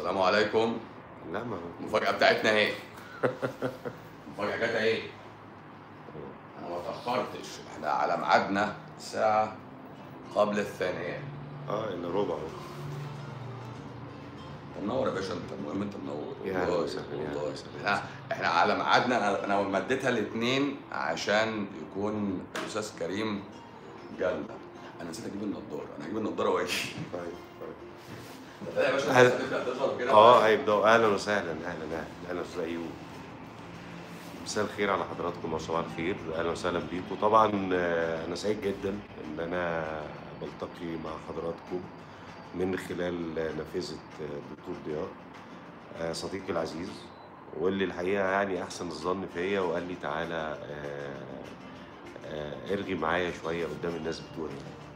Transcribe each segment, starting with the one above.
السلام عليكم لا ما هو المفاجأة بتاعتنا اهي المفاجأة جت اهي انا ما اتأخرتش احنا على ميعادنا ساعة قبل الثانية اه الا ربع اهو منور يا باشا انت المهم انت منور يا أهلا والله وسهلا، يا أهلا والله وسهلا. احنا احنا على ميعادنا انا انا مديتها الاثنين عشان يكون الاستاذ كريم جالنا انا نسيت اجيب النضاره انا هجيب النضاره واجي طيب طيب لا يا باشا هل- الناس هتبدا تظهر كده اه هيبداوا اهلا وسهلا اهلا اهلا اهلا استاذ ايوب مساء الخير على حضراتكم وصباح الخير اهلا وسهلا بيكم طبعا آه، انا سعيد جدا ان انا بلتقي مع حضراتكم من خلال نافذه آه، الدكتور ضياء آه، صديقي العزيز واللي الحقيقه يعني احسن الظن فيا وقال لي تعالى آه، آه، ارغي معايا شويه قدام الناس بتوعي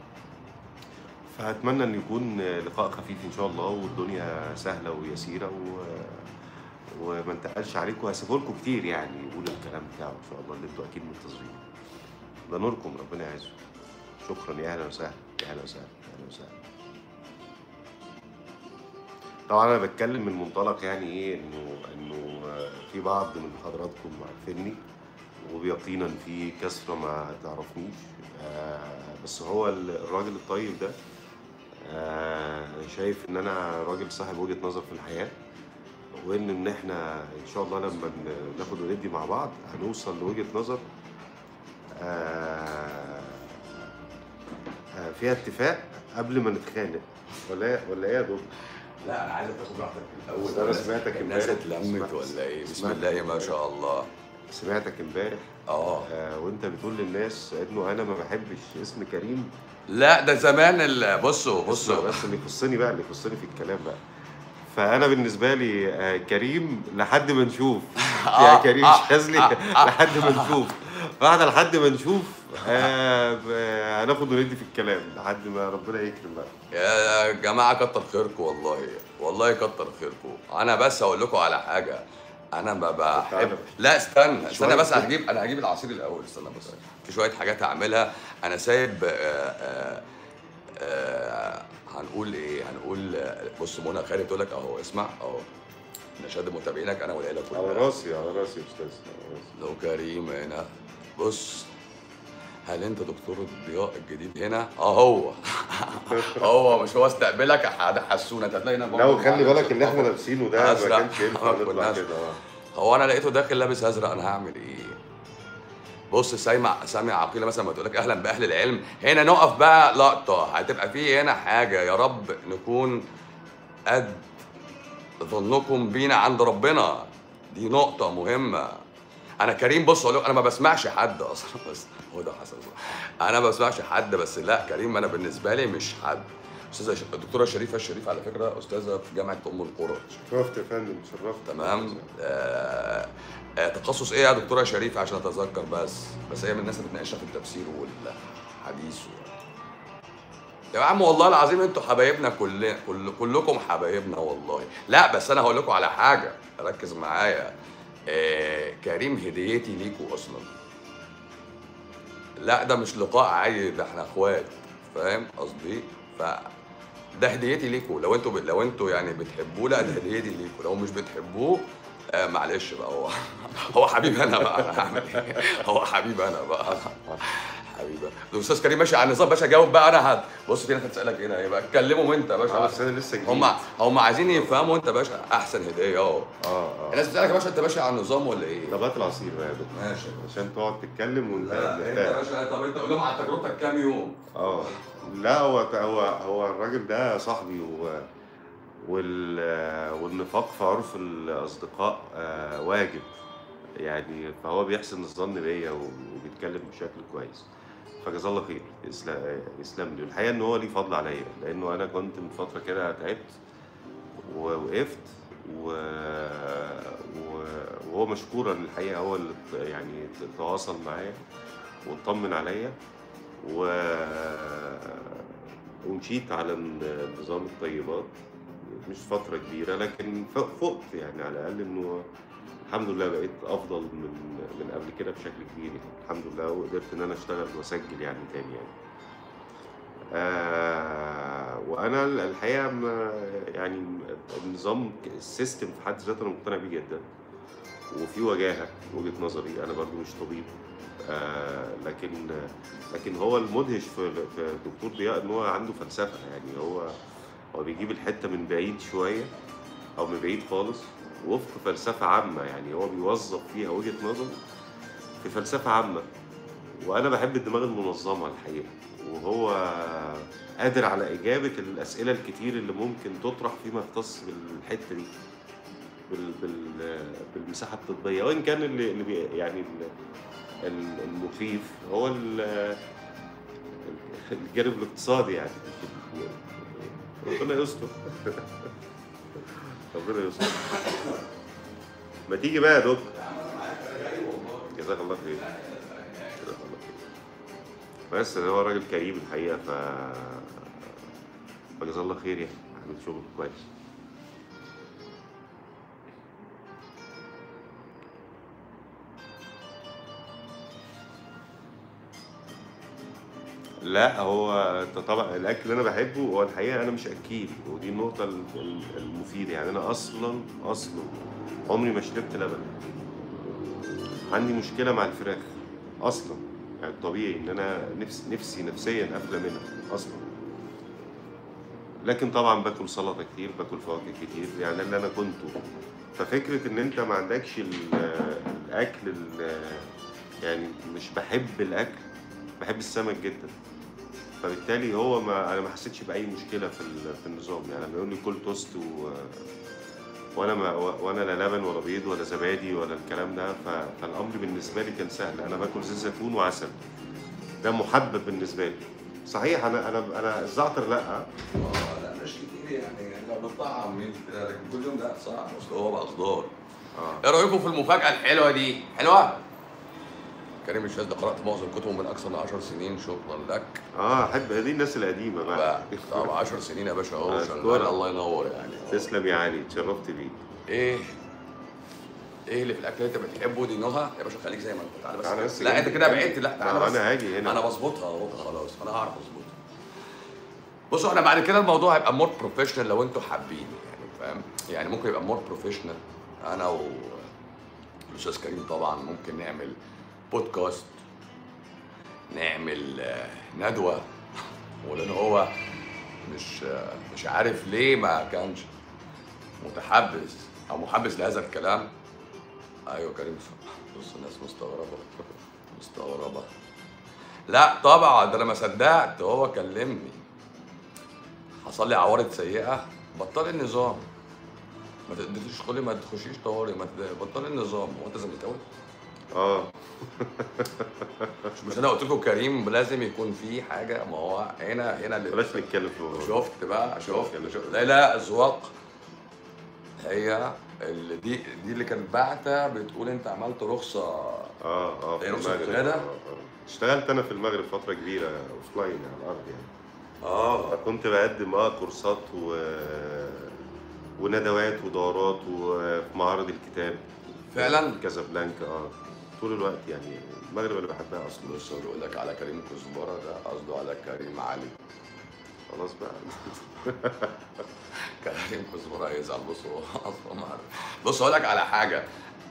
فأتمنى إن يكون لقاء خفيف إن شاء الله والدنيا سهلة ويسيرة و... وما نتقلش عليكم هسيبه لكم كتير يعني يقولوا الكلام بتاعه إن شاء الله اللي أنتوا أكيد منتظرينه ده نوركم ربنا يعزه شكرا يا أهلا وسهلا يا أهلا وسهلا يا أهلا وسهلا طبعا أنا بتكلم من منطلق يعني إيه إنه إنه في بعض من حضراتكم عارفيني وبيقينا في كثرة ما تعرفنيش آه، بس هو الراجل الطيب ده آه، شايف ان انا راجل صاحب وجهة نظر في الحياة وان ان احنا ان شاء الله لما ن- ناخد وندي مع بعض هنوصل لوجهة نظر آه، آه، فيها اتفاق قبل ما نتخانق ولا ولا ايه يا دكتور؟ لا انا عايزك تاخد راحتك في الاول أصل أنا سمعتك الناس امبارح. اتلمت سمعت- ولا ايه بسم سمعت الله ما امبارح. شاء الله سمعتك امبارح اه آه، وانت بتقول للناس انه انا ما بحبش اسم كريم لا ده زمان ال- بصوا بص بصوا بس اللي يخصني بقى اللي يخصني في الكلام بقى فانا بالنسبه لي آه، كريم لحد ما نشوف يا آه، كريم آه، شاذلي آه، آه. لحد ما نشوف بعد لحد ما نشوف آه، ب- هناخد وندي في الكلام لحد ما ربنا يكرم بقى يا جماعه كتر خيركم والله والله كتر خيركم انا بس هقول لكم على حاجه انا ما بحب تعالى. لا استنى استنى شوية بس كده. هجيب انا هجيب العصير الاول استنى بس في شويه حاجات هعملها انا سايب آه، آه، آه، هنقول ايه هنقول آه، بص منى خالد تقول لك اهو اسمع اهو نشاهد متابعينك انا والعيله على كلها راسي على راسي يا استاذ على راسي. لو كريم هنا بص هل انت دكتور الضياء الجديد هنا؟ اه هو هو مش هو استقبلك يا حد حسونا انت هتلاقي هنا لا برضه وخلي معلش بالك اللي احنا الطبق. لابسينه ده ما أزرق. كانش ينفع ما نطلع كناش. كده آه. هو انا لقيته داخل لابس ازرق انا هعمل ايه؟ بص سامع سامع عقيله مثلا ما تقول لك اهلا باهل العلم هنا نقف بقى لقطه هتبقى في هنا حاجه يا رب نكون قد ظنكم بينا عند ربنا دي نقطه مهمه انا كريم بص اقول لك انا ما بسمعش حد اصلا بس هو ده حسن انا ما بسمعش حد بس لا كريم انا بالنسبه لي مش حد استاذه ش- الدكتوره شريفه الشريف على فكره استاذه في جامعه ام القرى شرفت يا فندم شرفت تمام آه آه تخصص ايه يا دكتوره شريفه عشان اتذكر بس بس هي من الناس اللي بتناقشنا في التفسير والحديث و... يا عم والله العظيم انتوا حبايبنا كل... كل كلكم حبايبنا والله لا بس انا هقول لكم على حاجه ركز معايا آه كريم هديتي ليكوا اصلا لا ده مش لقاء عادي ده احنا اخوات فاهم قصدي ف ده هديتي ليكوا لو انتوا ب... لو انتوا يعني بتحبوه لا ده هديتي ليكوا لو مش بتحبوه آه معلش بقى هو هو حبيب انا بقى انا هعمل ايه هو حبيب انا بقى حبيبي الاستاذ كريم ماشي على النظام باشا جاوب بقى انا هت بص في ناس هتسالك هنا يبقى اتكلموا انت يا اه باشا بس انا لسه جديد هم هم عايزين يفهموا انت باشا احسن هديه اهو اه اه الناس بتسالك يا باشا انت ماشي على النظام ولا ايه؟ طب هات العصير بقى يا دكتور ماشي عشان تقعد تتكلم وانت لا انت يا مرتاح باشا طب انت قول لهم على تجربتك كام يوم؟ اه لا هو هو هو الراجل ده صاحبي و وال والنفاق في عرف الاصدقاء آه، واجب يعني فهو بيحسن الظن بيا وبيتكلم بشكل كويس فجزاه الله خير يسلم يسلم لي الحقيقه ان هو ليه فضل عليا لانه انا كنت من فتره كده تعبت ووقفت و... و... وهو مشكورا الحقيقه هو اللي يعني تواصل معايا واطمن عليا و... ومشيت على نظام الطيبات مش فترة كبيرة لكن ف- فقت يعني على الأقل إنه الحمد لله بقيت أفضل من من قبل كده بشكل كبير يعني الحمد لله وقدرت إن أنا أشتغل وأسجل يعني تاني يعني. آه وانا الحقيقه ما يعني النظام السيستم في حد ذاته انا مقتنع بيه جدا وفي وجاهه وجهه نظري انا برضو مش طبيب آه لكن لكن هو المدهش في في الدكتور ضياء ان هو عنده فلسفه يعني هو هو بيجيب الحته من بعيد شويه او من بعيد خالص وفق فلسفه عامه يعني هو بيوظف فيها وجهه نظر في فلسفه عامه وانا بحب الدماغ المنظمه الحقيقه وهو قادر على اجابه الاسئله الكتير اللي ممكن تطرح فيما يختص بالحته دي بال بال بالمساحه الطبيه وان كان اللي, اللي بي يعني ال- ال- المخيف هو ال- الجانب الاقتصادي يعني ربنا يستر ربنا يستر ما تيجي بقى يا دكتور جزاك الله خير جزاك الله خير بس ده هو راجل كريم الحقيقه ف فجزاه الله خير يعني عامل شغل كويس لا هو ط- طبعا الاكل اللي انا بحبه هو الحقيقه انا مش اكيل ودي النقطه ال- ال- المفيده يعني انا اصلا اصلا عمري ما شربت لبن عندي مشكله مع الفراخ اصلا يعني طبيعي ان انا نفسي نفسي نفسيا قافله منها اصلا لكن طبعا باكل سلطه كتير باكل فواكه كتير يعني ده اللي انا كنته ففكره ان انت ما عندكش ال- الاكل ال- يعني مش بحب الاكل بحب السمك جدا فبالتالي هو ما انا ما حسيتش باي مشكله في ال- في النظام يعني لما يقول لي كل توست و وانا ما وانا لا لبن ولا بيض ولا زبادي ولا الكلام ده ف... فالامر بالنسبه لي كان سهل انا باكل زيت زيتون وعسل ده محبب بالنسبه لي صحيح انا انا انا الزعتر لا اه لا مش كتير يعني لو بنطعم مين كده لكن كل يوم لا صعب اصل هو بقى خضار اه ايه رايكم في المفاجاه الحلوه دي حلوه كريم الشاذ قرات معظم كتبه من اكثر من 10 سنين شكرا لك اه احب دي الناس القديمه بقى بقى طب 10 سنين يا باشا اهو أشكرك. شغال الله ينور يعني تسلم يا علي اتشرفت بيك ايه ايه اللي في الاكل اللي انت بتحبه دي نهى يا باشا خليك زي ما انت تعالى بس تعالى بس لا انت جنبي. كده بعدت لا تعالى ما بس أنا هاجي هنا. انا بظبطها اهو خلاص انا هعرف اظبطها بصوا احنا بعد كده الموضوع هيبقى مور بروفيشنال لو انتوا حابين يعني فاهم يعني ممكن يبقى مور بروفيشنال انا والاستاذ كريم طبعا ممكن نعمل بودكاست نعمل آه، ندوه ولان هو مش آه، مش عارف ليه ما كانش متحبس او محبس لهذا الكلام ايوه كريم بص الناس مستغربه مستغربه لا طبعا ده انا ما صدقت هو كلمني حصل لي عوارض سيئه بطل النظام ما تقدريش تدخلي ما تخشيش طوارئ ما تد- بطل النظام هو انت زملكاوي اه مش مش انا قلت لكم كريم لازم يكون في حاجه ما هو هنا هنا اللي بلاش نتكلم في الموضوع ده. شفت بقى شفت كده. شفت لا لا اذواق هي اللي دي دي اللي كانت باعته بتقول انت عملت رخصه اه اه في إيه رخصة المغرب القيادة؟ آه، آه. اشتغلت انا في المغرب فتره كبيره اوف لاين على الارض يعني اه فكنت بقدم اه كورسات و... وندوات ودورات وفي معارض الكتاب فعلا؟ في كازابلانكا اه طول الوقت يعني المغرب اللي بحبها اصلا بص هو بيقول لك على كريم كزبره ده قصده على كريم علي خلاص بقى كريم كزبره يزعل بص هو اصلا ما عارف بص اقول لك على حاجه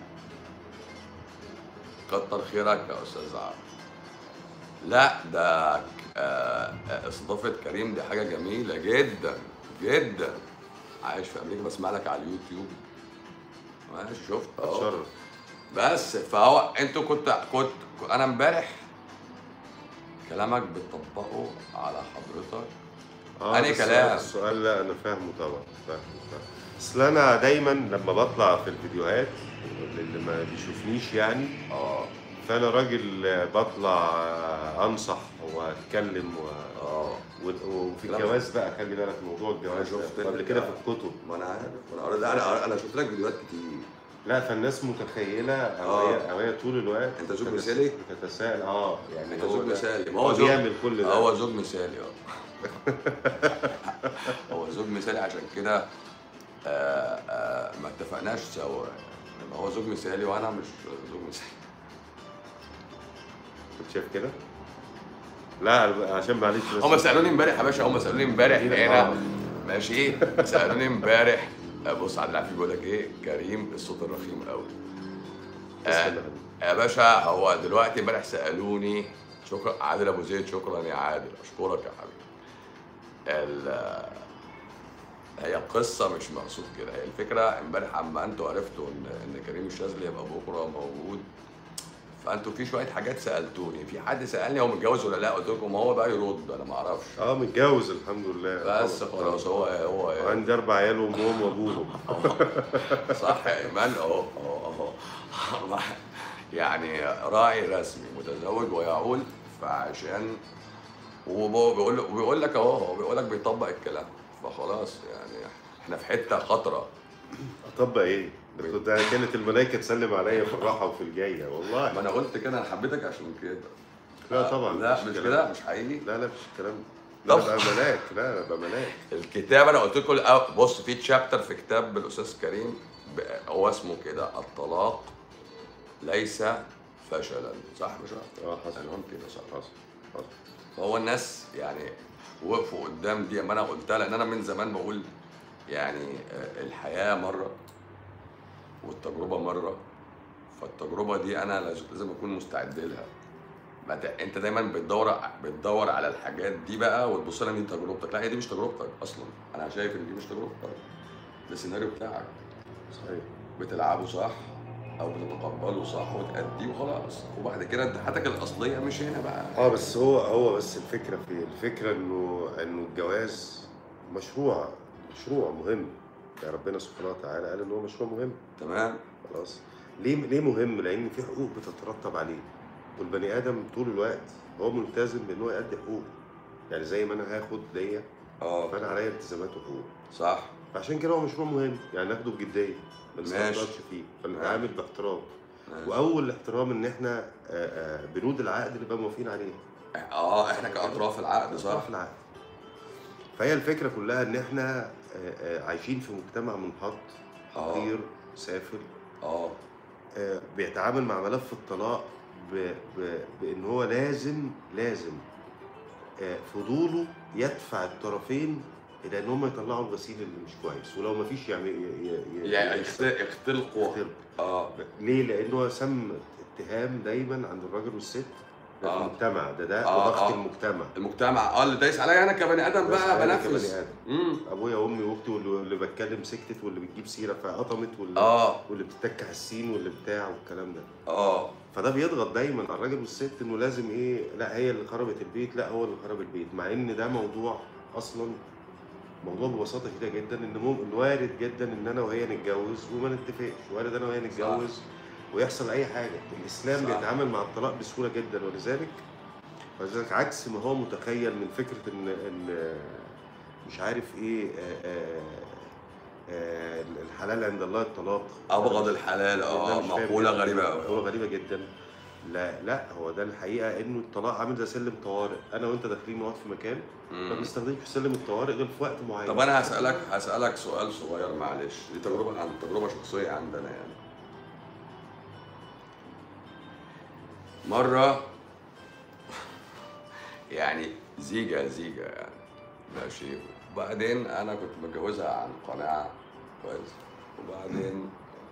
كتر خيرك يا استاذ عمرو لا ده ك- آه، آه، استضافه كريم دي حاجه جميله جدا جدا عايش في امريكا بسمع لك على اليوتيوب ماشي شفت اهو اتشرف بس فهو انتوا كنت كنت انا امبارح كلامك بتطبقه على حضرتك اه أنهي بس كلام؟ السؤال لا انا فاهمه طبعا فاهمه فاهمه اصل انا دايما لما بطلع في الفيديوهات اللي ما بيشوفنيش يعني اه فانا راجل بطلع انصح واتكلم و... اه و- وفي كلام- الجواز بقى خلي بالك موضوع الجواز أنا شفت ده قبل لك- كده في الكتب ما انا عارف انا قريت- انا انا شفت لك فيديوهات كتير لا فالناس متخيله او آه. هي او هي طول الوقت أنت زوج بتتس- مثالي؟ بتتساءل اه يعني انت هو زوج ده- مثالي ما هو هو زوج بيعمل كل ده هو زوج مثالي اه هو زوج مثالي عشان كده آه، آه، ما اتفقناش سوا لما هو زوج مثالي وانا مش زوج مثالي كنت شايف كده لا عشان معلش بس هم سالوني امبارح يا باشا هم سالوني امبارح هنا آه. ماشي سالوني امبارح بص عبد العافية بيقول لك ايه كريم الصوت الرخيم قوي آه تسلم. يا باشا هو دلوقتي امبارح سالوني شكرا عادل ابو زيد شكرا يا عادل اشكرك يا حبيبي ال- هي القصه مش مقصود كده هي الفكره امبارح اما انتوا عرفتوا ان ان كريم الشاذلي هيبقى بكره موجود فانتوا في شويه حاجات سالتوني في حد سالني هو متجوز ولا لا قلت لكم هو بقى يرد انا ما اعرفش اه متجوز الحمد لله بس طبعاً. خلاص هو هو عندي اربع عيال وامهم وابوهم صح يا ايمان اهو اهو اهو يعني راعي رسمي متزوج ويعول فعشان وبيقول بيقول لك اهو هو بيقول لك بيطبق الكلام فخلاص يعني احنا في حته خطره اطبق ايه؟ ده كنت- ده كانت الملائكه تسلم عليا في الراحه وفي الجايه ما والله انا قلت كده انا حبيتك عشان كده لا طبعا لا مفيش مش الكلام كده ده. مش حقيقي لا لا مش الكلام ده لا طب. ابقى ملاك لا لا ابقى ملاك الكتاب انا قلت لكم الأول- بص في تشابتر في كتاب الاستاذ كريم ب- هو اسمه كده الطلاق ليس فشلا صح مش اه حصل عنوان كده صح حصل حصل فهو الناس يعني وقفوا قدام دي اما انا قلتها لان انا من زمان بقول يعني آه، الحياه مره والتجربه مره فالتجربه دي انا لاز- لازم اكون مستعد لها ما ت- انت دايما بتدور بتدور على الحاجات دي بقى وتبص لها ان دي تجربتك لا هي دي مش تجربتك اصلا انا شايف ان دي مش تجربتك ده السيناريو بتاعك صحيح بتلعبه صح او بتتقبله صح وتأديه وخلاص وبعد كده انت حياتك الاصليه مش هنا بقى اه بس هو هو بس الفكره في الفكره انه انه الجواز مشروع مشروع مهم يعني ربنا سبحانه وتعالى قال ان هو مشروع مهم تمام خلاص ليه ليه مهم؟ لان في حقوق بتترتب عليه والبني ادم طول الوقت هو ملتزم بان هو يأدي حقوق يعني زي ما انا هاخد دية اه فانا عليا التزامات وحقوق صح فعشان كده هو مشروع مهم يعني ناخده بجديه ما ماشي. نستهترش فيه فنتعامل باحترام ماشي. واول الاحترام ان احنا آه، آه، بنود العقد نبقى موافقين عليه اه احنا كاطراف العقد صح اطراف العقد فهي الفكره كلها ان احنا آه، آه، عايشين في مجتمع منحط آه. حقير سافل اه آه، بيتعامل مع ملف الطلاق ب... ب... بان هو لازم لازم آه، فضوله يدفع الطرفين الى ان هم يطلعوا الغسيل اللي مش كويس ولو ما فيش يعمل ي... ي... يعني يخت- يختلقوا يختلق. اه ليه؟ لانه سم اتهام دايما عند الراجل والست ده آه. المجتمع ده ده آه، ضغط آه. المجتمع المجتمع اه اللي دايس عليا انا كبني ادم دايس بقى عليا بنفذ كبني آدم. امم ابويا وامي واختي واللي واللي بتكلم سكتت واللي بتجيب سيره فقطمت واللي اه واللي بتتك على السين واللي بتاع والكلام ده اه فده بيضغط دايما على الراجل والست انه لازم ايه لا هي اللي خربت البيت لا هو اللي خرب البيت مع ان ده موضوع اصلا موضوع ببساطه شديده جدا ان مم... إن وارد جدا ان انا وهي نتجوز وما نتفقش وارد انا وهي نتجوز ويحصل اي حاجه الاسلام صح. بيتعامل مع الطلاق بسهوله جدا ولذلك ولذلك عكس ما هو متخيل من فكره ان ان مش عارف ايه آه، آه، آه، الحلال عند الله الطلاق ابغض الحلال اه ده مش فاهم مقوله جداً. غريبه مقولة قوي غريبة جدا لا لا هو ده الحقيقة انه الطلاق عامل زي سلم طوارئ انا وانت داخلين نقعد في مكان ما بنستخدمش سلم الطوارئ غير في وقت معين طب انا هسالك هسالك سؤال صغير معلش دي تجربه عن تجربه شخصيه عندنا يعني مره يعني زيجة زيجة يعني ماشي وبعدين انا كنت متجوزها عن قناعة كويس وبعدين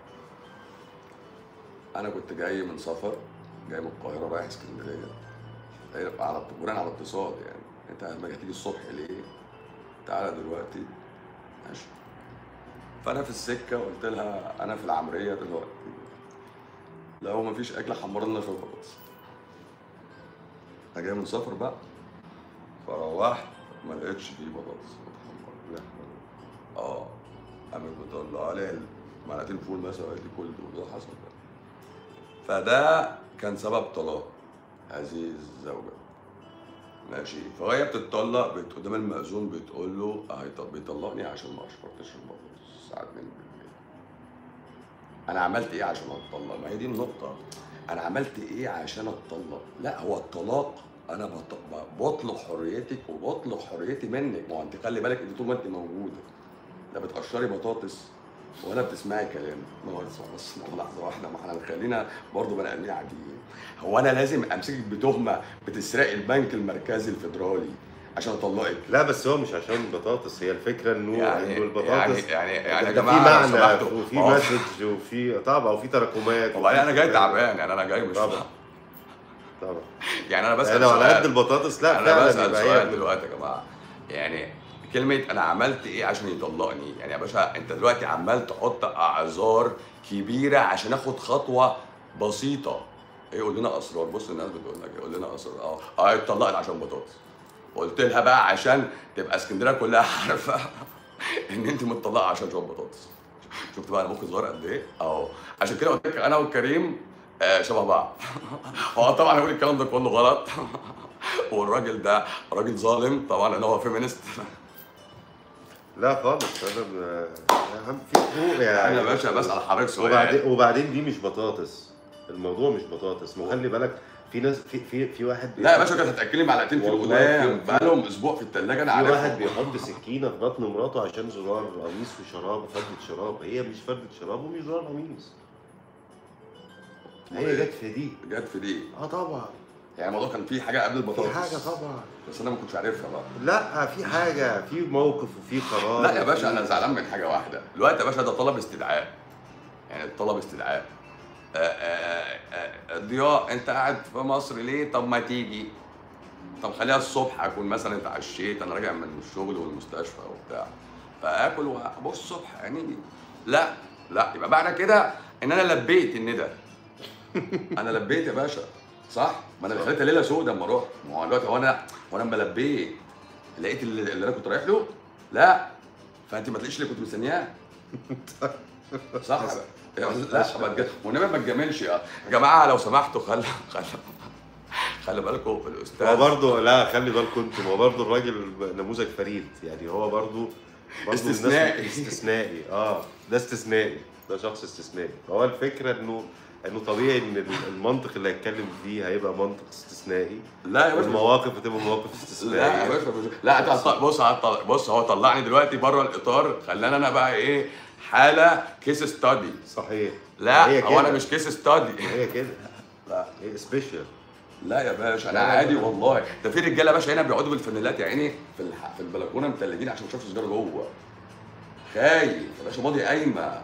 انا كنت جاي من سفر جاي من القاهرة رايح اسكندرية هي على بناء على اتصال يعني انت لما تيجي الصبح ليه تعالى دلوقتي ماشي فانا في السكة قلت لها انا في العمرية دلوقتي لو مفيش اكل حمر لنا في البطاطس انا جاي من سفر بقى فروحت ما لقيتش فيه بطاطس متحمرة لا اه قامت مطلعه لي معلقتين فول مثلا وقالت لي كل دول ده حصل ده فده كان سبب طلاق هذه الزوجه ماشي فهي بتتطلق بت- قدام المأذون بتقول له هي طب بيطلقني عشان ما اشفرتش البطاطس الساعه 2 بالليل انا عملت ايه عشان اتطلق ما هي دي النقطه انا عملت ايه عشان اتطلق لا هو الطلاق انا بط- ب- بطلق حريتك وبطلق حريتي منك ما هو انت خلي بالك انت طول ما انت موجوده لا بتقشري بطاطس ولا بتسمعي كلام ما هو بس بس لحظه واحده ما احنا خلينا برضه بني ادمين عاديين هو انا لازم امسكك بتهمه بتسرقي البنك المركزي الفدرالي عشان اطلقك لا بس هو مش عشان البطاطس هي الفكره انه يعني انه البطاطس يعني يعني يعني يا ده جماعه في لو معنى سمحتوا، وفي ما هو- مسج وفي طبعا وفي تراكمات وبعدين انا جاي وفي- تعبان يعني انا جاي مش طبعا طبعا يعني انا بسال يعني لو على سؤال. قد البطاطس لا انا فعلا بسال يبقى سؤال هي دلوقتي يا جماعه يعني كلمه انا عملت ايه عشان يطلقني يعني يا باشا انت دلوقتي عمال تحط اعذار كبيره عشان اخد خطوه بسيطه ايه قول لنا اسرار بص الناس بتقول لك إيه، قول لنا اسرار اه اه اتطلقت عشان بطاطس قلت لها بقى عشان تبقى اسكندريه كلها عارفه ان انت متطلقه عشان شويه بطاطس شفت بقى انا ممكن صغير قد ايه اهو عشان كده قلت لك انا وكريم آه شبه بعض هو طبعا هيقول الكلام ده كله غلط والراجل ده راجل ظالم طبعا لان هو فيمينست لا خالص انا ب- يا عم في حقوق يعني انا يا باشا بسال حضرتك سؤال وبعدين وبعدين دي مش بطاطس الموضوع مش بطاطس ما خلي بالك في ناس في في في واحد لا يا باشا كانت هتاكلي معلقتين في والله القدام في- بقى لهم اسبوع في الثلاجه انا في واحد عارفهم بيحط سكينه في بطن مراته عشان زرار قميص وشراب وفردة شراب هي مش فردة شراب ومش زرار قميص هي جت في دي جت في دي اه طبعا يعني الموضوع كان فيه حاجه قبل في البطاطس حاجه طبعا بس انا ما كنتش عارفها بقى لا في حاجه في موقف وفي قرار لا يا باشا وفي- انا زعلان من حاجه واحده دلوقتي يا باشا ده طلب استدعاء يعني طلب استدعاء آه، آه، آه، ضياء انت قاعد في مصر ليه طب ما تيجي طب خليها الصبح اكون مثلا اتعشيت انا راجع من الشغل والمستشفى وبتاع فاكل وابص الصبح يعني لا لا يبقى معنى كده ان انا لبيت الندى انا لبيت يا باشا صح ما انا خليتها ليله سودة اما رحت ما هو دلوقتي هو انا هو انا لما لبيت لقيت اللي, اللي انا كنت رايح له لا فانت ما تلاقيش اللي كنت مستنياه صح لا ما تج- والنبي ما تجاملش يا جماعه لو سمحتوا خلي خلي خلي بالكم الاستاذ هو برضه لا خلي بالكم انتوا هو برضه الراجل نموذج فريد يعني هو برضه برضه الناس- استثنائي. استثنائي اه ده استثنائي ده شخص استثنائي فهو الفكره انه انه طبيعي ان المنطق اللي هيتكلم فيه هيبقى منطق استثنائي لا يا باشا والمواقف هتبقى مواقف لا يا استثنائيه باشا مش- لا انت هتط- بص هتطلع بص هو طلعني دلوقتي بره الاطار خلاني انا بقى ايه حاله كيس ستادي صحيح لا هي هو انا كده. مش كيس ستادي هي كده لا هي سبيشال لا يا باشا انا لا، لا، عادي لا. والله ده في رجاله يا باشا هنا بيقعدوا بالفانيلات يا عيني في الح... في البلكونه متلجين عشان ما يشوفش سجاره جوه خايف يا باشا ماضي قايمه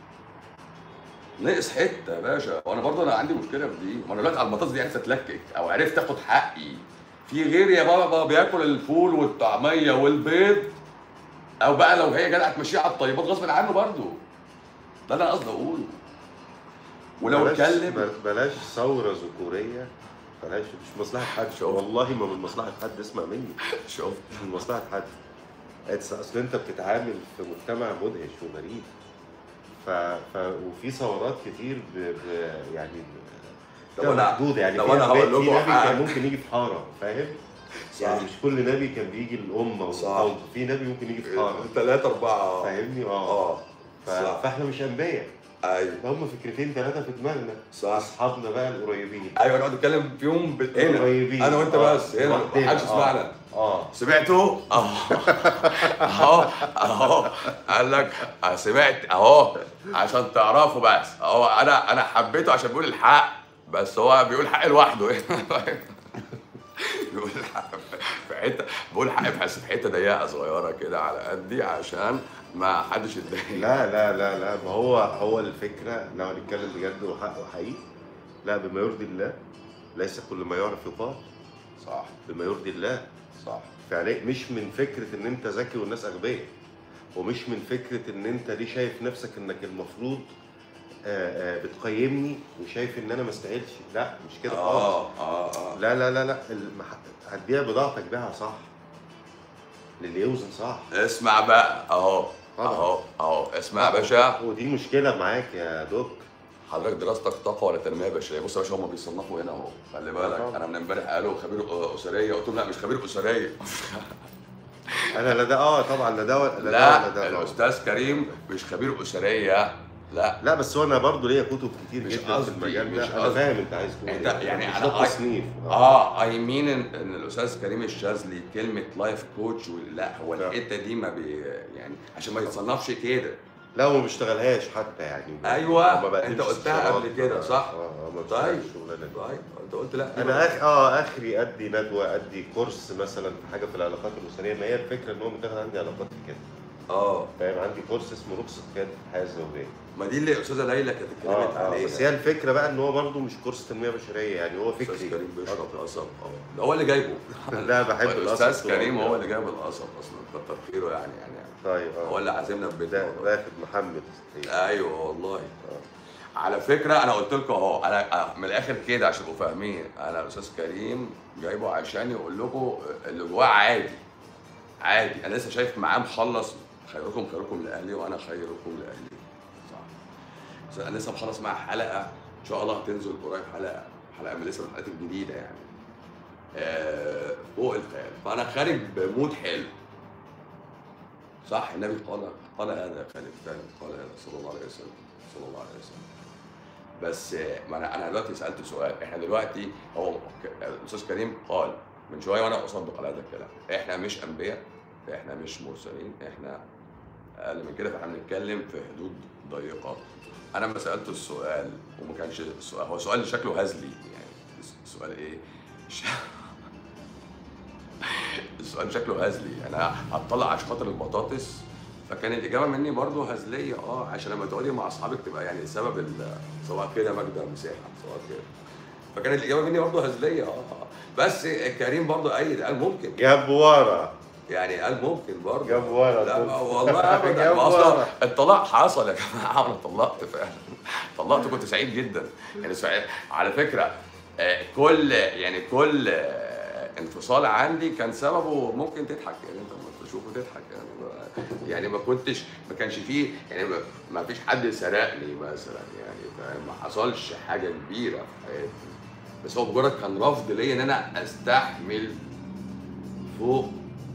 ناقص حته يا باشا وانا برضه انا عندي مشكله في دي ما انا دلوقتي على البطاطس دي عرفت اتلكك او عرفت اخد حقي في غيري يا بابا بياكل الفول والطعميه والبيض او بقى لو هي جدعه تمشيها على الطيبات غصب عنه برضه ده اللي انا قصدي اقوله ولو بلاش اتكلم بلاش ثوره ذكوريه بلاش مش مصلحه حد شوف. والله ما من مصلحه حد اسمع مني شوف مش من مصلحه حد أتس- اصل انت بتتعامل في مجتمع مدهش وغريب ف... ف... وفي ثورات كتير ب... ب... يعني طب بتبقى أنا- محدوده يعني طب في أنا نبي هقول في لكم نبي حاجة. كان ممكن يجي في حاره فاهم؟ يعني مش كل نبي كان بيجي الامه صح. والقوم في نبي ممكن يجي في حاره ثلاثة أربعة فاهمني اه اه ف... صح فاحنا مش انبياء ايوه ده هم فكرتين ثلاثه في دماغنا صح اصحابنا بقى القريبين ايوه نقعد نتكلم فيهم بال- هنا قريبين. انا وانت آه. بس هنا لوحدنا. محدش آه. يسمعنا اه سمعتوا؟ اهو اهو اهو قال لك أنا سمعت اهو عشان تعرفوا بس اهو انا انا حبيته عشان بيقول الحق بس هو بيقول حق لوحده بيقول الحق في حته بيقول حق بس في حته ضيقه صغيره كده على قدي عشان ما حدش يتضايق لا لا لا لا ما هو هو الفكره لو هنتكلم بجد وحق وحقيقي لا بما يرضي الله ليس كل ما يعرف يقال صح بما يرضي الله صح فعليك مش من فكره ان انت ذكي والناس اغبياء ومش من فكره ان انت ليه شايف نفسك انك المفروض آه، آه، بتقيمني وشايف ان انا ما استاهلش لا مش كده خالص اه اه اه لا لا لا لا المح... هتبيع بضاعتك بيعها صح للي يوزن صح اسمع بقى اهو طبعا. اهو اهو اسمع يا باشا ودي المشكله معاك يا دوك حضرتك دراستك طاقه ولا تنميه بشريه بص يا باشا هم بيصنفوا هنا اهو خلي بالك طبعا. انا من امبارح قالوا خبير اسريه قلت لهم لا مش خبير اسريه انا لا ده اه طبعا لا ده ولا لا ده لا ولا ده طبعاً. الاستاذ كريم مش خبير اسريه لا لا بس هو انا برضه ليا كتب كتير مش جدا في قصدي- المجال مش ده انا قصدي. فاهم انت عايز تقول انت إيه. يعني مش انا ده عاي- تصنيف اه اي مين ان إن الاستاذ كريم الشاذلي كلمه لايف كوتش لا هو لا. الحته دي ما بي يعني عشان ما يتصنفش كده لا هو ما بيشتغلهاش حتى يعني ما- أيوة، ما بقدمش أنت قلتها استشارات، قبل كده، ما- صح؟ اه آه، ما طيب. بيشتغلش الشغلانه دي طيب انت قلت لا انا أخ... اه اخري ادي ندوه ادي كورس مثلا في حاجه في العلاقات الاسريه ما هي الفكره ان هو متاخد عندي علاقات كده اه فاهم عندي كورس اسمه رخصه قياده الحياه الزوجيه ما دي اللي استاذه ليلى كانت اتكلمت اه اه عليها بس هي الفكره بقى ان هو برضه مش كورس تنميه بشريه يعني هو استاذ فكري كريم بيشرب أكتر. القصب اه ده هو اللي جايبه لا بحب القصب الاستاذ طول كريم عمري. هو اللي جايب القصب اصلا كتر خيره يعني يعني طيب اه هو اللي عازمنا في بيتنا ده والله. واخد محمد ايوه والله على فكره انا قلت لكم اهو انا من الاخر كده عشان تبقوا فاهمين انا الاستاذ كريم جايبه عشان يقول لكم اللي جواه عادي عادي انا لسه شايف معاه مخلص خيركم خيركم لاهلي وانا خيركم لاهلي صح بس انا لسه مخلص معاه حلقه ان شاء الله هتنزل قريب حلقه حلقه من لسه من الحلقات الجديده يعني آه، فوق الخيال فانا خارج بمود حلو صح النبي قال قال هذا يا خالد فعلا قال هذا صلى الله عليه وسلم صلى الله عليه وسلم بس آه، ما انا انا دلوقتي سالت سؤال احنا دلوقتي هو ك- الاستاذ كريم قال من شويه وانا اصدق على هذا الكلام احنا مش انبياء احنا مش مرسلين احنا اقل من كده فاحنا بنتكلم في حدود ضيقه انا لما سالته السؤال وما كانش السؤال هو سؤال شكله هزلي يعني السؤال ايه ش- السؤال شكله هزلي انا هتطلع عشان خاطر البطاطس فكان الاجابه مني برضو هزليه اه عشان لما تقعدي مع اصحابك تبقى يعني سبب ال- صباح كده ماجده مساحه صباح كده فكانت الاجابه مني برضو هزليه اه بس كريم برضو ايد قال ممكن جاب ورا يعني قال ممكن برضه جاب ورا لا طول. والله ابدا جاب ما اصلا ورا. الطلاق حصل يا جماعه انا طلقت فعلا طلقت كنت سعيد جدا يعني سعيد على فكره آه، كل يعني كل آه، انفصال عندي كان سببه ممكن تضحك يعني انت لما تشوفه تضحك يعني ما- يعني ما كنتش ما كانش فيه يعني ما- ما فيش حد سرقني مثلا يعني فاهم؟ ما حصلش حاجه كبيره في حياتي بس هو مجرد كان رفض ليا ان انا استحمل فوق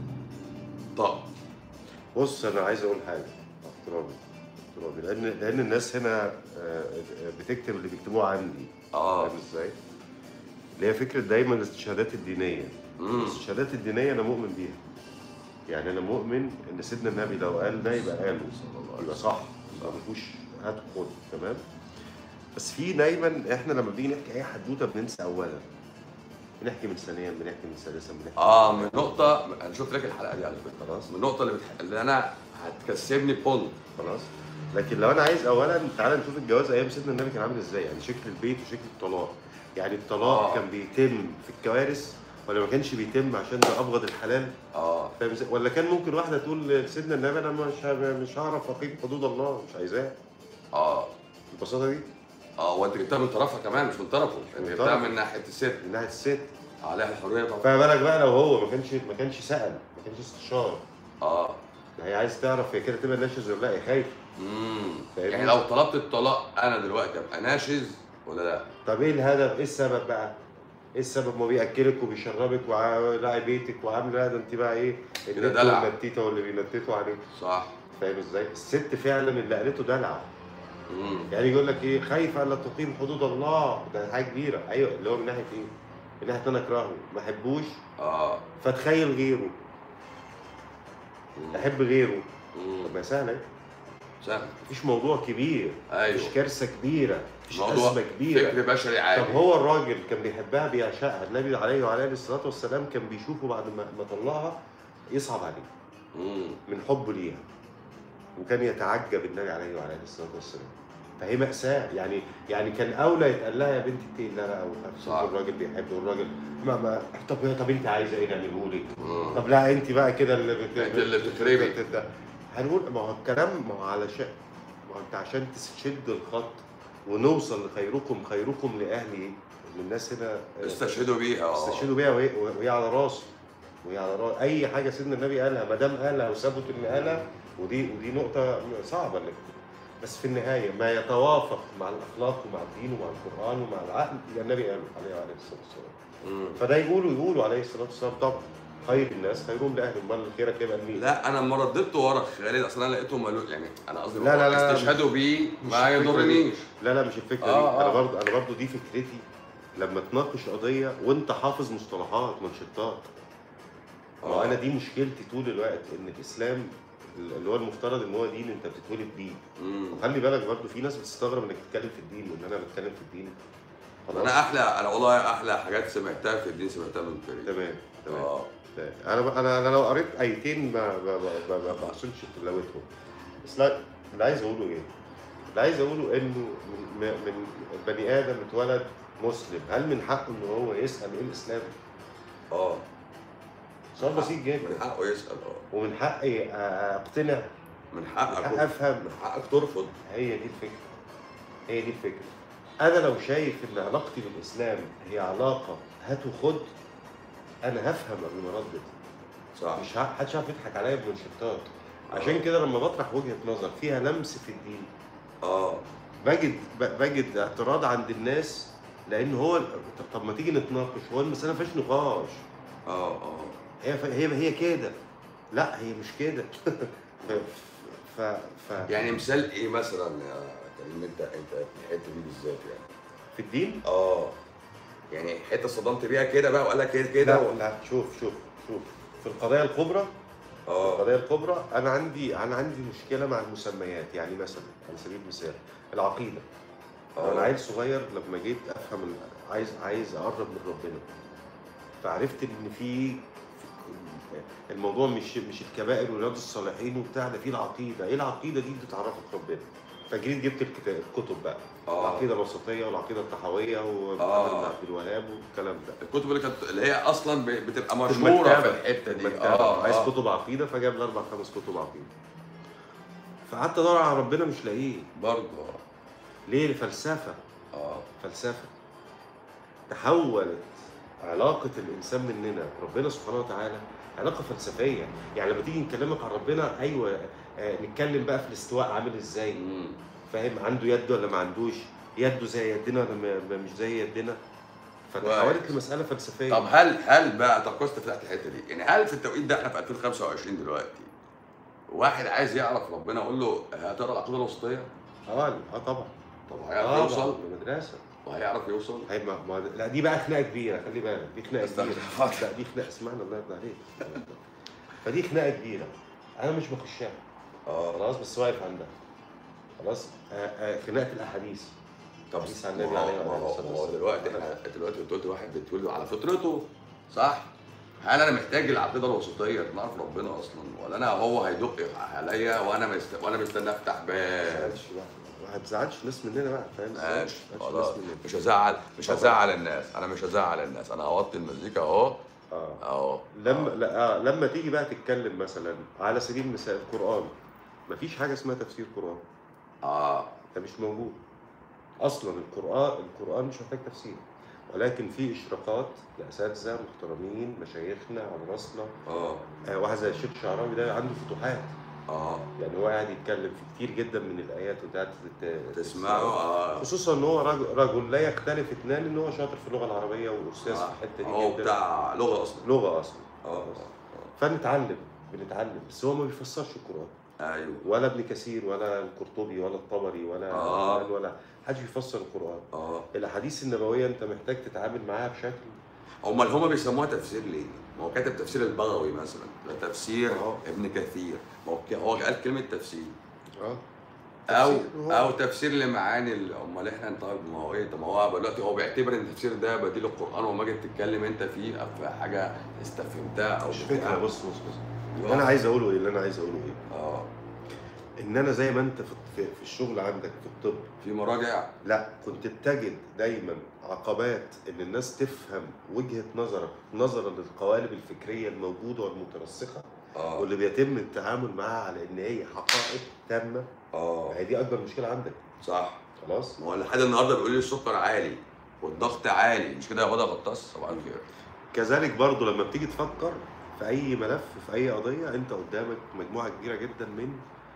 طاقه بص انا عايز اقول حاجه احترامي احترامي لان لان الناس هنا آه، بتكتب اللي بيكتبوه عندي اه فاهم ازاي؟ اللي هي فكره دايما الاستشهادات الدينيه امم الاستشهادات الدينيه انا مؤمن بيها يعني انا مؤمن ان سيدنا النبي لو قال ده يبقى قاله يبقى صح ما فيهوش هات خد تمام بس في دايما احنا لما بنيجي نحكي اي حدوته بننسى اولا بنحكي من ثانيا بنحكي من ثالثا بنحكي اه من نقطة انا شفت لك الحلقة دي على فكرة خلاص من النقطة اللي, بتح... اللي انا هتكسبني بونت خلاص لكن لو انا عايز اولا تعالى نشوف الجواز ايام سيدنا النبي كان عامل ازاي يعني شكل البيت وشكل الطلاق يعني الطلاق آه. كان بيتم في الكوارث ولا ما كانش بيتم عشان ده ابغض الحلال اه فاهم ازاي ولا كان ممكن واحده تقول لسيدنا النبي انا مش ه- مش هعرف اقيم حدود الله مش عايزاها اه البساطه دي اه وانت جبتها من طرفها كمان مش من طرفه انت من جبتها طرفه. من ناحية الست من ناحيه الست عليها الحرية طبعا فما بالك بقى لو هو ما كانش ما كانش سال ما كانش استشار اه هي عايز تعرف هي كده تبقى ناشز ولا لا هي خايفه امم فاهمني؟ يعني لو طلبت الطلاق انا دلوقتي ابقى ناشز ولا لا؟ طب ايه الهدف ايه السبب بقى ايه السبب ما بياكلك وبيشربك ولاعي بيتك وعامل لا ده انت بقى ايه كده النت دلع. والنتيته واللي بينتتوا عليك صح فاهم ازاي الست فعلا اللي قالته دلع امم يعني يقول لك ايه خايفه الا تقيم حدود الله ده حاجه كبيره ايوه اللي هو من ناحيه ايه من ناحيه انا اكرهه ما احبوش اه فتخيل غيره مم. احب غيره مم. طب ما سهله ايه سهل مفيش موضوع كبير ايوه مفيش كارثه كبيره مفيش موضوع ازمه كبيره فكر بشري عادي طب هو الراجل كان بيحبها بيعشقها النبي عليه وعليه الصلاه والسلام كان بيشوفه بعد ما ما طلقها يصعب عليه امم من حبه ليها وكان يتعجب النبي عليه وعليه الصلاه والسلام فهي مأساة يعني يعني كان أولى يتقال لها يا بنتي اتقي الله بقى صح. وخلاص الراجل بيحب والراجل ما ما طب طب أنت عايزة إيه نعمله لك؟ مم. طب لا أنت بقى كده اللي بت... أنت اللي بتخربي. بت- بت- هنقول ما هو الكلام ما هو علشان ما هو أنت عشان تشد الخط ونوصل لخيركم خيركم لأهلي إن الناس هنا آه، استشهدوا بيها اه استشهدوا بيها وهي, وهي على راسه وهي على راسه اي حاجه سيدنا النبي قالها ما دام قالها وثبت ان قالها ودي ودي نقطه صعبه انك بس في النهايه ما يتوافق مع الاخلاق ومع الدين ومع القران ومع العقل يبقى النبي قاله عليه وعليه الصلاه والسلام مم. فده يقولوا يقولوا عليه الصلاه والسلام طبعا خير الناس خيرهم لاهلهم امال خيرك يبقى لمين؟ لا انا لما رددت ورا خالد اصل انا لقيته ملو يعني انا قصدي لا، لا، لا، استشهدوا بيه مش ما الفكرة يضرنيش لا لا مش الفكره آه، دي انا آه. برضه انا برضه دي فكرتي لما تناقش قضيه وانت حافظ مصطلحات منشطات ما هو آه. انا دي مشكلتي طول الوقت ان الاسلام اللي هو المفترض ان هو دين انت بتتولد بيه مم. وخلي بالك برضو في ناس بتستغرب انك تتكلم في الدين وان انا بتكلم في الدين خلاص انا احلى انا والله احلى حاجات سمعتها في الدين سمعتها من كريم تمام تمام اه تمام. انا انا انا لو قريت ايتين ما ما ما ما- ما بحصلش تلاوتهم بس لا اللي عايز اقوله ايه؟ اللي عايز اقوله انه من, من البني ادم اتولد مسلم هل من حقه ان هو يسال ايه الاسلام؟ اه سؤال بسيط من جدا حقه يسال اه ومن حقي اقتنع من من حقك حقي افهم من حقك ترفض هي دي الفكره هي دي الفكره انا لو شايف ان علاقتي بالاسلام هي علاقه هات وخد انا هفهم قبل ما اردد صح مش ه- محدش عارف يضحك عليا بمنشطات عشان كده لما بطرح وجهه نظر فيها لمس في الدين اه بجد ب- بجد اعتراض عند الناس لان هو طب, طب ما تيجي نتناقش هو المساله ما فيهاش نقاش اه اه هي ف- هي هي كده لا هي مش كده ف, ف, ف يعني مثال ايه مثلا يا كريم انت انت في الحته دي بالذات يعني في الدين اه يعني حته صدمت بيها كده بقى وقال لك كده كده لا لا شوف شوف شوف في القضايا الكبرى اه القضايا الكبرى انا عندي انا عندي مشكله مع المسميات يعني مثلا على سبيل المثال العقيده آه. انا عيل صغير لما جيت افهم ال- عايز عايز اقرب من ربنا فعرفت ان في في- الموضوع مش مش الكبائر ورياض الصالحين وبتاع ده في العقيده ايه العقيده دي بتعرفك ربنا فجريت جبت الكتاب الكتب بقى آه. العقيده الوسطيه والعقيده الطحاويه ومحمد آه. بن عبد الوهاب والكلام ده الكتب اللي كانت اللي هي اصلا ب- بتبقى في مشهوره المكتبة. في الحته دي المكتبة. اه عايز آه. كتب عقيده فجاب لي اربع خمس كتب عقيده فقعدت ادور على ربنا مش لاقيه برضه ليه فلسفه اه فلسفه تحولت علاقه الانسان مننا ربنا سبحانه وتعالى علاقه فلسفيه يعني لما تيجي نكلمك عن ربنا ايوه آه، نتكلم بقى في الاستواء عامل ازاي مم. فاهم عنده يد ولا ما عندوش يده زي يدنا ولا ما- ما مش زي يدنا فتحولت كويس. لمساله فلسفيه طب هل هل بقى تركزت فتحت الحته دي يعني هل في التوقيت ده احنا في 2025 دلوقتي واحد عايز يعرف ربنا اقول له هتقرا العقيده الوسطيه اه اه طبعا طب هيعرف اه يوصل المدرسه وهيعرف يوصل هي ما ما لا دي بقى خناقه كبيره خلي بالك دي خناقه استنى. كبيره لا دي خناقه اسمعنا الله يرضى عليك فدي خناقه كبيره انا مش بخشها اه خلاص بس واقف عندها خلاص آه، آه، خناقه الاحاديث طب حديث عن ما النبي هو- عليه ما هو- الصلاة ما هو والسلام. دلوقتي احنا دلوقتي قلت واحد بيتولد على فطرته صح؟ هل انا محتاج العقيده الوسطيه عشان اعرف ربنا اصلا ولا انا هو هيدق عليا وانا مست... وانا مستني افتح ما باب تزعلش بقى ما هتزعلش الناس مننا بقى فاهم ازاي؟ ماشي ما تزعلش خلاص الناس مننا. مش هزعل مش هزعل الناس انا مش هزعل الناس انا هوطي المزيكا اهو اه اهو لما لا آه لما تيجي بقى تتكلم مثلا على سبيل المثال القران مفيش حاجه اسمها تفسير قران اه ده مش موجود اصلا القران القران مش محتاج تفسير ولكن في اشراقات لاساتذه محترمين مشايخنا على راسنا اه آه، واحد زي الشيخ الشعراوي ده عنده فتوحات اه يعني هو قاعد يتكلم في كتير جدا من الايات وبتاعت الت- تسمعه اه خصوصا ان هو رجل, رجل لا يختلف اثنان ان هو شاطر في اللغه العربيه واستاذ في الحته دي هو جدا بتاع لغه اصلا لغه اصلا اه فنتعلم بنتعلم بس هو ما بيفسرش القران ايوه ولا ابن كثير ولا القرطبي ولا الطبري ولا آه. ولا, ولا حدش بيفسر القران اه الاحاديث النبويه انت محتاج تتعامل معاها بشكل امال هما بيسموها تفسير ليه؟ ما هو كاتب تفسير البغوي مثلا ده تفسير آه. ابن كثير ما هو ك- هو قال كلمه تفسير اه او تفسير هو- او تفسير لمعاني ال- امال احنا طيب ما هو ايه طب ما هو دلوقتي هو بيعتبر ان التفسير ده بديل القران وما جيت تتكلم انت فيه او في حاجه استفهمتها او مش بتاع. فكره بص بص بص اللي انا عايز اقوله ايه اللي انا عايز اقوله ايه اه ان انا زي ما انت في في في الشغل عندك في الطب في مراجع لا كنت تجد دايما عقبات ان الناس تفهم وجهه نظرك نظرا للقوالب الفكريه الموجوده والمترسخه اه واللي بيتم التعامل معاها على ان هي حقائق تامه اه هي دي اكبر مشكله عندك صح خلاص ما هو لحد النهارده بيقول لي السكر عالي والضغط عالي مش كده يا هدى غطاس صباح الخير كذلك برضو لما بتيجي تفكر في اي ملف في اي قضيه انت قدامك مجموعه كبيره جدا من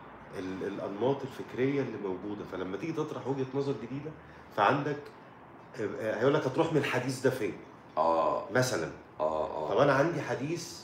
ال- الانماط الفكريه اللي موجوده فلما تيجي تطرح وجهه نظر جديده فعندك آه، هيقول لك هتروح من الحديث ده فين اه مثلا اه طب اه انا عندي حديث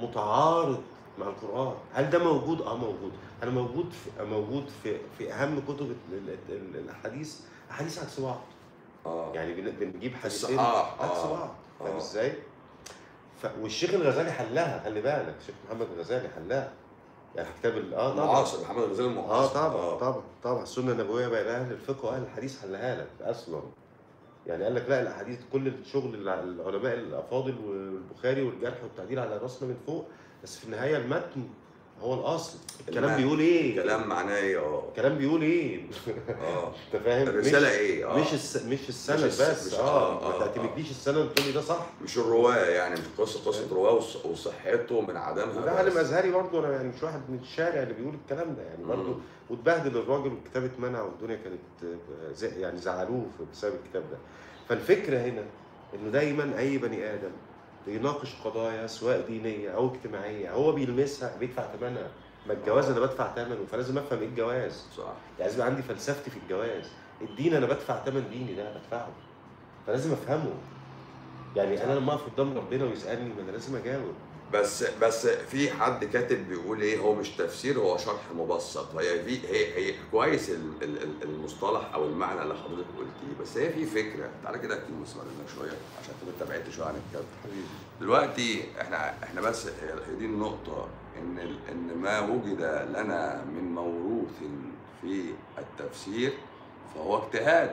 متعارض مع القران هل ده موجود اه موجود انا موجود في موجود في في اهم كتب ال- ال- ال- الاحاديث احاديث عكس بعض اه يعني بن- بنجيب حديثين الصحاح، عكس آه. بعض فاهم آه. ازاي؟ ف... والشيخ الغزالي حلها خلي بالك الشيخ محمد الغزالي حلها يعني كتاب ال- اه طبعا معاصر محمد الغزالي اه المعاصر طبعا طبعا طبعا السنه النبويه بقى اهل الفقه واهل الحديث حلها لك اصلا يعني قال لك لا الاحاديث كل الشغل اللي العلماء الافاضل والبخاري والجرح والتعديل على راسنا من فوق بس في النهايه المتن هو الاصل الكلام المتن. بيقول ايه كلام معناه ايه اه الكلام بيقول ايه اه انت فاهم الرساله مش ايه اه مش الس... مش السند الس- بس مش- اه آه، ما آه، تعتمدليش السند تقول لي ده صح مش الرواه يعني مش قصه قصه رواه وص- وصحته من عدمها وده بس. عالم ازهري برضه انا يعني مش واحد من الشارع اللي بيقول الكلام ده يعني برضه مم. واتبهدل الراجل والكتاب اتمنع والدنيا كانت آه، زي يعني زعلوه بسبب الكتاب ده فالفكره هنا انه دايما اي بني ادم بيناقش قضايا سواء دينيه او اجتماعيه هو بيلمسها بيدفع ثمنها ما الجواز انا بدفع ثمنه فلازم افهم ايه الجواز صح يعني لازم عندي فلسفتي في الجواز الدين انا بدفع ثمن ديني ده بدفعه فلازم افهمه يعني انا لما اقف قدام ربنا ويسالني ما انا لازم اجاوب بس بس في حد كاتب بيقول ايه هو مش تفسير هو شرح مبسط هي في هي هي كويس ال- ال- ال- المصطلح او المعنى اللي حضرتك قلتيه بس هي في فكره تعالى كده اكتب مسمار لنا شويه عشان كده انت بعدت شويه عن الكتاب حبيبي دلوقتي احنا احنا بس هي هي دي النقطة ان ال- ان ما وجد لنا من موروث في التفسير فهو اجتهاد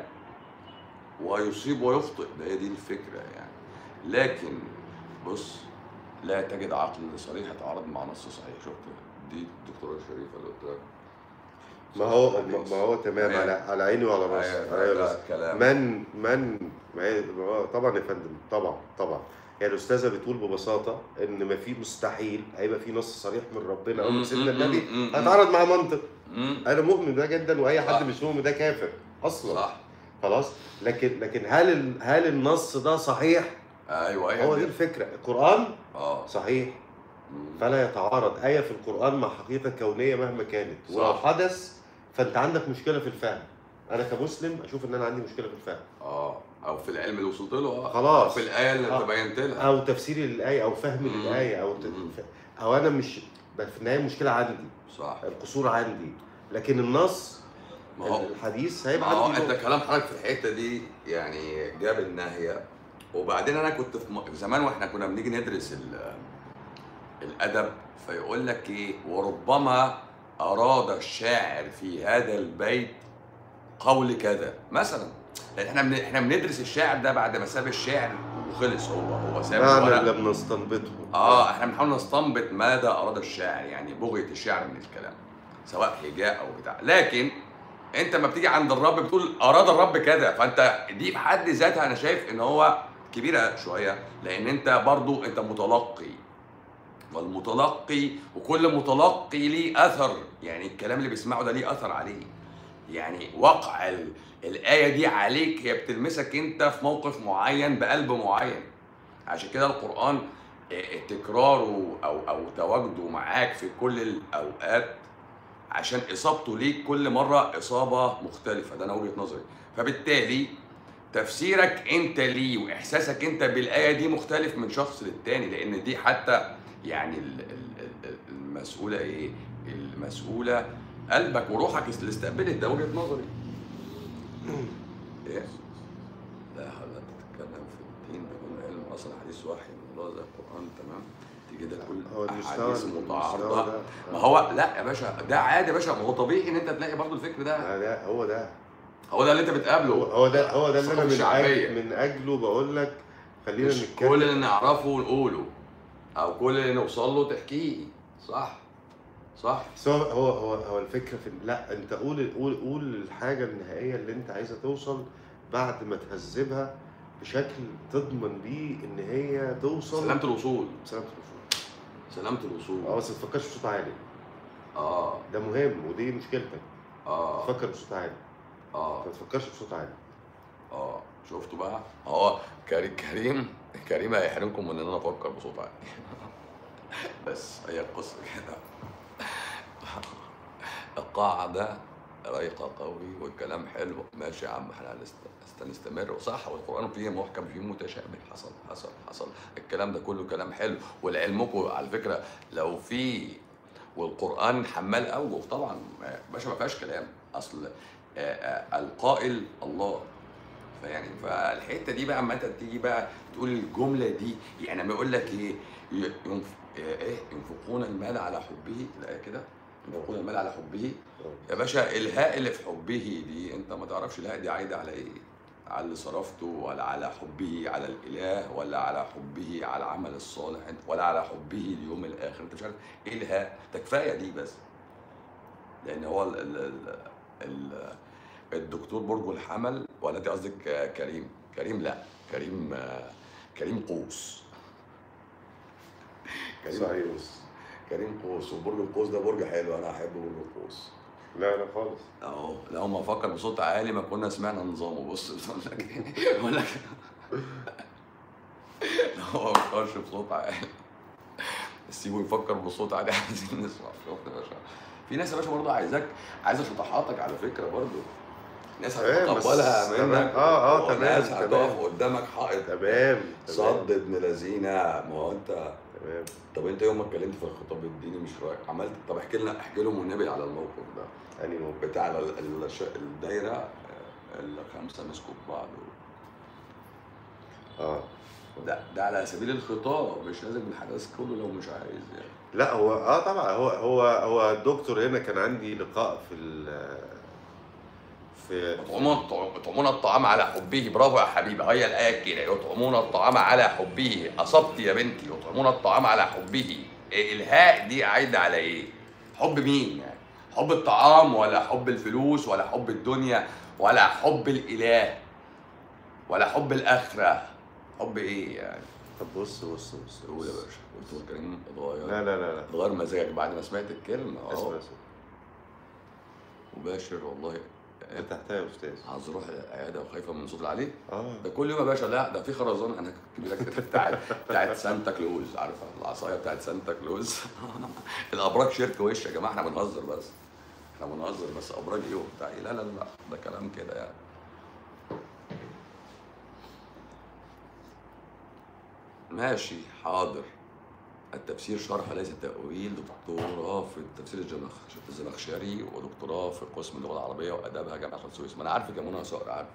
ويصيب ويخطئ ده هي دي الفكرة يعني لكن بص لا تجد عقل صريح يتعارض مع نص صحيح شفت دي الدكتورة الشريفة اللي قلت لك ما هو ما- ما هو تمام أيوة. على على عيني وعلى راسي أيوة، على عيني ده وعلى راسي كلام. من من ما هي- ما هو طبعا يا فندم طبعا طبعا هي الاستاذه بتقول ببساطه ان ما في مستحيل هيبقى في نص صريح من ربنا او من سيدنا مم، النبي مم، مم، هيتعارض مع منطق مم. انا مؤمن ده جدا واي صح. حد مش مؤمن ده كافر اصلا صح خلاص لكن لكن هل ال- هل النص ده صحيح ايوه ايوه هو دي الفكره القران اه صحيح مم. فلا يتعارض آية في القرآن مع حقيقة كونية مهما كانت صح. ولو حدث فأنت عندك مشكلة في الفهم أنا كمسلم أشوف إن أنا عندي مشكلة في الفهم اه او في العلم اللي وصلت له اه خلاص. أو في الايه اللي آه. انت بينت لها أو تفسيري للآية أو فهمي مم. للآية أو ت... مم. أو أنا مش بس في النهاية المشكلة عندي صح القصور عندي لكن النص ما هو الحديث ما هيبقى هو عندي انت نقطة. كلام حضرتك في الحته دي يعني جاب الناهيه وبعدين انا كنت في م- زمان واحنا كنا بنيجي ندرس ال- الادب فيقول لك ايه وربما اراد الشاعر في هذا البيت قول كذا مثلا لان احنا بن- احنا بندرس الشاعر ده بعد ما ساب الشعر وخلص هو هو ساب معنى الورق. لم نستنبطه اه احنا بنحاول نستنبط ماذا اراد الشاعر يعني بغيه الشاعر من الكلام سواء هجاء او بتاع لكن انت لما بتيجي عند الرب بتقول اراد الرب كذا فانت دي في حد ذاتها انا شايف ان هو كبيره شويه لان انت برضو انت متلقي والمتلقي وكل متلقي ليه اثر يعني الكلام اللي بيسمعه ده ليه اثر عليه يعني وقع ال- الايه دي عليك هي بتلمسك انت في موقف معين بقلب معين عشان كده القرآن آه، تكراره أو أو تواجده معاك في كل الأوقات عشان إصابته ليك كل مرة إصابة مختلفة ده أنا وجهة نظري فبالتالي تفسيرك أنت ليه وإحساسك أنت بالآية دي مختلف من شخص للتاني لأن دي حتى يعني ال- ال- ال- المسؤولة إيه؟ المسؤولة قلبك وروحك اللي استقبلت ده وجهة نظري إيه؟ لا حول ولا قوة تتكلم في الدين بدون علم اصلا حديث وحي من الله زي القران تمام تيجي ده هو كل المستوى احاديث المستوى متعارضه ده ما هو لا يا باشا ده عادي يا باشا ما هو طبيعي ان انت تلاقي برضه الفكر ده آه، ده هو ده هو ده اللي انت بتقابله هو هو ده هو ده اللي انا الثقافة من الشعبية. أجل من اجله بقول لك خلينا مش نتكلم كل اللي نعرفه ونقوله او كل اللي نوصل له تحكيه صح صح بس هو هو هو هو الفكره في لا انت قول قول قول الحاجه النهائيه اللي انت عايزه توصل بعد ما تهذبها بشكل تضمن بيه ان هي توصل سلامة الوصول سلامة الوصول سلامة الوصول اه بس ما تفكرش بصوت عالي اه ده مهم ودي مشكلتك اه تفكر بصوت عالي اه ما تفكرش بصوت عالي اه شفتوا بقى هو كريم كريم كريم هيحرمكم من ان انا افكر بصوت عالي بس هي القصه كده القاعده رايقه قوي والكلام حلو ماشي يا عم احنا هنست- هنستمر وصح والقران فيه محكم فيه متشابه حصل حصل حصل الكلام ده كله كلام حلو ولعلمكم على فكره لو في والقران حمال اوجه طبعا يا باشا ما فيهاش كلام اصل آه، آه، القائل الله فيعني فالحته دي بقى اما انت تيجي بقى تقول الجمله دي يعني لما يقول لك ايه ي- ينف- إيه إيه؟ ينفقون المال على حبه الآية كده ينفقون المال على حبه آه. يا باشا الهاء اللي في حبه دي انت ما تعرفش الهاء دي عايده على ايه على اللي صرفته ولا على حبه على الاله ولا على حبه على العمل الصالح انت ولا على حبه اليوم الاخر انت مش عارف ايه الهاء ده كفايه دي بس لان هو ال ال ال ال الدكتور برج الحمل ولا انت قصدك آه، كريم كريم لا كريم آه، كريم قوس كريم صحيح كريم قوس وبرج القوس ده برج حلو انا احب برج القوس لا لا خالص اهو لو ما فكر بصوت عالي ما كنا سمعنا نظامه بص بقول لك ايه بقول لك لو ما فكرش بصوت عالي سيبه يفكر بصوت عالي عايزين نسمع شفت يا باشا في ناس يا باشا برضه عايزاك عايزه شطحاتك على فكره برضه ناس ايه بس هتتقبلها تمام. منك اه اه تمام وناس تمام هتقف قدامك حائط تمام صد تمام ابن لذينه ما هو انت تمام طب انت يوم ما اتكلمت في الخطاب الديني مش رايك عملت طب احكي لنا احكي لهم والنبي على الموقف ده اني موقف بتاع ال- ال- الش- الدايره آه، الخمسه مسكوا في بعض اه ده ده على سبيل الخطاب مش لازم الحدث كله لو مش عايز يعني لا هو اه طبعا هو هو هو الدكتور هنا كان عندي لقاء في ال في يطعمون الطع- يطعمون الطعام على حبه برافو يا حبيبي هي الايه كده يطعمون الطعام على حبه اصبت يا بنتي يطعمون الطعام على حبه إيه الهاء دي عايده على ايه حب مين يعني حب الطعام ولا حب الفلوس ولا حب الدنيا ولا حب الاله ولا حب الاخره حب ايه يعني طب بص بص بص قول يا بص. باشا دكتور كريم اتغير لا لا لا لا اتغير مزاجك بعد ما سمعت الكلمه اسمع اه اسمع مباشر والله فتحتها يا استاذ عايز اروح العياده وخايفه من صوت العلي اه ده كل يوم يا باشا لا ده في خرزان انا كنت لك كده بتاعت بتاعت سانتا كلوز عارفه العصايه بتاعت سانتا كلوز الابراج شرك وش يا جماعه احنا بنهزر بس احنا بنهزر بس ابراج ايه وبتاع ايه لا لا لا ده كلام كده يعني ماشي حاضر التفسير شرح ليس تأويل دكتوراه في التفسير الجمخ- الزمخشري ودكتوراه في قسم اللغة العربية وآدابها جامعة السويس ما أنا عارف يا منى صقر عارف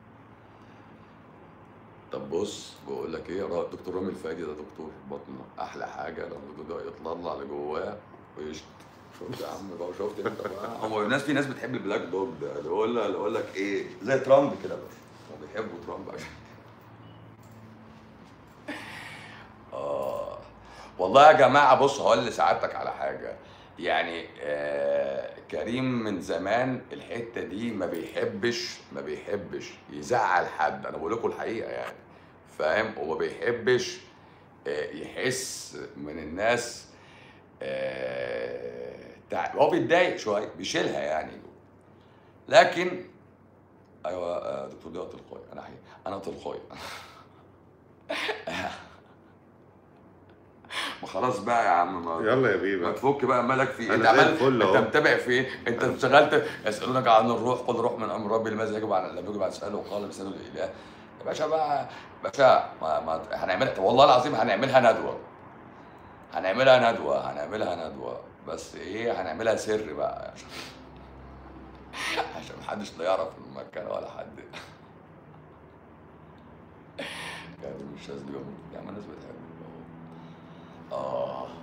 طب بص بقول لك ايه را- دكتور رامي الفادي ده دكتور بطنه احلى حاجه لما الدكتور يطلع لجواه ويشت شفت يا عم بقى شفت انت بقى هو الناس في ناس بتحب البلاك دوج ده اللي يقول اللي يقول لك ايه زي ترامب كده بس هم بيحبوا ترامب عشان اه والله يا جماعه بص هقول لسعادتك على حاجه يعني آه كريم من زمان الحته دي ما بيحبش ما بيحبش يزعل حد انا بقول لكم الحقيقه يعني فاهم وما بيحبش آه يحس من الناس آه تع- هو بيتضايق شويه بيشيلها يعني لكن ايوه آه، دكتور ده تلقائي انا حقيقي. انا تلقائي ما خلاص بقى يا عم ما يلا يا ما بيبي تفك بقى مالك في أنا انت زي عمال الفل انت أهو. متابع في ايه؟ انت اشتغلت يسالونك عن الروح قل روح من امر ربي لماذا يجب عن لم يجب عن سؤاله وقال لسانه الاله يا باشا بقى باشا ما, ما هنعملها والله العظيم هنعملها ندوه هنعملها ندوه هنعملها ندوه بس ايه هنعملها سر بقى عشان عشان محدش لا يعرف المكان ولا حد كان مش شاذ اليوم يا عم الناس بتحبه اه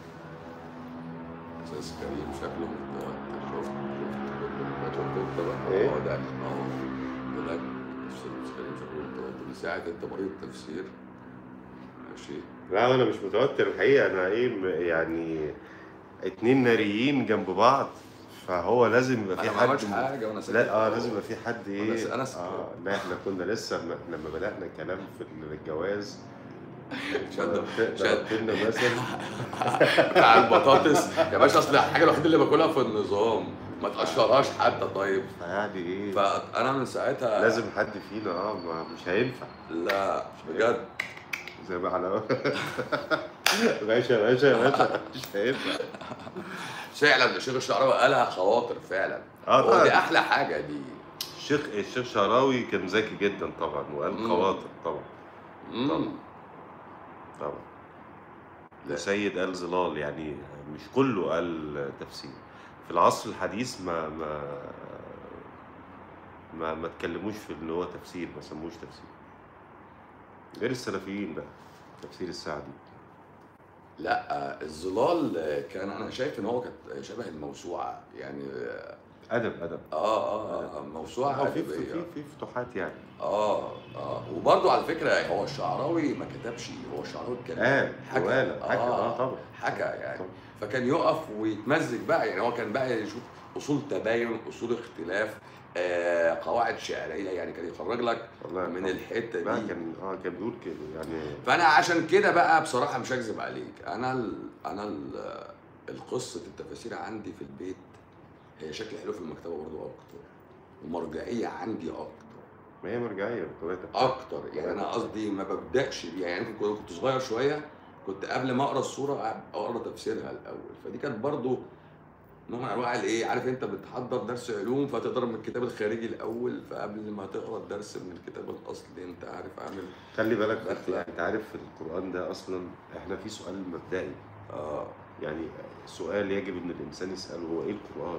استاذ كريم شكله متوتر شفت شفت شفت انت بقى إيه؟ اه ده اه بقول لك استاذ كريم شكله متوتر ساعة انت مريض تفسير ماشي لا انا مش متوتر الحقيقه انا ايه م- يعني اتنين ناريين جنب بعض فهو لازم يبقى في انا ما حد عملتش م- حاجة وانا ساكت لا اه لازم يبقى في حد ايه أنا س- أنا س- اه لا احنا كنا لسه م- لما بدانا الكلام في الجواز شد ضربت شد ضربت لنا مثل بتاع البطاطس يا باشا اصل الحاجة الوحيدة اللي باكلها في النظام ما تقشرهاش حتى طيب فيعني ايه فانا من ساعتها لازم حد فينا اه ما مش هينفع لا بجد زي ما احنا باشا باشا باشا مش هينفع فعلا الشيخ الشعراوي قالها خواطر فعلا اه هو دي طبعا احلى حاجه دي الشيخ الشيخ شعراوي كان ذكي جدا طبعا وقال مم. خواطر طبعا مم. طبعا. طبعا لا. وسيد قال ظلال يعني مش كله قال تفسير في العصر الحديث ما ما ما ما اتكلموش في ان هو تفسير ما سموش تفسير غير السلفيين بقى تفسير السعدي لا الظلال كان انا شايف ان هو كانت شبه الموسوعه يعني ادب ادب اه اه اه موسوعه اه في في ادبيه في في فتوحات يعني اه اه وبرضه على فكره هو الشعراوي ما كتبش هو الشعراوي اتكلم اه حكى جواله حكى اه طبعا حكى يعني طبعا. فكان يقف ويتمزج بقى يعني هو كان بقى يشوف اصول تباين اصول اختلاف آه قواعد شعريه يعني كان يخرج لك والله من الحته لا دي كان اه كان بيقول كده يعني فانا عشان كده بقى بصراحه مش هكذب عليك انا ال انا ال القصه التفاسير عندي في البيت هي شكل حلو في المكتبه برضه اكتر ومرجعيه عندي اكتر ما هي مرجعيه بطبيعتها اكتر يعني انا قصدي ما ببداش بيها يعني كنت كنت صغير شويه كنت قبل ما اقرا الصوره اقرا تفسيرها الاول فدي كانت برضو نوع من انواع الايه عارف انت بتحضر درس علوم فتقرا من الكتاب الخارجي الاول فقبل ما تقرا الدرس من الكتاب الاصلي انت عارف اعمل خلي بالك داخلة. انت عارف في القران ده اصلا احنا في سؤال مبدئي اه يعني سؤال يجب ان الانسان يساله هو ايه القران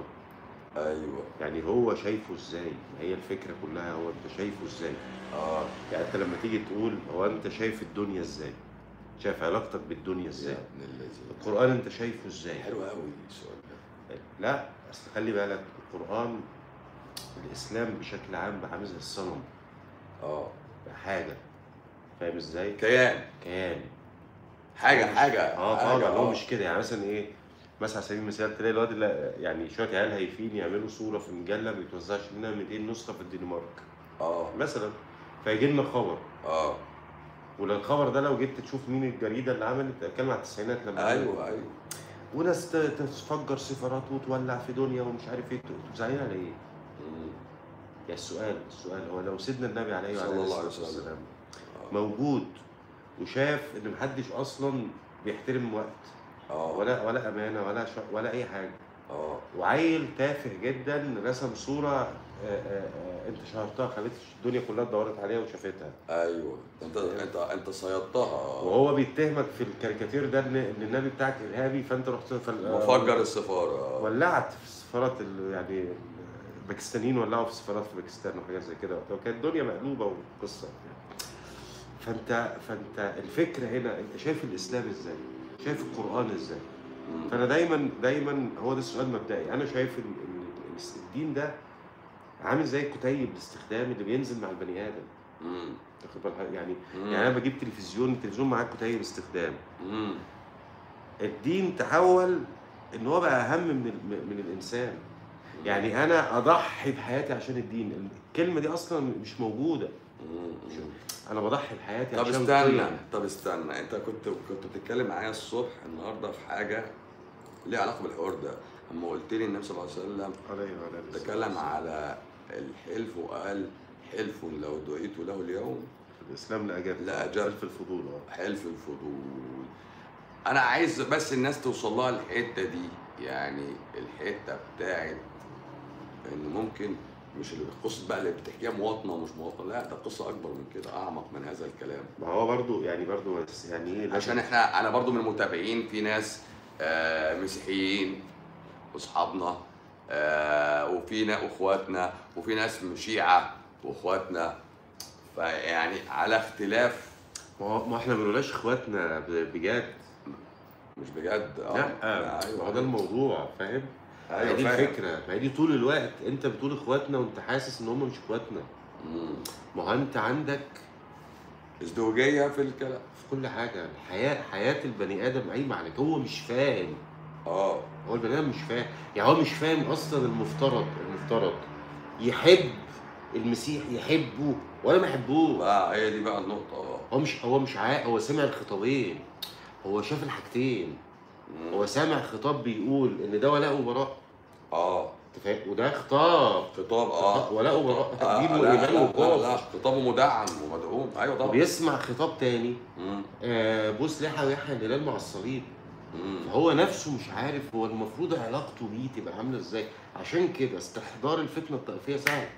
ايوه يعني هو شايفه ازاي ما هي الفكره كلها هو انت شايفه ازاي اه يعني انت لما تيجي تقول هو انت شايف الدنيا ازاي شايف علاقتك بالدنيا يا ازاي ابن الذين القران انت شايفه ازاي حلو قوي السؤال ده لا اصل خلي بالك القران الاسلام بشكل عام عامل زي الصنم اه حاجه فاهم ازاي كيان كيان حاجه هو مش- حاجه اه حاجة، طبعا هو مش كده يعني مثلا ايه مثلا على سبيل المثال تلاقي الواد اللي يعني شويه عيال هايفين يعملوا صوره في مجله ما بيتوزعش منها 200 نسخه في الدنمارك اه مثلا فيجي لنا خبر اه وللخبر ده لو جيت تشوف مين الجريده اللي عملت اتكلم على التسعينات لما ايوه ايوه وناس ت- تفجر سفارات وتولع في دنيا ومش عارف ايه انتوا زعلانين على ايه؟ مم. يعني السؤال السؤال هو لو سيدنا النبي عليه صلى وعلى الله عليه الصلاه وسلم. والسلام آه. موجود وشاف ان محدش اصلا بيحترم وقت اه ولا ولا امانه ولا ش... ولا اي حاجه اه وعيل تافه جدا رسم صوره آه، آه، آه، انت شهرتها خليت الدنيا كلها اتدورت عليها وشافتها ايوه انت انت انت صيدتها وهو بيتهمك في الكاريكاتير ده ان إن النبي بتاعك ارهابي فانت رحت فل... مفجر السفاره ولعت في السفارات ال- يعني الباكستانيين ولعوا في السفارات في باكستان وحاجات زي كده وبتاع. وكانت الدنيا مقلوبه وقصه فانت فانت الفكره هنا انت شايف الاسلام ازاي؟ شايف القران ازاي؟ مم. فانا دايما دايما هو ده السؤال المبدئي انا شايف ان إن الدين ده عامل زي الكتيب الاستخدام اللي بينزل مع البني ادم مم. تاخد بالك يعني مم. يعني انا بجيب تلفزيون التلفزيون معاه كتيب استخدام مم. الدين تحول ان هو بقى اهم من ال- من الانسان يعني انا اضحي بحياتي عشان الدين الكلمه دي اصلا مش موجوده مم. انا بضحي بحياتي طب عشان استنى قيم. طب استنى انت كنت كنت بتتكلم معايا الصبح النهارده في حاجه ليها علاقه بالحوار ده اما قلت لي النبي صلى الله عليه وسلم عليه وعلى آله تكلم وصحبه. على الحلف وقال حلف لو دعيت له اليوم الاسلام لا اجاب لا أجاب. في الفضول اه حلف الفضول انا عايز بس الناس توصل لها الحته دي يعني الحته بتاعت ان ممكن مش القصه بقى اللي بتحكيها مواطنه ومش مواطنه لا ده قصه اكبر من كده اعمق من هذا الكلام ما هو برضو يعني برضو بس يعني ايه لازم- عشان احنا انا برضو من المتابعين في ناس آه، مسيحيين واصحابنا آه، وفي نا- اخواتنا وفي ناس من شيعه واخواتنا فيعني على اختلاف ما هو ما احنا ما بنقولهاش اخواتنا ب- بجد مش بجد اه لا ما ايوه هو ده الموضوع فاهم ما هي ايوه دي فاهم. الفكره ما هي دي طول الوقت انت بتقول اخواتنا وانت حاسس ان هم مش اخواتنا مم. ما هو انت عندك ازدواجيه في الكلام في كل حاجه الحياه حياه البني ادم قايمه عليك هو مش فاهم اه هو البني ادم مش فاهم يعني هو مش فاهم اصلا المفترض المفترض يحب المسيح يحبه ولا ما يحبوش بقى هي دي بقى النقطه اه هو مش هو مش عا... هو سمع الخطابين هو شاف الحاجتين مم. هو سامع خطاب بيقول ان ده ولاء وبراء اه انت فاهم وده خطاب خطاب اه ولاء وبراء آه، دين لا, وايمان لا, لا, وكفر لا خطابه مدعم ومدعوم ايوه طبعا وبيسمع خطاب تاني مم. آه بوس لحى ويحيى الهلال مع الصليب مم. فهو نفسه مش عارف هو المفروض علاقته بيه تبقى عامله ازاي عشان كده استحضار الفتنه الطائفيه سهل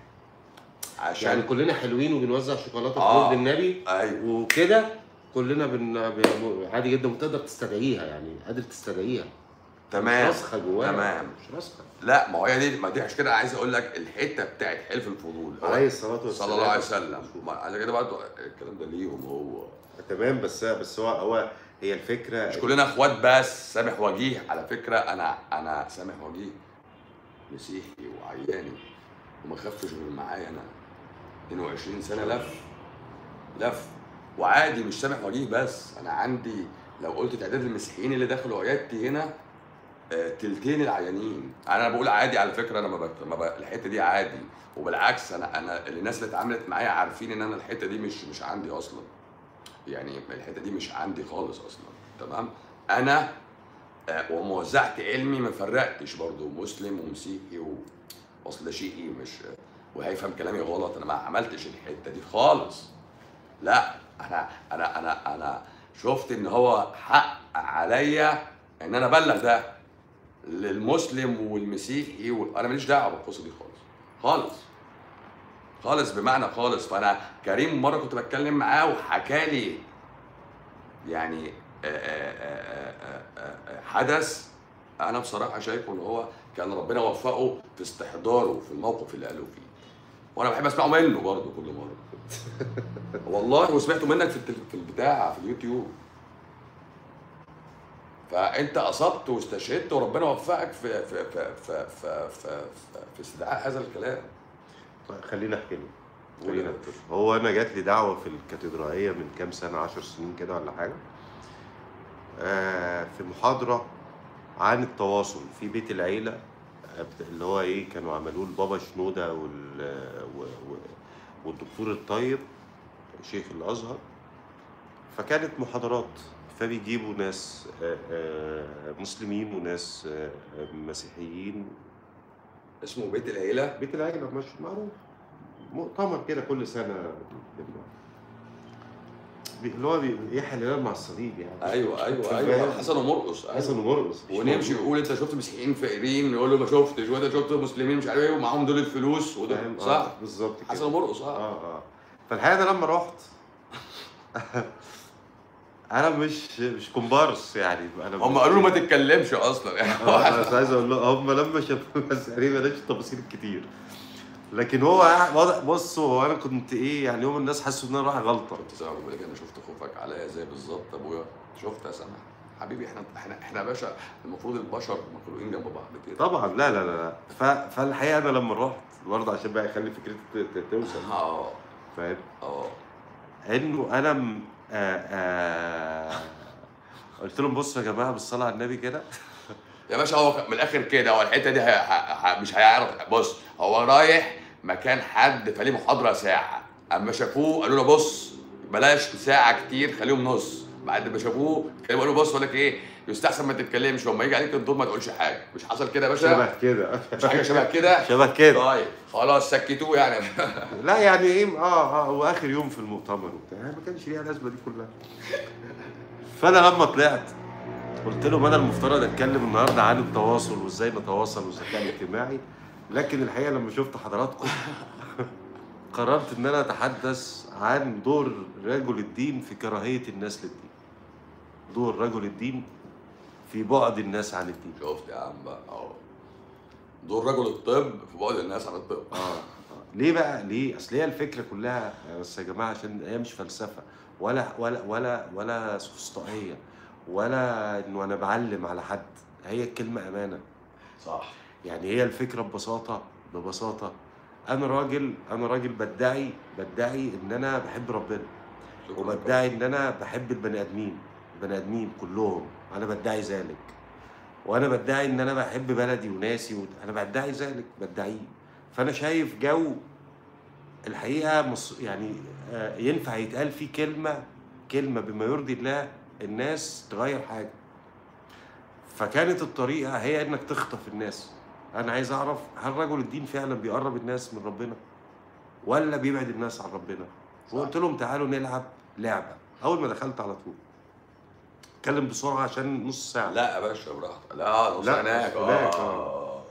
عشان يعني كلنا حلوين وبنوزع شوكولاته في آه. ورد النبي ايوه وكده كلنا بن... بن... عادي جدا وتقدر تستدعيها يعني قادر تستدعيها تمام مش راسخه جواها تمام. مش راسخه لا ما هي دي ما دي عشان كده عايز اقول لك الحته بتاعت حلف الفضول هو عليه الصلاه والسلام صلى الله عليه وسلم ما- على كده برضه الكلام ده ليهم هو تمام بس بس هو هو هي الفكره مش كلنا اخوات بس سامح وجيه على فكره انا انا سامح وجيه مسيحي وعياني وما خفش غير معايا انا 22 سنه لف لف وعادي مش سامح وجيه بس انا عندي لو قلت تعداد المسيحيين اللي دخلوا عيادتي هنا آه، تلتين العيانين انا بقول عادي على فكره انا ما, بت... ما ب... الحته دي عادي وبالعكس انا انا الناس اللي اتعاملت معايا عارفين ان انا الحته دي مش مش عندي اصلا يعني الحته دي مش عندي خالص اصلا تمام انا آه، وما وزعت علمي ما فرقتش برضه مسلم ومسيحي و... اصل ده شيء مش وهيفهم كلامي غلط انا ما عملتش الحته دي خالص لا انا انا انا انا شفت ان هو حق عليا ان انا ابلغ ده للمسلم والمسيحي و... انا ماليش دعوه بالقصه دي خالص خالص خالص بمعنى خالص فانا كريم مره كنت بتكلم معاه وحكى لي يعني آه، آه، آه، آه، آه، حدث انا بصراحه شايفه ان هو كان ربنا وفقه في استحضاره في الموقف اللي قالوا فيه وانا بحب اسمعه منه برضه كل مره والله وسمعته منك في التل- في البتاع في اليوتيوب فانت اصبت واستشهدت وربنا وفقك في في في في في, في, في, في استدعاء هذا الكلام طيب خلينا احكي له قول خلينا يا نحكي له. هو انا جات لي دعوه في الكاتدرائيه من كام سنه عشر سنين كده ولا حاجه آه في محاضره عن التواصل في بيت العيله آه، بت- اللي هو ايه كانوا عملوه البابا شنوده وال و- و- والدكتور الطيب شيخ الازهر فكانت محاضرات فبيجيبوا ناس آه، آه، مسلمين وناس آه، آه، مسيحيين اسمه بيت العيله بيت العيلة مش معروف مؤتمر كده كل سنة بي- اللي هو بي- يحيى الهلال مع الصليب يعني ايوه ايوه فاهم؟ ايوه حسن ومرقص أيوة. حسن ومرقص مش ونمشي موجود. يقول انت شفت مسيحيين فقيرين يقول له ما شفتش وانت شفت مسلمين مش عارف ايه ومعاهم دول الفلوس فاهم؟ ودول آه، صح بالظبط كده حسن ومرقص اه اه اه فالحقيقة انا لما رحت انا مش مش كومبارس يعني انا هم مش- قالوا له ما تتكلمش اصلا يعني اه انا بس عايز اقول له هم لما شافوا بس يعني بلاش التفاصيل الكتير لكن هو قاعد- واضح بص هو انا كنت ايه يعني يوم الناس حسوا ان انا رايح غلطه كنت سامع بقول لك انا شفت خوفك عليا زي بالظبط ابويا شفت يا سامح حبيبي احنا احنا احنا يا باشا المفروض البشر مخلوقين جنب بعض كده طبعا لا لا لا لا ف... فالحقيقه انا لما رحت برضه عشان بقى يخلي فكرتي ت- ت- توصل اه فاهم اه انه انا م... آآ آآ... قلت لهم بصوا يا جماعه بالصلاه على النبي كده يا باشا هو من الاخر كده هو الحته دي ه... ه... ه... مش هيعرف بص هو رايح مكان حد فليه محاضره ساعه اما شافوه قالوا له بص بلاش ساعه كتير خليهم نص بعد ما شافوه كانوا قالوا بص بقول لك ايه يستحسن ما تتكلمش وما يجي عليك الدور ما تقولش حاجه مش حصل كده يا باشا شبه كده مش حاجه شبه كده شبه كده طيب خلاص سكتوه يعني لا يعني ايه اه اه هو اخر يوم في المؤتمر وبتاع ما كانش ليها لازمه دي كلها فانا لما طلعت قلت لهم انا المفترض اتكلم النهارده عن التواصل وازاي نتواصل والذكاء الاجتماعي لكن الحقيقه لما شفت حضراتكم قررت ان انا اتحدث عن دور رجل الدين في كراهيه الناس للدين دور رجل الدين في بعد الناس عن الدين شفت يا عم بقى اهو دور رجل الطب في بعد الناس عن الطب اه آه. ليه بقى ليه اصل هي الفكره كلها بس يا جماعه عشان هي مش فلسفه ولا ولا ولا ولا سفسطائيه ولا انه انا بعلم على حد هي الكلمه امانه صح يعني هي الفكره ببساطه ببساطه انا راجل انا راجل بدعي بدعي ان انا بحب ربنا شكراً. وبدعي ان انا بحب البني ادمين البني ادمين كلهم انا بدعي ذلك وانا بدعي ان انا بحب بلدي وناسي و... انا بدعي ذلك بدعيه فانا شايف جو الحقيقه مص... يعني آه، ينفع يتقال فيه كلمه كلمه بما يرضي الله الناس تغير حاجه فكانت الطريقه هي انك تخطف الناس انا عايز اعرف هل رجل الدين فعلا بيقرب الناس من ربنا ولا بيبعد الناس عن ربنا وقلت لهم تعالوا نلعب لعبه اول ما دخلت على طول اتكلم بسرعه عشان نص ساعه لا يا باشا براحتك لا نص لا، هناك هناك، اه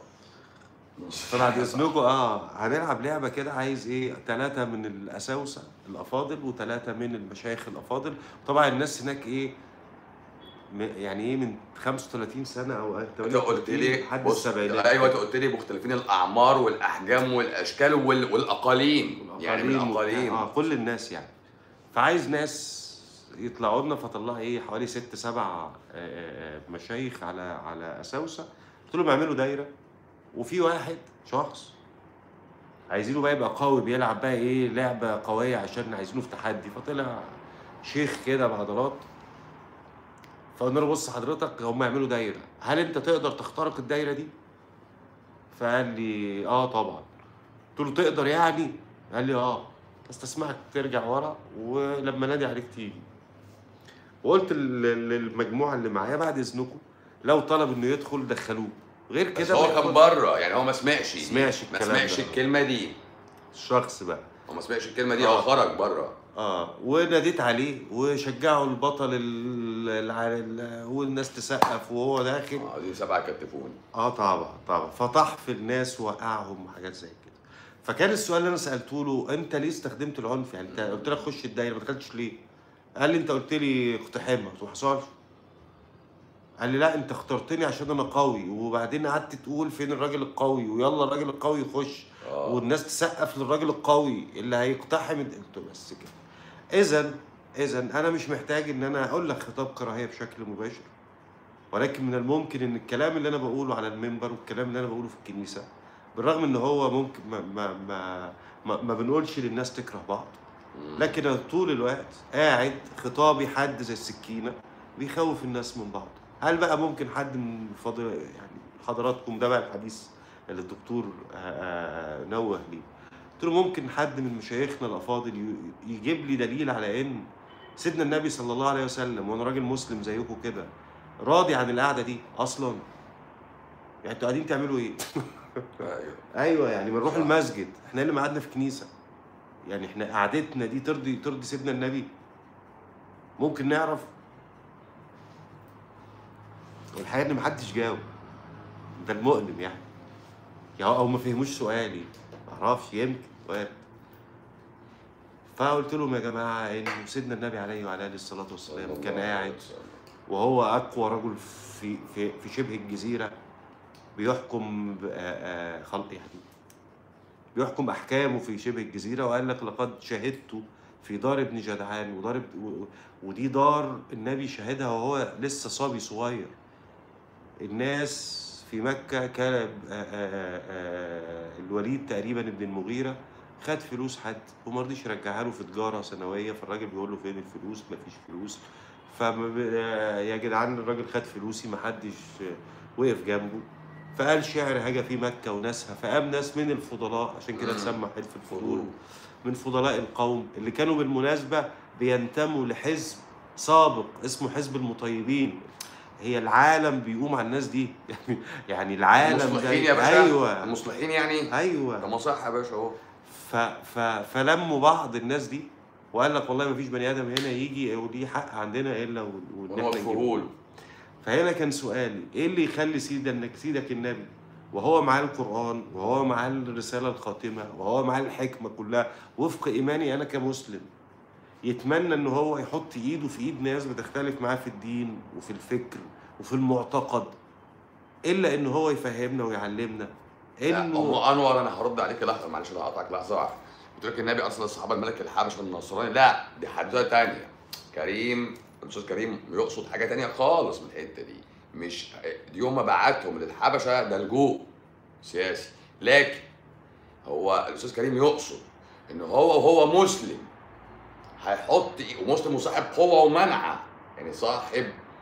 فبعد اذنكم اه هنلعب لعبه كده عايز ايه ثلاثه من الاساوسه الافاضل وثلاثه من المشايخ الافاضل طبعا الناس هناك ايه م- يعني ايه من 35 سنه او انت قلت لي لحد بص السبعينات ايوه انت قلت لي مختلفين الاعمار والاحجام والاشكال وال... والاقاليم يعني من الاقاليم اه كل الناس يعني فعايز ناس يطلعوا لنا فطلع ايه حوالي ست سبع آه، آه، آه، مشايخ على على اساوسه قلت لهم اعملوا دايره وفي واحد شخص عايزينه بقى يبقى قوي بيلعب بقى ايه لعبه قويه عشان عايزينه في تحدي فطلع شيخ كده بعضلات فقلنا له بص حضرتك هم يعملوا دايره هل انت تقدر تخترق الدايره دي فقال لي اه طبعا قلت له تقدر يعني قال لي اه استسمحك ترجع ورا ولما نادي عليك تيجي وقلت لل- للمجموعه اللي معايا بعد اذنكم لو طلب انه يدخل دخلوه غير بس كده هو ما كان يدخل. بره يعني هو ما سمعش دي. سمعش ما الكلام سمعش ده. الكلمه دي الشخص بقى هو ما سمعش الكلمه دي آه. هو خرج بره اه وناديت عليه وشجعوا البطل ال- الع- ال- والناس تسقف وهو داخل اه دي سبعه كتفوني اه طبعا طبعا فطح في الناس وقعهم وحاجات زي كده فكان السؤال اللي انا سالته له انت ليه استخدمت العنف يعني انت قلت لك خش الدايره ما دخلتش ليه قال لي انت قلت لي اقتحمها قلت له ما حصلش قال لي لا انت اخترتني عشان انا قوي وبعدين قعدت تقول فين الراجل القوي ويلا الراجل القوي يخش اه والناس تسقف للراجل القوي اللي هيقتحم الد- قلت له بس كده اذا اذا انا مش محتاج ان انا اقول لك خطاب كراهيه بشكل مباشر ولكن من الممكن ان الكلام اللي انا بقوله على المنبر والكلام اللي انا بقوله في الكنيسه بالرغم ان هو ممكن ما ما ما ما, ما بنقولش للناس تكره بعض مم. لكن أنا طول الوقت قاعد خطابي حد زي السكينه بيخوف الناس من بعض هل بقى ممكن حد من فضل يعني حضراتكم ده بقى الحديث اللي الدكتور آه، آه، نوه ليه قلت له ممكن حد من مشايخنا الافاضل ي- يجيب لي دليل على ان سيدنا النبي صلى الله عليه وسلم وانا راجل مسلم زيكم كده راضي عن القعده دي اصلا يعني انتوا قاعدين تعملوا ايه ايوه ايوه يعني بنروح صح. المسجد احنا اللي قعدنا في كنيسه يعني احنا قعدتنا دي ترضي ترضي سيدنا النبي ممكن نعرف والحقيقه ان محدش جاوب ده المؤلم يعني يعني او ما فهموش سؤالي معرفش يمكن وارد فقلت لهم يا جماعه ان سيدنا النبي عليه وعلى اله الصلاه والسلام صلى كان الله عليه قاعد وسلم. وهو اقوى رجل في في في شبه الجزيره بيحكم ب- آه، آه، خلق يعني بيحكم احكامه في شبه الجزيره وقال لك لقد شهدت في دار ابن جدعان ودار اب- و- ودي دار النبي شهدها وهو لسه صبي صغير الناس في مكه كان آه، آه، آه، الوليد تقريبا ابن المغيره خد فلوس حد وما رضيش يرجعها له في تجاره سنويه فالراجل بيقول له فين الفلوس مفيش فلوس فما ب- آه، يا جدعان الراجل خد فلوسي محدش آه، وقف جنبه فقال شعر هاجا في مكة وناسها فقام ناس من الفضلاء عشان كده مم. تسمى حلف الفضول فضول. من فضلاء القوم اللي كانوا بالمناسبة بينتموا لحزب سابق اسمه حزب المطيبين هي العالم بيقوم على الناس دي يعني يعني العالم ده المصلحين يا باشا ايوه المصلحين يعني ده ايوه مصح يا باشا اهو ف ف فلموا بعض الناس دي وقال لك والله ما فيش بني ادم هنا يجي وليه حق عندنا الا وان احنا ونوفره نجيبه له فهنا كان سؤالي ايه اللي يخلي سيدك سيدك النبي وهو معاه القرآن وهو معاه الرسالة الخاتمة وهو معاه الحكمة كلها وفق إيماني أنا كمسلم يتمنى إن هو يحط إيده في إيد ناس بتختلف معاه في الدين وفي الفكر وفي المعتقد إلا إن هو يفهمنا ويعلمنا لا إنه هو انور انا هرد عليك لحظه معلش انا هقطعك لحظه واحده قلت لك النبي اصلا الصحابه الملك الحبش النصراني لا دي حدوته تانية كريم الاستاذ كريم يقصد حاجه تانية خالص من الحته دي مش يوم ما بعتهم للحبشه ده لجوء سياسي لكن هو الاستاذ كريم يقصد ان هو وهو مسلم هيحط إيه- ومسلم وصاحب قوه ومنعه يعني صاحب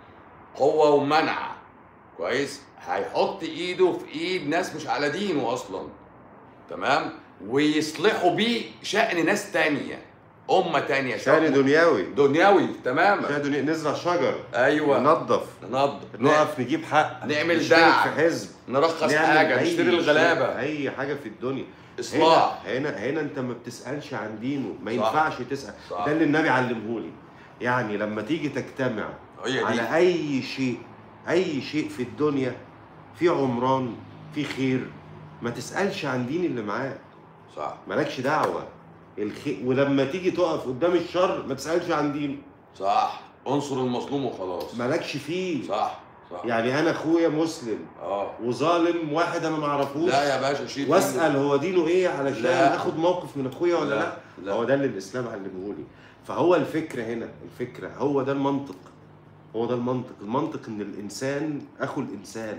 قوه ومنعه كويس هيحط ايده في ايد ناس مش على دينه اصلا تمام ويصلحوا بيه شأن ناس تانية أمة تانية شأن دنيوي دنيوي تماما شأن دنيوي نزرع شجر أيوه ننظف ننظف نقف نجيب حق نعمل نشترك دعم. في حزب نرخص نعمل حاجة أي نشتري شيء، الغلابة اي حاجه في الدنيا إصلاح هنا هنا هنا انت ما بتسالش عن دينه ما صح. ينفعش تسال صح. ده اللي النبي علمه لي يعني لما تيجي تجتمع هي دي على اي شيء اي شيء في الدنيا في عمران في خير ما تسالش عن دين اللي معاك صح مالكش دعوه الخير ولما تيجي تقف قدام الشر ما تسالش عن دينه صح انصر المظلوم وخلاص مالكش فيه صح صح يعني انا اخويا مسلم اه وظالم واحد انا ما اعرفوش لا يا باشا شيل واسال هو دينه ايه علشان لا. اخد موقف من اخويا ولا لا, لا هو ده اللي الاسلام علمه لي فهو الفكره هنا الفكره هو ده المنطق هو ده المنطق المنطق ان الانسان اخو الانسان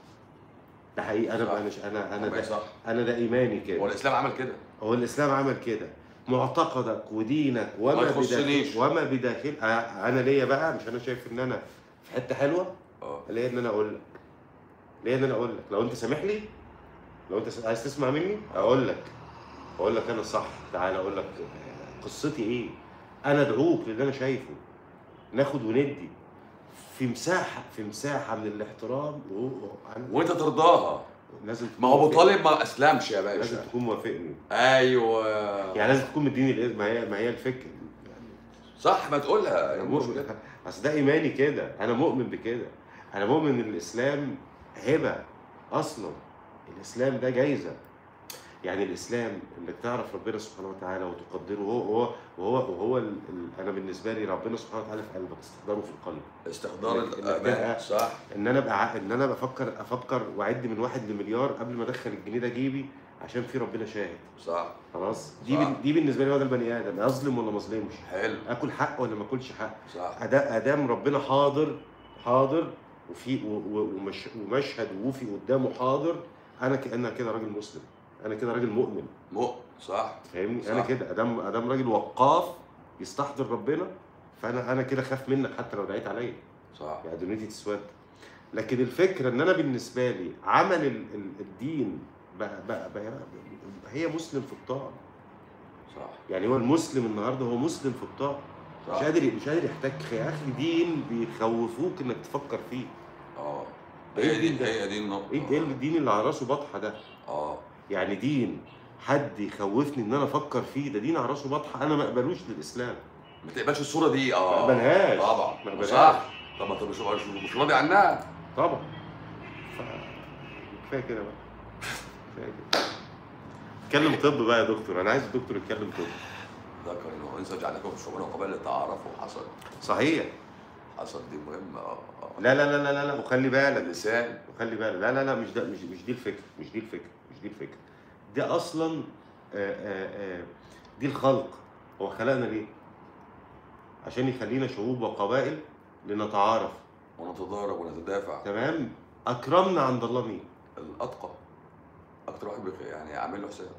ده حقيقي انا صح. انا انا انا والله ده صح انا ده ايماني هو كده الاسلام عمل كده هو الاسلام عمل كده معتقدك ودينك وما ما يخصنيش. بداخل وما بداخل آه، انا ليا بقى مش انا شايف ان انا في حته حلوه اه ليا ان انا اقول لك ليا ان انا اقول لك لو انت سامح لي لو انت س- عايز تسمع مني اقول لك اقول لك انا صح تعالى اقول لك قصتي ايه انا ادعوك للي انا شايفه ناخد وندي في مساحه في مساحه من الاحترام وهو أنا- وانت ترضاها لازم تكون ما هو ابو موافقني. طالب ما اسلمش يا لازم باشا تكون موافقني ايوه يعني لازم تكون مديني الإذن ما هي ما هي الفكره يعني صح ما تقولها انا مش مؤمن كده اصل ده ايماني كده انا مؤمن بكده انا مؤمن ان الاسلام هبه اصلا الاسلام ده جايزه يعني الاسلام انك تعرف ربنا سبحانه وتعالى وتقدره وهو وهو وهو, وهو ال... ال... انا بالنسبه لي ربنا سبحانه وتعالى في قلبك استحضاره في القلب استحضار إنك- إنك الامان تبقى- صح ان انا ابقى ع- ان انا بفكر افكر واعد من واحد لمليار قبل ما ادخل الجنيه ده جيبي عشان في ربنا شاهد صح خلاص دي صح. بن... دي بالنسبه لي هو ده البني ادم اظلم ولا ما اظلمش حلو اكل حق ولا ما اكلش حق صح أدا- ادام ربنا حاضر حاضر وفي و- و- ومش ومشهد وفي قدامه حاضر انا ك- انا كده راجل مسلم انا كده راجل مؤمن مؤ صح فاهمني صح. انا كده ادام ادام راجل وقاف يستحضر ربنا فانا انا كده خاف منك حتى لو دعيت عليا صح يعني دنيتي تسود لكن الفكره ان انا بالنسبه لي عمل ال- ال- الدين بقى بقى بقى هي مسلم في الطاعه صح يعني هو المسلم النهارده هو مسلم في الطاعه مش صح قادر مش قادر يحتاج يا اخي دين بيخوفوك انك تفكر فيه اه إيه هي دي الدين ده؟ هي دي النقطة ايه ايه الدين اللي على راسه بطحه ده اه يعني دين حد يخوفني ان انا افكر فيه ده دين على راسه بطحه انا ما اقبلوش للاسلام ما تقبلش الصورة دي اه ما اقبلهاش ما طبعا اقبلهاش صح طب ما انت مش مش- مش راضي عنها طبعا ف... كفايه كده بقى كفايه كده اتكلم طب بقى يا دكتور انا عايز الدكتور يتكلم طب ذكر انه انسى جعلكم شعوبا وقبائل لتعارفوا حصل صحيح حصل دي مهمة اه اه لا لا لا لا لا, لا. وخلي بالك اللسان وخلي بالك لا لا لا مش ده مش مش دي الفكره مش دي الفكره مش دي الفكره ده اصلا آآ آآ دي الخلق هو خلقنا ليه عشان يخلينا شعوب وقبائل لنتعارف ونتضارب ونتدافع تمام اكرمنا عند الله مين الاتقى اكتر واحد بيخ- يعني عامل له حساب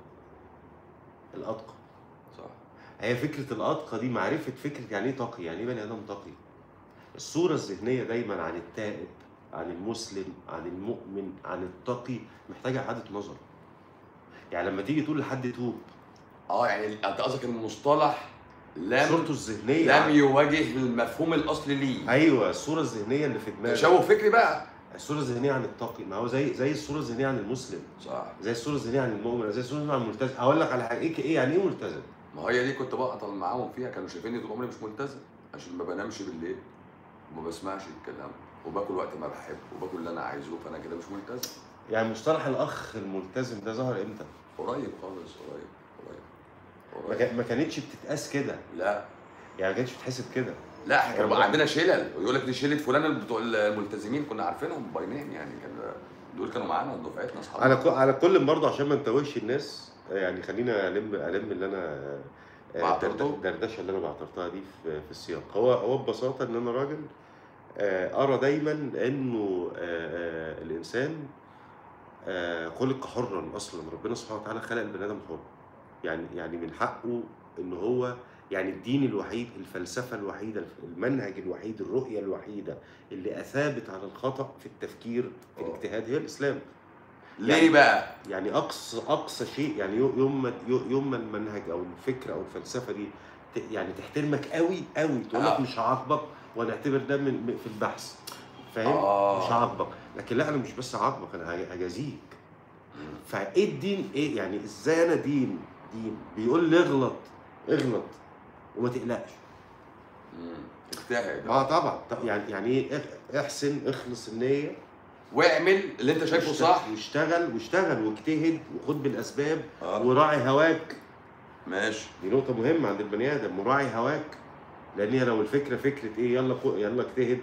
الاتقى صح هي فكره الاتقى دي معرفه فكره يعني ايه تقي يعني ايه بني ادم تقي الصوره الذهنيه دايما عن التائب عن المسلم عن المؤمن عن التقي محتاجه اعاده نظر يعني لما تيجي تقول لحد توب اه يعني انت قصدك ان المصطلح لم صورته الذهنيه لم يواجه المفهوم الاصلي ليه ايوه الصوره الذهنيه اللي في دماغك تشوه فكري بقى الصوره الذهنيه عن التقي ما هو زي زي الصوره الذهنيه عن المسلم صح زي الصوره الذهنيه عن المؤمن زي الصوره الذهنيه عن الملتزم هقول لك على حاجه ايه ايه يعني ايه ملتزم ما هي دي كنت بعطل معاهم فيها كانوا شايفيني طول عمري مش ملتزم عشان ما بنامش بالليل وما بسمعش الكلام وباكل وقت ما بحب وباكل اللي انا عايزه فانا كده مش ملتزم يعني مصطلح الاخ الملتزم ده ظهر امتى قريب خالص قريب قريب ما قريب كان- ما كانتش بتتقاس كده لا يعني ما كانتش بتتحسب كده لا احنا كان والله. بقى عندنا شلل ويقول لك دي شله فلان اللي بتوع الملتزمين كنا عارفينهم باي نيم يعني كان دول كانوا معانا دفعتنا اصحاب على كل على كل برضه عشان ما نتوهش الناس يعني خلينا الم الم اللي انا آه، بعترته؟ درد- دردشه اللي انا بعترتها دي في في السياق هو هو ببساطه ان انا راجل آه، ارى دايما انه آه، آه، الانسان آه، خلق حرا اصلا ربنا سبحانه وتعالى خلق البني ادم حر يعني يعني من حقه ان هو يعني الدين الوحيد الفلسفه الوحيده المنهج الوحيد الرؤيه الوحيده اللي اثابت على الخطا في التفكير في آه. الاجتهاد هي الاسلام ليه بقى؟ يعني اقصى اقصى شيء يعني يو- يوم ما يو- يوم ما المنهج او الفكره او الفلسفه دي ت- يعني تحترمك قوي قوي تقول لك آه. مش هعاقبك ونعتبر ده من من- في البحث فاهم آه. مش هعاقبك لكن لا انا مش بس هعاقبك انا هج- هجازيك مم. فايه الدين ايه يعني ازاي انا دين دين بيقول لي اغلط اغلط وما تقلقش مم. اجتهد اه طبعا طب يعني يعني ايه اح- احسن اخلص النيه واعمل اللي انت شايفه واشت- صح واشتغل واشتغل واجتهد وخد بالاسباب اه وراعي هواك ماشي دي نقطة مهمة عند البني آدم مراعي هواك لأن هي لو الفكرة فكرة إيه يلا فوق يلا اجتهد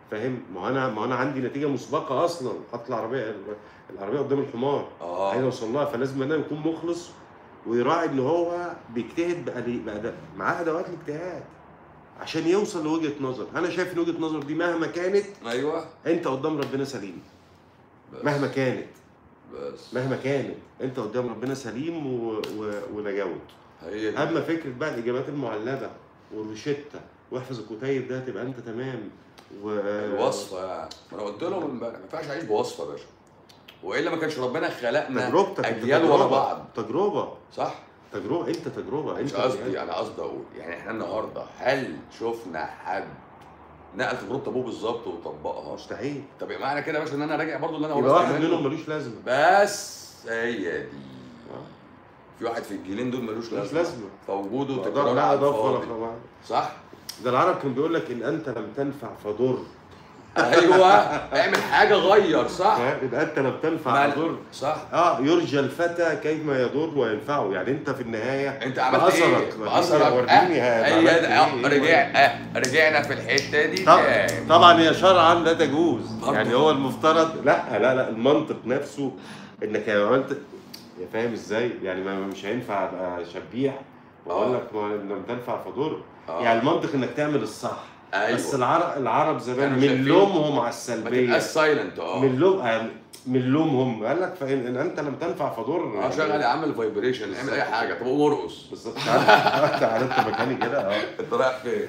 فاهم ما هو انا ما هو انا عندي نتيجه مسبقه اصلا حاطط العربيه العربيه قدام الحمار عايز اه اوصل لها فلازم انا يكون مخلص ويراعي ان هو بيجتهد بقى ليه بقى ده معاه ادوات الاجتهاد عشان يوصل لوجهه نظر انا شايف ان وجهه نظر دي مهما كانت ايوه انت قدام ربنا سليم بس مهما كانت بس مهما كانت انت قدام ربنا سليم و... و... ونجاوت هي دي اما فكره بقى الاجابات المعلبه والروشته واحفظ الكتيب ده تبقى انت تمام و الوصفه يعني ما انا قلت لهم امبارح ما ينفعش اعيش بوصفه يا باشا والا ما كانش ربنا خلقنا تجربتك انت اجيال ورا تجربة. بعض تجربه صح تجربه انت تجربه مش انت قصدي انا قصدي اقول يعني احنا النهارده هل شفنا حد نقل تجربه ابوه بالظبط وطبقها مستحيل طب يبقى معنى كده يا باشا ان انا راجع برضو اللي انا يبقى ورثت واحد منه. منهم ملوش لازمه بس هي دي آه. في واحد في الجيلين دول ملوش ملوش لازمه لازمه فوجوده ده تكرار لا على اضاف ولا الفاضي فوائد صح ده العرب كان بيقول لك ان انت لم تنفع فضر ايوه اعمل حاجه غير صح يبقى انت لم تنفع مال- فضر صح اه يرجى الفتى كيما يضر وينفعه يعني انت في النهايه انت عملت بأثرك. ايه؟ وريني- بأثرك وريني اه ها- هي عملت ده اه إيه؟ رجع اه رجعنا في الحته دي طب تاني. طبعا هي شرعا لا تجوز برضه. يعني هو المفترض لا لا لا المنطق نفسه انك لو عملت يا فاهم ازاي يعني ما مش هينفع ابقى شبيح واقول آه. لك ما لم تنفع فضر آه. يعني المنطق انك تعمل الصح ايوه بس العرب العرب زمان كانوا من شايفين- لومهم على ما السلبيه تبقاش سايلنت اه من لوم يعني من لومهم قال لك فان إن انت لم تنفع فضر اه شغل يا عم الفايبريشن اعمل اي حاجه طب قوم ارقص بالظبط تعالى تعالى انت مكاني كده اه انت رايح فين؟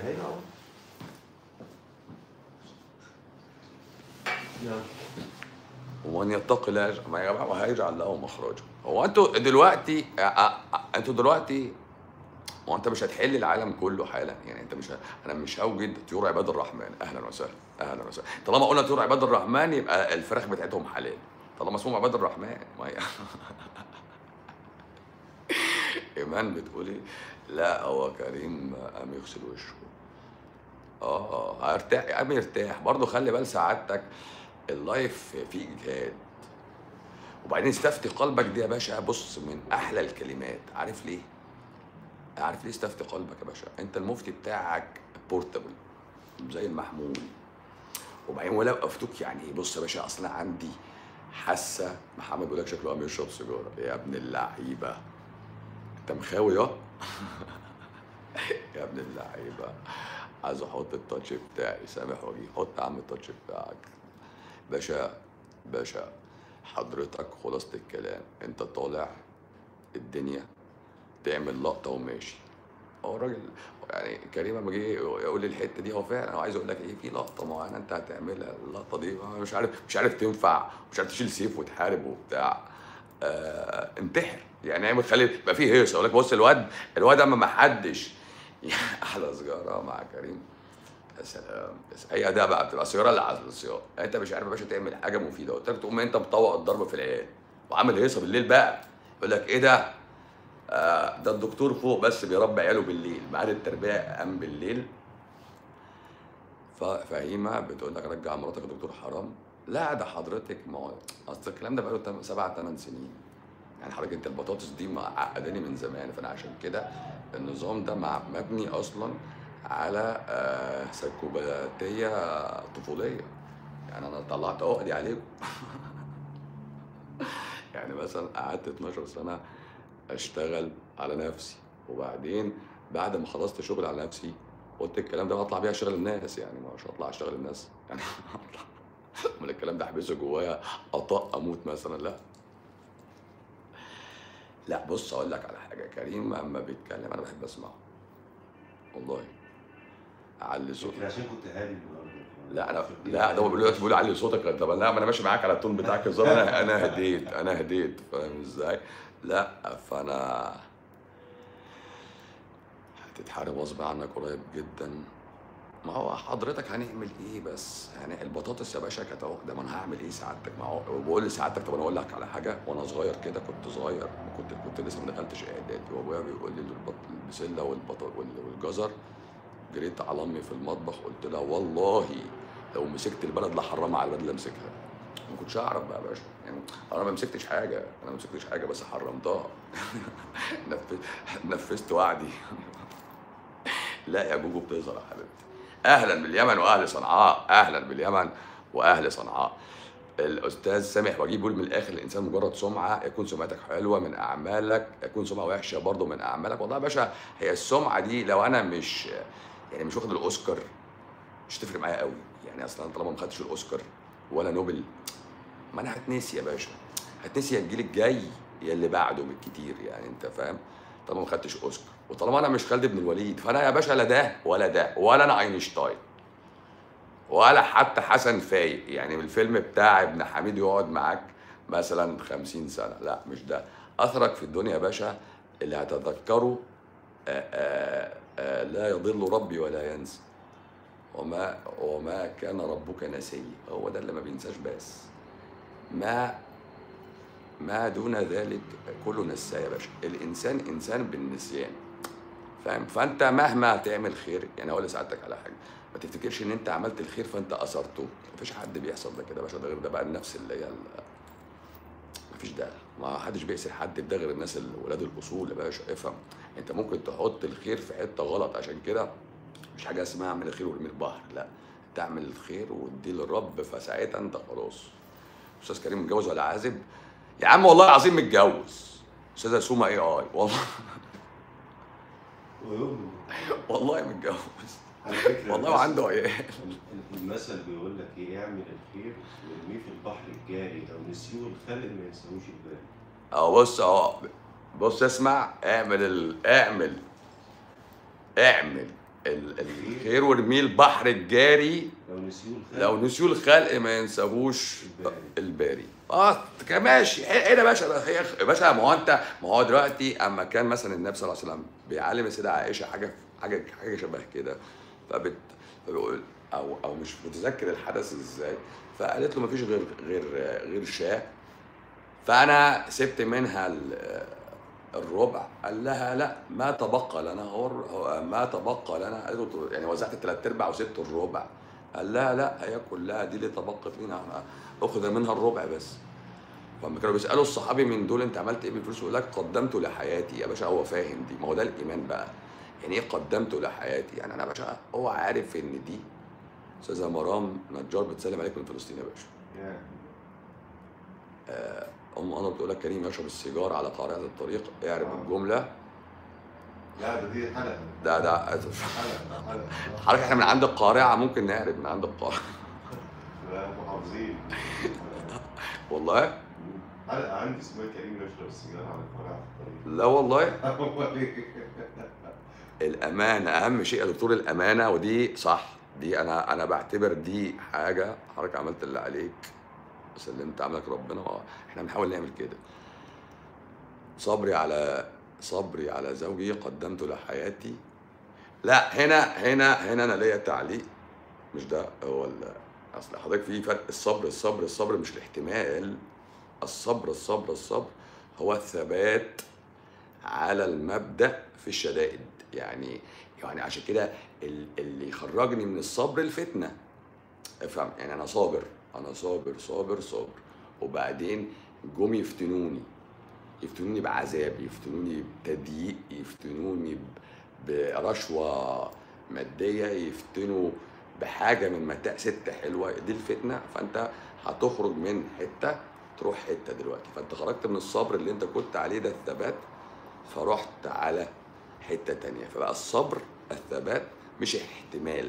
ومن يتق الله يجعل ما يا جماعه وهيجعل له مخرجا هو انتوا دلوقتي اه، اه، انتوا دلوقتي هو انت مش هتحل العالم كله حالا يعني انت مش ه... انا مش هوجد طيور عباد الرحمن اهلا وسهلا اهلا وسهلا طالما قلنا طيور عباد الرحمن يبقى الفراخ بتاعتهم حلال طالما اسمهم عباد الرحمن ما هي ايمان بتقولي لا هو كريم قام يغسل وشه اه هرتاح يا عم ارتاح برضه خلي بال سعادتك اللايف فيه اجهاد وبعدين استفتي قلبك دي يا باشا بص من احلى الكلمات عارف ليه؟ عارف ليه استفتي قلبك يا باشا؟ انت المفتي بتاعك بورتابل زي المحمول وبعدين ولو افتوك يعني ايه بص يا باشا اصلا عندي حاسه محمد بيقول لك شكله قام يشرب سيجاره يا ابن اللعيبه انت مخاوي اه يا ابن اللعيبه عايز احط التاتش بتاعي سامح وجيه حط يا عم التاتش بتاعك باشا باشا حضرتك خلاصة الكلام انت طالع الدنيا تعمل لقطة وماشي هو الراجل يعني كريم لما جه يقول لي الحته دي هو فعلا هو عايز اقول لك ايه في لقطه معينه انت هتعملها اللقطه دي مش عارف مش عارف تنفع مش عارف تشيل سيف وتحارب وبتاع آه انتحر يعني اعمل خلي يبقى فيه هيصه اقول لك بص الواد الواد اما ما حدش احلى سجاره مع كريم يا سلام يا سلام. هي ده بقى بتبقى سياره اللي على السياره يعني انت مش عارف يا باشا تعمل حاجه مفيده قلت لك تقوم انت مطوق الضرب في العيال وعامل هيصه بالليل بقى يقول لك ايه ده؟ آه ده الدكتور فوق بس بيربي عياله بالليل ميعاد التربيه قام بالليل ففهيمه بتقول لك رجع مراتك يا دكتور حرام لا ده حضرتك ما هو اصل الكلام ده بقاله تم- سبع ثمان سنين يعني حضرتك انت البطاطس دي معقداني من زمان فانا عشان كده النظام ده مع مبني اصلا على آه سيكوباتيه طفوليه يعني انا طلعت عقدي عليكم يعني مثلا قعدت 12 سنه اشتغل على نفسي وبعدين بعد ما خلصت شغل على نفسي قلت الكلام ده هطلع بيه اشتغل الناس يعني مش هطلع اشتغل الناس يعني هطلع امال الكلام ده احبسه جوايا اطق اموت مثلا لا لا بص اقول لك على حاجه كريم اما بيتكلم انا بحب اسمعه والله اعلي صوتي عشان كنت هادي النهارده لا انا لا ده هو بيقول دلوقتي بيقول علي صوتك طب لا ما انا ماشي معاك على التون بتاعك الظاهر انا انا هديت انا هديت فاهم ازاي؟ لا فانا هتتحارب غصب عنك قريب جدا ما هو حضرتك هنعمل ايه بس يعني البطاطس يا باشا كانت عقده ما انا هعمل ايه سعادتك ما هو بقول لسعادتك طب انا اقول لك على حاجه وانا صغير كده كنت صغير كنت كنت لسه ما دخلتش اعدادي وابويا بيقول لي البط- البسله والبط- وال- والجزر جريت على امي في المطبخ قلت لها والله لو مسكت البلد لحرمها على البلد اللي امسكها ما كنتش اعرف بقى يا باشا يعني انا ما مسكتش حاجه انا ما مسكتش حاجه بس حرمتها نف- نفذت وعدي لا يا جوجو بتظهر يا حبيبتي اهلا باليمن واهل صنعاء اهلا باليمن واهل صنعاء الاستاذ سامح وجيه بيقول من الاخر الانسان مجرد سمعه يكون سمعتك حلوه من اعمالك يكون سمعه وحشه برضه من اعمالك والله يا باشا هي السمعه دي لو انا مش يعني مش واخد الاوسكار مش تفرق معايا قوي يعني اصلا طالما ما خدتش الاوسكار ولا نوبل ما انا هتنسي يا باشا هتنسي يا الجيل الجاي يا اللي بعده بالكتير يعني انت فاهم طالما ما خدتش اوسكار وطالما انا مش خالد بن الوليد فانا يا باشا لا ده ولا ده ولا انا اينشتاين ولا حتى حسن فايق يعني الفيلم بتاع ابن حميد يقعد معاك مثلا خمسين سنة لا مش ده أثرك في الدنيا يا باشا اللي هتذكره آآ آآ آآ لا يضل ربي ولا ينسى وما وما كان ربك نسيا هو ده اللي ما بينساش بس ما ما دون ذلك كله نساه يا باشا الانسان انسان بالنسيان فاهم فانت مهما تعمل خير يعني اقول لسعادتك على حاجه ما تفتكرش ان انت عملت الخير فانت اثرته مفيش حد بيحصل ده كده يا باشا ده غير ده بقى النفس اللي هي ال- مفيش ده ما حدش بيأسر حد بده غير الناس اللي ولاد الاصول يا باشا افهم انت ممكن تحط الخير في حته غلط عشان كده مش حاجه اسمها اعمل الخير وارمي البحر لا تعمل الخير واديه للرب فساعتها انت خلاص استاذ كريم متجوز ولا عازب يا عم والله العظيم متجوز استاذه سوما اي اي والله ويؤمن والله متجوز على فكرة والله المثل- وعنده عيال المثل بيقول لك ايه اعمل الخير وارميه في البحر الجاري لو نسيوه الخلق ما ينساهوش البال اهو بص اهو بص اسمع اعمل ال... اعمل اعمل ال... الخير وارميه البحر الجاري لو نسيوه الخلق لو نسيوا الخلق ما ينساهوش الباري. الباري اه كان ماشي ايه ده يا باشا ده هي يا باشا ما هو انت ما هو دلوقتي اما كان مثلا النبي صلى الله عليه وسلم بيعلم السيده عائشه حاجه حاجه حاجه شبه كده فبت فبيقول او او مش متذكر الحدث ازاي فقالت له ما فيش غير غير غير شاه فانا سبت منها ال- الربع قال لها لا ما تبقى لنا هو هو ما تبقى لنا قالت له يعني وزعت الثلاث ارباع وسبت الربع قال لها لا هي كلها دي اللي تبقت لنا احنا اخذ منها الربع بس فلما كانوا بيسالوا الصحابي من دول انت عملت ايه بالفلوس يقول لك قدمت لحياتي يا باشا هو فاهم دي ما هو ده الايمان بقى يعني ايه قدمت لحياتي يعني انا يا باشا هو عارف ان دي استاذه مرام نجار بتسلم عليك من فلسطين يا باشا يعني ام انا بتقول لك كريم يشرب السيجار على قارعه الطريق اعرف الجمله لا ده دي حلقة ده ده حلقة حلقة حضرتك احنا من عند القارعه ممكن نعرف من عند القارعه لا محافظين والله حلقة عندي اسمها كريم يشرب السيجارة على القناة لا والله الطريق الامانه اهم شيء يا دكتور الامانه ودي صح دي انا انا بعتبر دي حاجه حضرتك عملت اللي عليك سلمت عملك ربنا احنا بنحاول نعمل كده صبري على صبري على زوجي قدمت لحياتي لا هنا هنا هنا انا ليا تعليق مش ده هو ال- اصل حضرتك في فرق الصبر الصبر الصبر مش الاحتمال الصبر الصبر الصبر هو الثبات على المبدأ في الشدائد يعني يعني عشان كده ال- اللي يخرجني من الصبر الفتنة افهم يعني انا صابر انا صابر صابر صابر وبعدين جم يفتنوني يفتنوني بعذاب يفتنوني بتضييق يفتنوني ب- برشوة مادية يفتنوا بحاجة من متاع ست حلوة دي الفتنة فانت هتخرج من حتة تروح حتة دلوقتي فانت خرجت من الصبر اللي انت كنت عليه ده الثبات فرحت على حتة تانية فبقى الصبر الثبات مش احتمال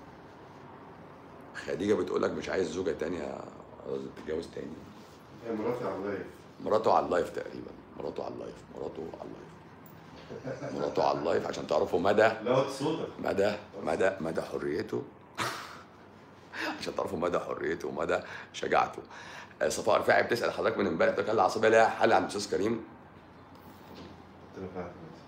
خديجة بتقول لك مش عايز زوجة تانية تتجوز تاني هي مراتي على اللايف مراته على اللايف تقريبا مراته على اللايف مراته على اللايف مراته على اللايف عشان تعرفوا مدى لا وطي صوتك مدى مدى مدى حريته عشان تعرفوا مدى حريته ومدى شجاعته آه، صفاء رفاعي بتسال حضرتك من امبارح بتقول العصبيه ليها حل عند الاستاذ كريم انا فاهم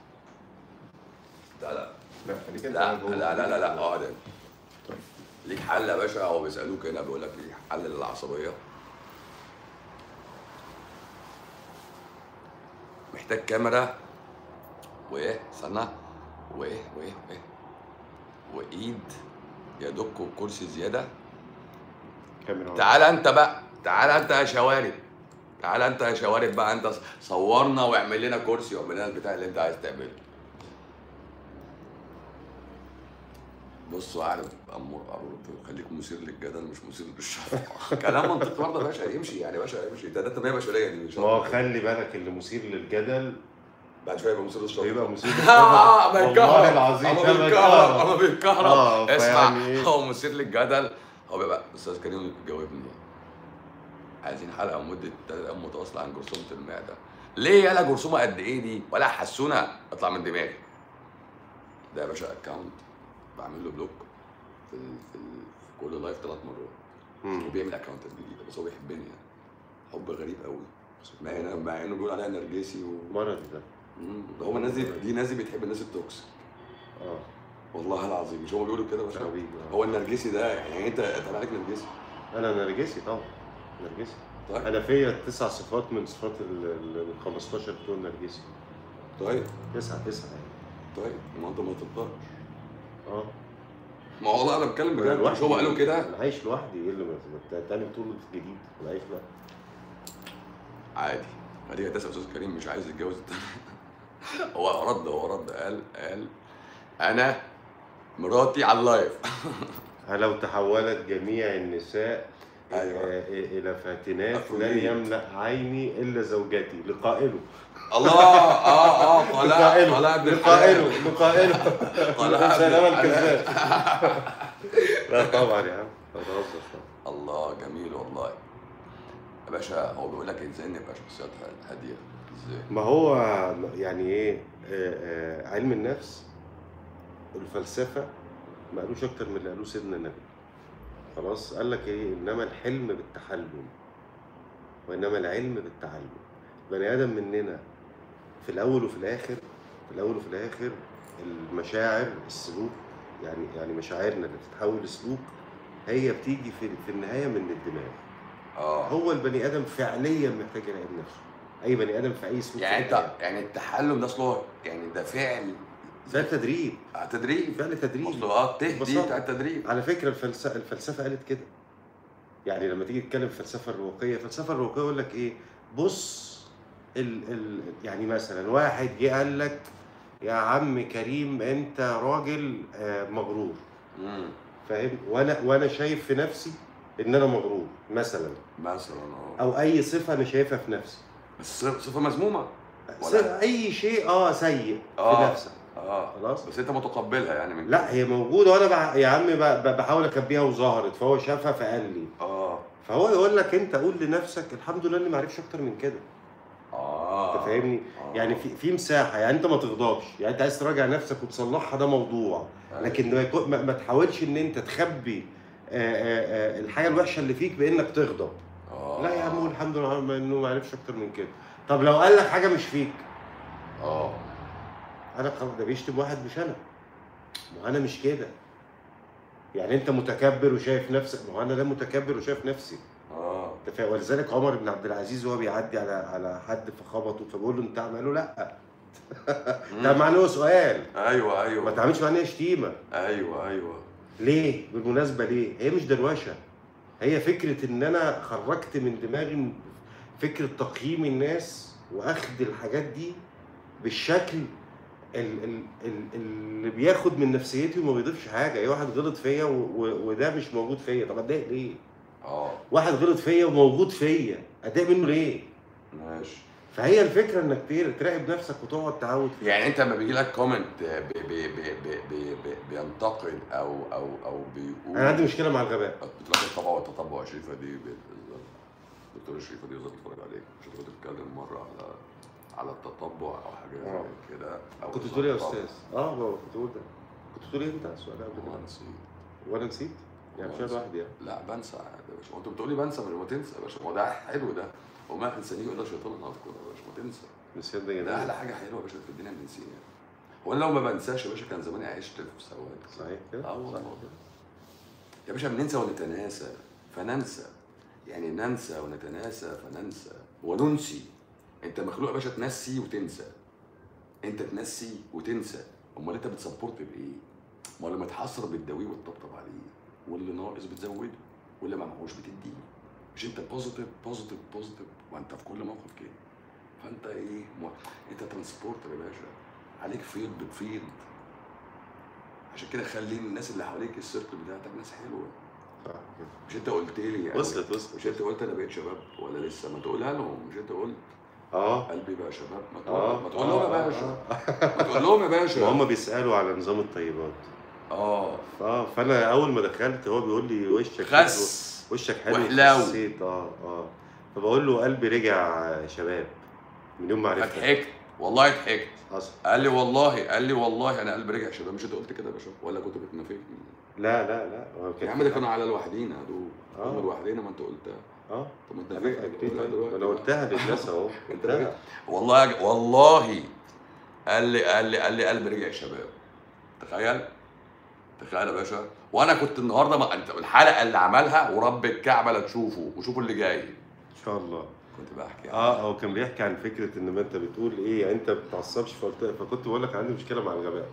لا لا لا خليك انت لا جوه. لا لا لا لا اقعد انت. ليك حل يا باشا هو بيسالوك هنا بيقول لك ليك حل للعصبيه محتاج كاميرا وايه استنى وايه وايه وايه وايد يدك كرسي زياده كاميرا تعال انت بقى تعال انت يا شوارب تعال انت يا شوارب بقى انت صورنا واعمل لنا كرسي واعمل لنا البتاع اللي انت عايز تعمله بص اعرف امور قرور خليك مثير للجدل مش مثير للشفقه كلام منطقي برضه يا باشا يمشي يعني يا باشا يمشي ده ده التنميه البشريه دي مش ما هو خلي بالك اللي مثير للجدل بعد شويه يبقى مثير للشفقه بيبقى مثير اه اما والله بيتكهرب العظيم اما ده بيتكهرب بيتكهرب. اما بيتكهرب اه اسمع فيعني ايه هو مثير للجدل هو بيبقى استاذ كريم جاوبني عايزين حلقه مده ثلاث ايام متواصله عن جرثومه المعده ليه يالا جرثومه قد ايه دي ولا حسونه اطلع من دماغي ده يا باشا اكونت بعمل له بلوك في ال في, ال في كل لايف ثلاث مرات مم. وبيعمل اكونتات جديده بس هو بيحبني يعني حب غريب قوي مع انه مع انه بيقول عليها نرجسي و مرضي ده مم. ده هم الناس دي دي ناس دي بتحب الناس التوكسيك اه والله العظيم مش هم بيقولوا كده يا باشا حبيبي آه. هو النرجسي ده يعني انت انت عليك نرجسي انا نرجسي طبعا نرجسي طيب انا فيا تسع صفات من صفات ال ال- ال 15 بتوع نرجسي طيب تسعة تسعة يعني طيب ما انت ما تقدرش اه ما هو والله انا بتكلم أنا بجد مش هو قالوا كده انا عايش لوحدي ايه اللي ما ما انت تعمل طول جديد انا عايش لوحدي عادي اديك هتسال استاذ كريم مش عايز يتجوز التاني هو رد هو رد قال قال انا مراتي على اللايف لو تحولت جميع النساء أيوة. آه، الى فاتنات لن أفروديت. يملا عيني الا زوجتي لقائله الله اه اه طلع لقائله طلع ابن لقائله الحلال لقائله طلع ابن سلام الحلال. الكذاب لا طبعا يا عم بتهزر طبعا الله جميل والله يا باشا هو بيقول لك ازاي نبقى شخصيات هاديه ازاي ما هو يعني ايه آه، آه، علم النفس الفلسفه ما قالوش اكتر من اللي قالوه سيدنا النبي خلاص قال لك ايه انما الحلم بالتحلم وانما العلم بالتعلم بني ادم مننا في الاول وفي الاخر في الاول وفي الاخر المشاعر السلوك يعني يعني مشاعرنا اللي بتتحول لسلوك هي بتيجي في في النهايه من الدماغ اه هو البني ادم فعليا محتاج يراقب نفسه اي بني ادم في اي سلوك يعني في الحياة. انت يعني التحلم ده اصله يعني ده فعل ده تدريب آه، تدريب فعل تدريب اصله اه تهدي ببساطة. بتاع التدريب على فكره الفلسفه الفلسفه قالت كده يعني لما تيجي تتكلم في الفلسفه الرواقيه الفلسفه الرواقيه يقول لك ايه بص ال ال يعني مثلا واحد جه قال لك يا عم كريم انت راجل آه، مغرور امم فاهم وانا وانا شايف في نفسي ان انا مغرور مثلا مثلا اه او اي صفه انا شايفها في نفسي بس صفه مذمومه س- ولا- اي شيء اه سيء في آه. نفسك اه خلاص بس انت متقبلها يعني من لا هي موجوده وانا بع... يا عم ب... ب- بحاول اخبيها وظهرت فهو شافها فقال لي اه فهو يقول لك انت قول لنفسك الحمد لله اني ما عرفش اكتر من كده اه انت فاهمني آه. يعني في في مساحه يعني انت ما تغضبش يعني انت عايز تراجع نفسك وتصلحها ده موضوع أيوة. لكن ما, يكون- ما, ما تحاولش ان انت تخبي آه، آه، آه، الحاجه الوحشه اللي فيك بانك تغضب اه لا يا عم قول الحمد لله انه ما عرفش اكتر من كده طب لو قال لك حاجه مش فيك اه انا خلاص ده بيشتم واحد مش انا ما هو انا مش كده يعني انت متكبر وشايف نفسك ما هو انا لا متكبر وشايف نفسي اه انت فاهم ولذلك عمر بن عبد العزيز وهو بيعدي على على حد فخبطه فبيقول له انت عامل له لا ده مم. معناه سؤال ايوه ما ايوه تعملش معناه شتيمه ايوه ايوه ليه بالمناسبه ليه هي مش دروشه هي فكره ان انا خرجت من دماغي فكره تقييم الناس واخد الحاجات دي بالشكل ال- ال- ال- اللي بياخد من نفسيتي وما بيضيفش حاجه اي واحد غلط فيا و- و- وده مش موجود فيا طب اتضايق ليه اه واحد غلط فيا وموجود فيا اتضايق منه ليه ماشي فهي الفكره انك تر- تراقب نفسك وتقعد تعود فيها يعني انت لما بيجي لك كومنت بي بي بي بي بي بي بينتقد او او او بيقول انا عندي مشكله مع الغباء بتلاقي الطبع والتطبع يا شريفه دي بت- الدكتوره شريفه دي بالظبط بتتفرج عليك مش كنت بتتكلم مره على على التطبع او حاجه آه. زي كده او كنت بتقول ايه يا التطبع. استاذ؟ اه بابا كنت بقول ده كنت بتقول ايه انت السؤال قبل والله كده؟ نسيت وانا نسيت؟ يعني مش انا لوحدي يعني لا بنسى عادي يا باشا وانت بتقولي بنسى مش ما تنسى يا باشا ما هو ده حلو ده وما انسانيه الا شيطان اذكر يا باشا ما تنسى نسيان ده ده جميل احلى حاجه حلوه يا باشا في الدنيا بنسيها هو انا لو ما بنساش يا باشا كان زماني عشت في سواد صحيح كده؟ اه والله صحيح كده. يا باشا بننسى ونتناسى فننسى يعني ننسى ونتناسى فننسى وننسي انت مخلوق يا باشا تنسي وتنسى انت تنسي وتنسى امال انت بتسبورت بايه؟ امال لما تحصر بتداويه وتطبطب عليه واللي ناقص بتزوده واللي ما معهوش بتديه مش انت بوزيتيف بوزيتيف بوزيتيف وانت في كل موقف كده فانت ايه م... انت ترانسبورتر يا باشا عليك فيض بتفيض عشان كده خلي الناس اللي حواليك السيركل بتاعتك ناس حلوه صح كده مش انت قلت لي يعني وصلت وصلت مش انت قلت انا بقيت شباب ولا لسه ما تقولها لهم مش انت قلت اه قلبي بقى شباب ما تقول اه ما تقول لهم يا اه باشا اه ما تقول لهم يا ما باشا هم بيسألوا على نظام الطيبات اه اه فانا اول ما دخلت هو بيقول لي وشك حلو خس وشك حلو وحلاوي. خسيت اه اه فبقول له قلبي رجع شباب من يوم ما عرفتك فضحكت والله ضحكت حصل قال لي والله قال لي والله انا قلبي رجع شباب مش انت قلت كده يا باشا ولا كنت بتنافقني لا لا لا هو كان يا عم ده كانوا على لوحدينا دول آه. هم لوحدينا ما انت قلتها اه طب ما انت أنا فاكر أكيد. قولها دلوقتي انا بقى. قلتها للناس اهو انت قلتها فاكر؟ والله والله قال لي قال لي قال لي قلبي رجع شباب تخيل تخيل يا باشا وانا كنت النهارده ما انت الحلقه اللي عملها ورب الكعبه لا تشوفه وشوفوا اللي جاي ان شاء الله كنت بحكي اه هو كان بيحكي عن فكره ان ما انت بتقول ايه انت ما بتتعصبش فقلت فكنت بقول لك عندي مشكله مع الغباء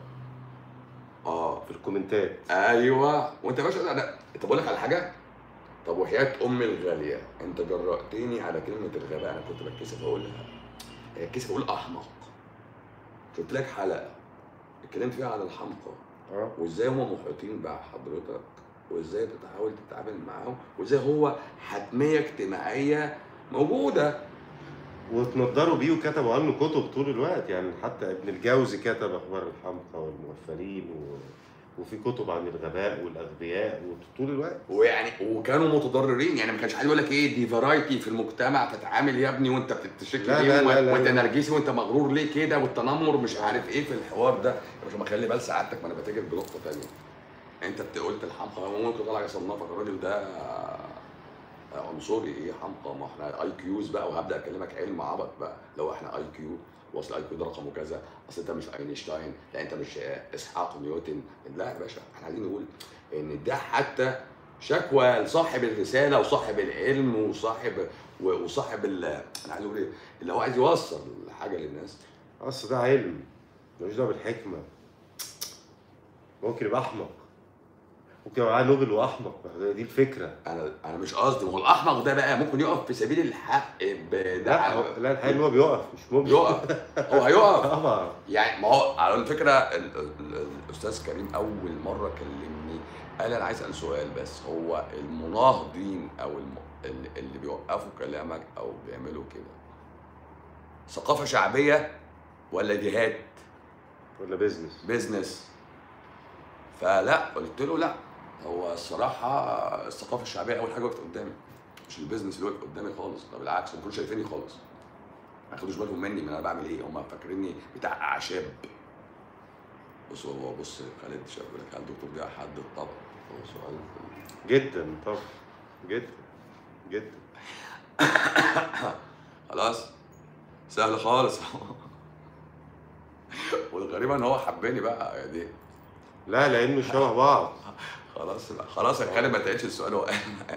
اه في الكومنتات ايوه وانت يا باشا انا انت بقول لك على حاجه طب وحياه امي الغاليه انت جرأتني على كلمه الغباء انا كنت بتكسف اقولها بتكسف اقول احمق شفت لك حلقه اتكلمت فيها عن الحمقى اه وازاي هم محيطين بحضرتك وازاي بتحاول تتعامل معاهم وازاي هو حتميه اجتماعيه موجوده وتنضروا بيه وكتبوا عنه كتب طول الوقت يعني حتى ابن الجوزي كتب اخبار الحمقى والمغفلين و... وفي كتب عن الغباء والاغبياء وطول الوقت ويعني وكانوا متضررين يعني ما كانش حد يقول لك ايه دي فرايتي في المجتمع تتعامل يا ابني وانت بتشتكي لا، ليه لا، لا، لا، وانت لا. نرجسي وانت مغرور ليه كده والتنمر مش عارف ايه في الحوار ده يا باشا ما خلي بال سعادتك ما انا بتاجر بنقطه ثانيه انت بت- قلت الحمقى ممكن طالع يصنفك الراجل ده عنصري ايه حمقى ما احنا اي كيوز بقى وهبدا اكلمك علم عبط بقى لو احنا اي كيو واصل اي كيو ده رقمه كذا اصل انت مش اينشتاين لا انت مش اسحاق نيوتن لا يا باشا احنا عايزين نقول ان ده حتى شكوى لصاحب الرساله وصاحب العلم وصاحب و- وصاحب ال انا عايز اقول ايه اللي هو عايز يوصل حاجه للناس اصل ده علم ملوش دعوه بالحكمه ممكن يبقى احمق ممكن يبقى معاه نوبل واحمق دي الفكره انا انا مش قصدي ما هو الاحمق ده بقى ممكن يقف في سبيل الحق لا بدعوه هو- لا الحقيقه ان هو بيقف مش ممكن يقف هو هيقف طبعا يعني ما هو على الفكره ال- ال- الاستاذ كريم اول مره كلمني قال انا عايز اسال سؤال بس هو المناهضين او الم... اللي- اللي بيوقفوا كلامك او بيعملوا كده ثقافه شعبيه ولا جهاد ولا بيزنس بيزنس فلا قلت له لا هو الصراحه الثقافه الشعبيه اول حاجه وقفت قدامي مش البيزنس اللي وقف قدامي خالص ده بالعكس هم كانوا شايفيني خالص ما ياخدوش بالهم مني من انا بعمل ايه هم فاكريني بتاع اعشاب بص هو بص خالد شاف يقول لك هل الدكتور ده حد الطبع هو سؤال جدا طبعا جدا جدا خلاص سهل خالص والغريب ان هو حبني بقى يا دي لا لانه شبه بعض خلاص بقى خلاص يا خالد ما تعيدش السؤال هو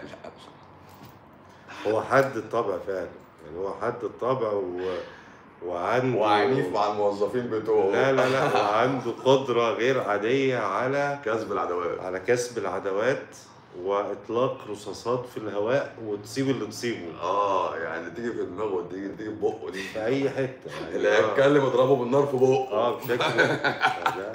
هو حد الطبع فعلا يعني هو حد الطبع و... وعنده وعنيف مع الموظفين بتوعه لا لا لا وعنده قدرة غير عادية على كسب العدوات على كسب العدوات واطلاق رصاصات في الهواء وتصيب اللي تصيبه اه يعني تيجي في دماغه وتيجي تيجي في بقه دي في اي حته يعني اللي آه. هيتكلم اضربه بالنار في بقه اه بشكل لا،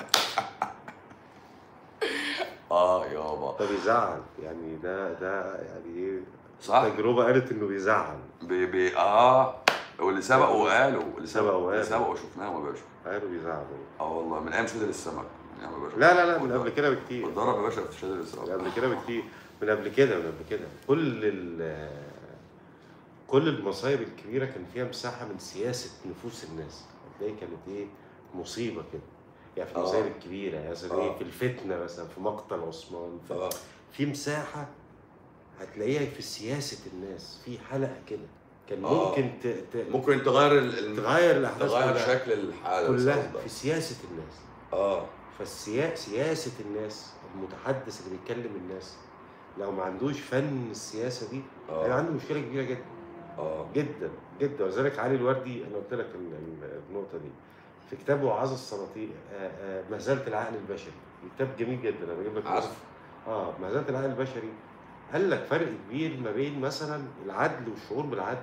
اه يابا ده بيزعل يعني ده ده يعني ايه صح تجربه قالت انه بيزعل بي بي اه واللي سبقوا قالوا اللي سبقوا سبقوا اللي قالوا. سبقوا شفناهم يا باشا قالوا بيزعل اه والله من ايام شادر السمك يعني يا باشا لا لا لا من قبل كده بكتير اتدرب يا باشا في شادر من السمك قبل كده بكتير من قبل كده من قبل كده كل ال كل المصايب الكبيره كان فيها مساحه من سياسه نفوس الناس هتلاقي كانت ايه مصيبه كده يعني في آه. المصايب الكبيره يعني مثلا ايه آه. في الفتنه مثلا في مقتل عثمان في اه في مساحة هتلاقيها في سياسة الناس في حلقة كده كان آه. ممكن ت... ت... ممكن تغير ال... ال- تغير الأحداث تغير كلها, شكل الحاله كلها قصدك. في سياسة الناس اه فالسياسة سياسة الناس المتحدث اللي بيتكلم الناس لو ما عندوش فن السياسة دي هيبقى اه عنده مشكلة كبيرة جدا اه جدا جدا ولذلك علي الوردي انا قلت لك ال- ال- النقطة دي في كتابه وعظ السلاطين آه، آه، مهزلة العقل البشري كتاب جميل جدا انا بجيب لك عارف اه مهزله العقل البشري قال لك فرق كبير ما بين مثلا العدل والشعور بالعدل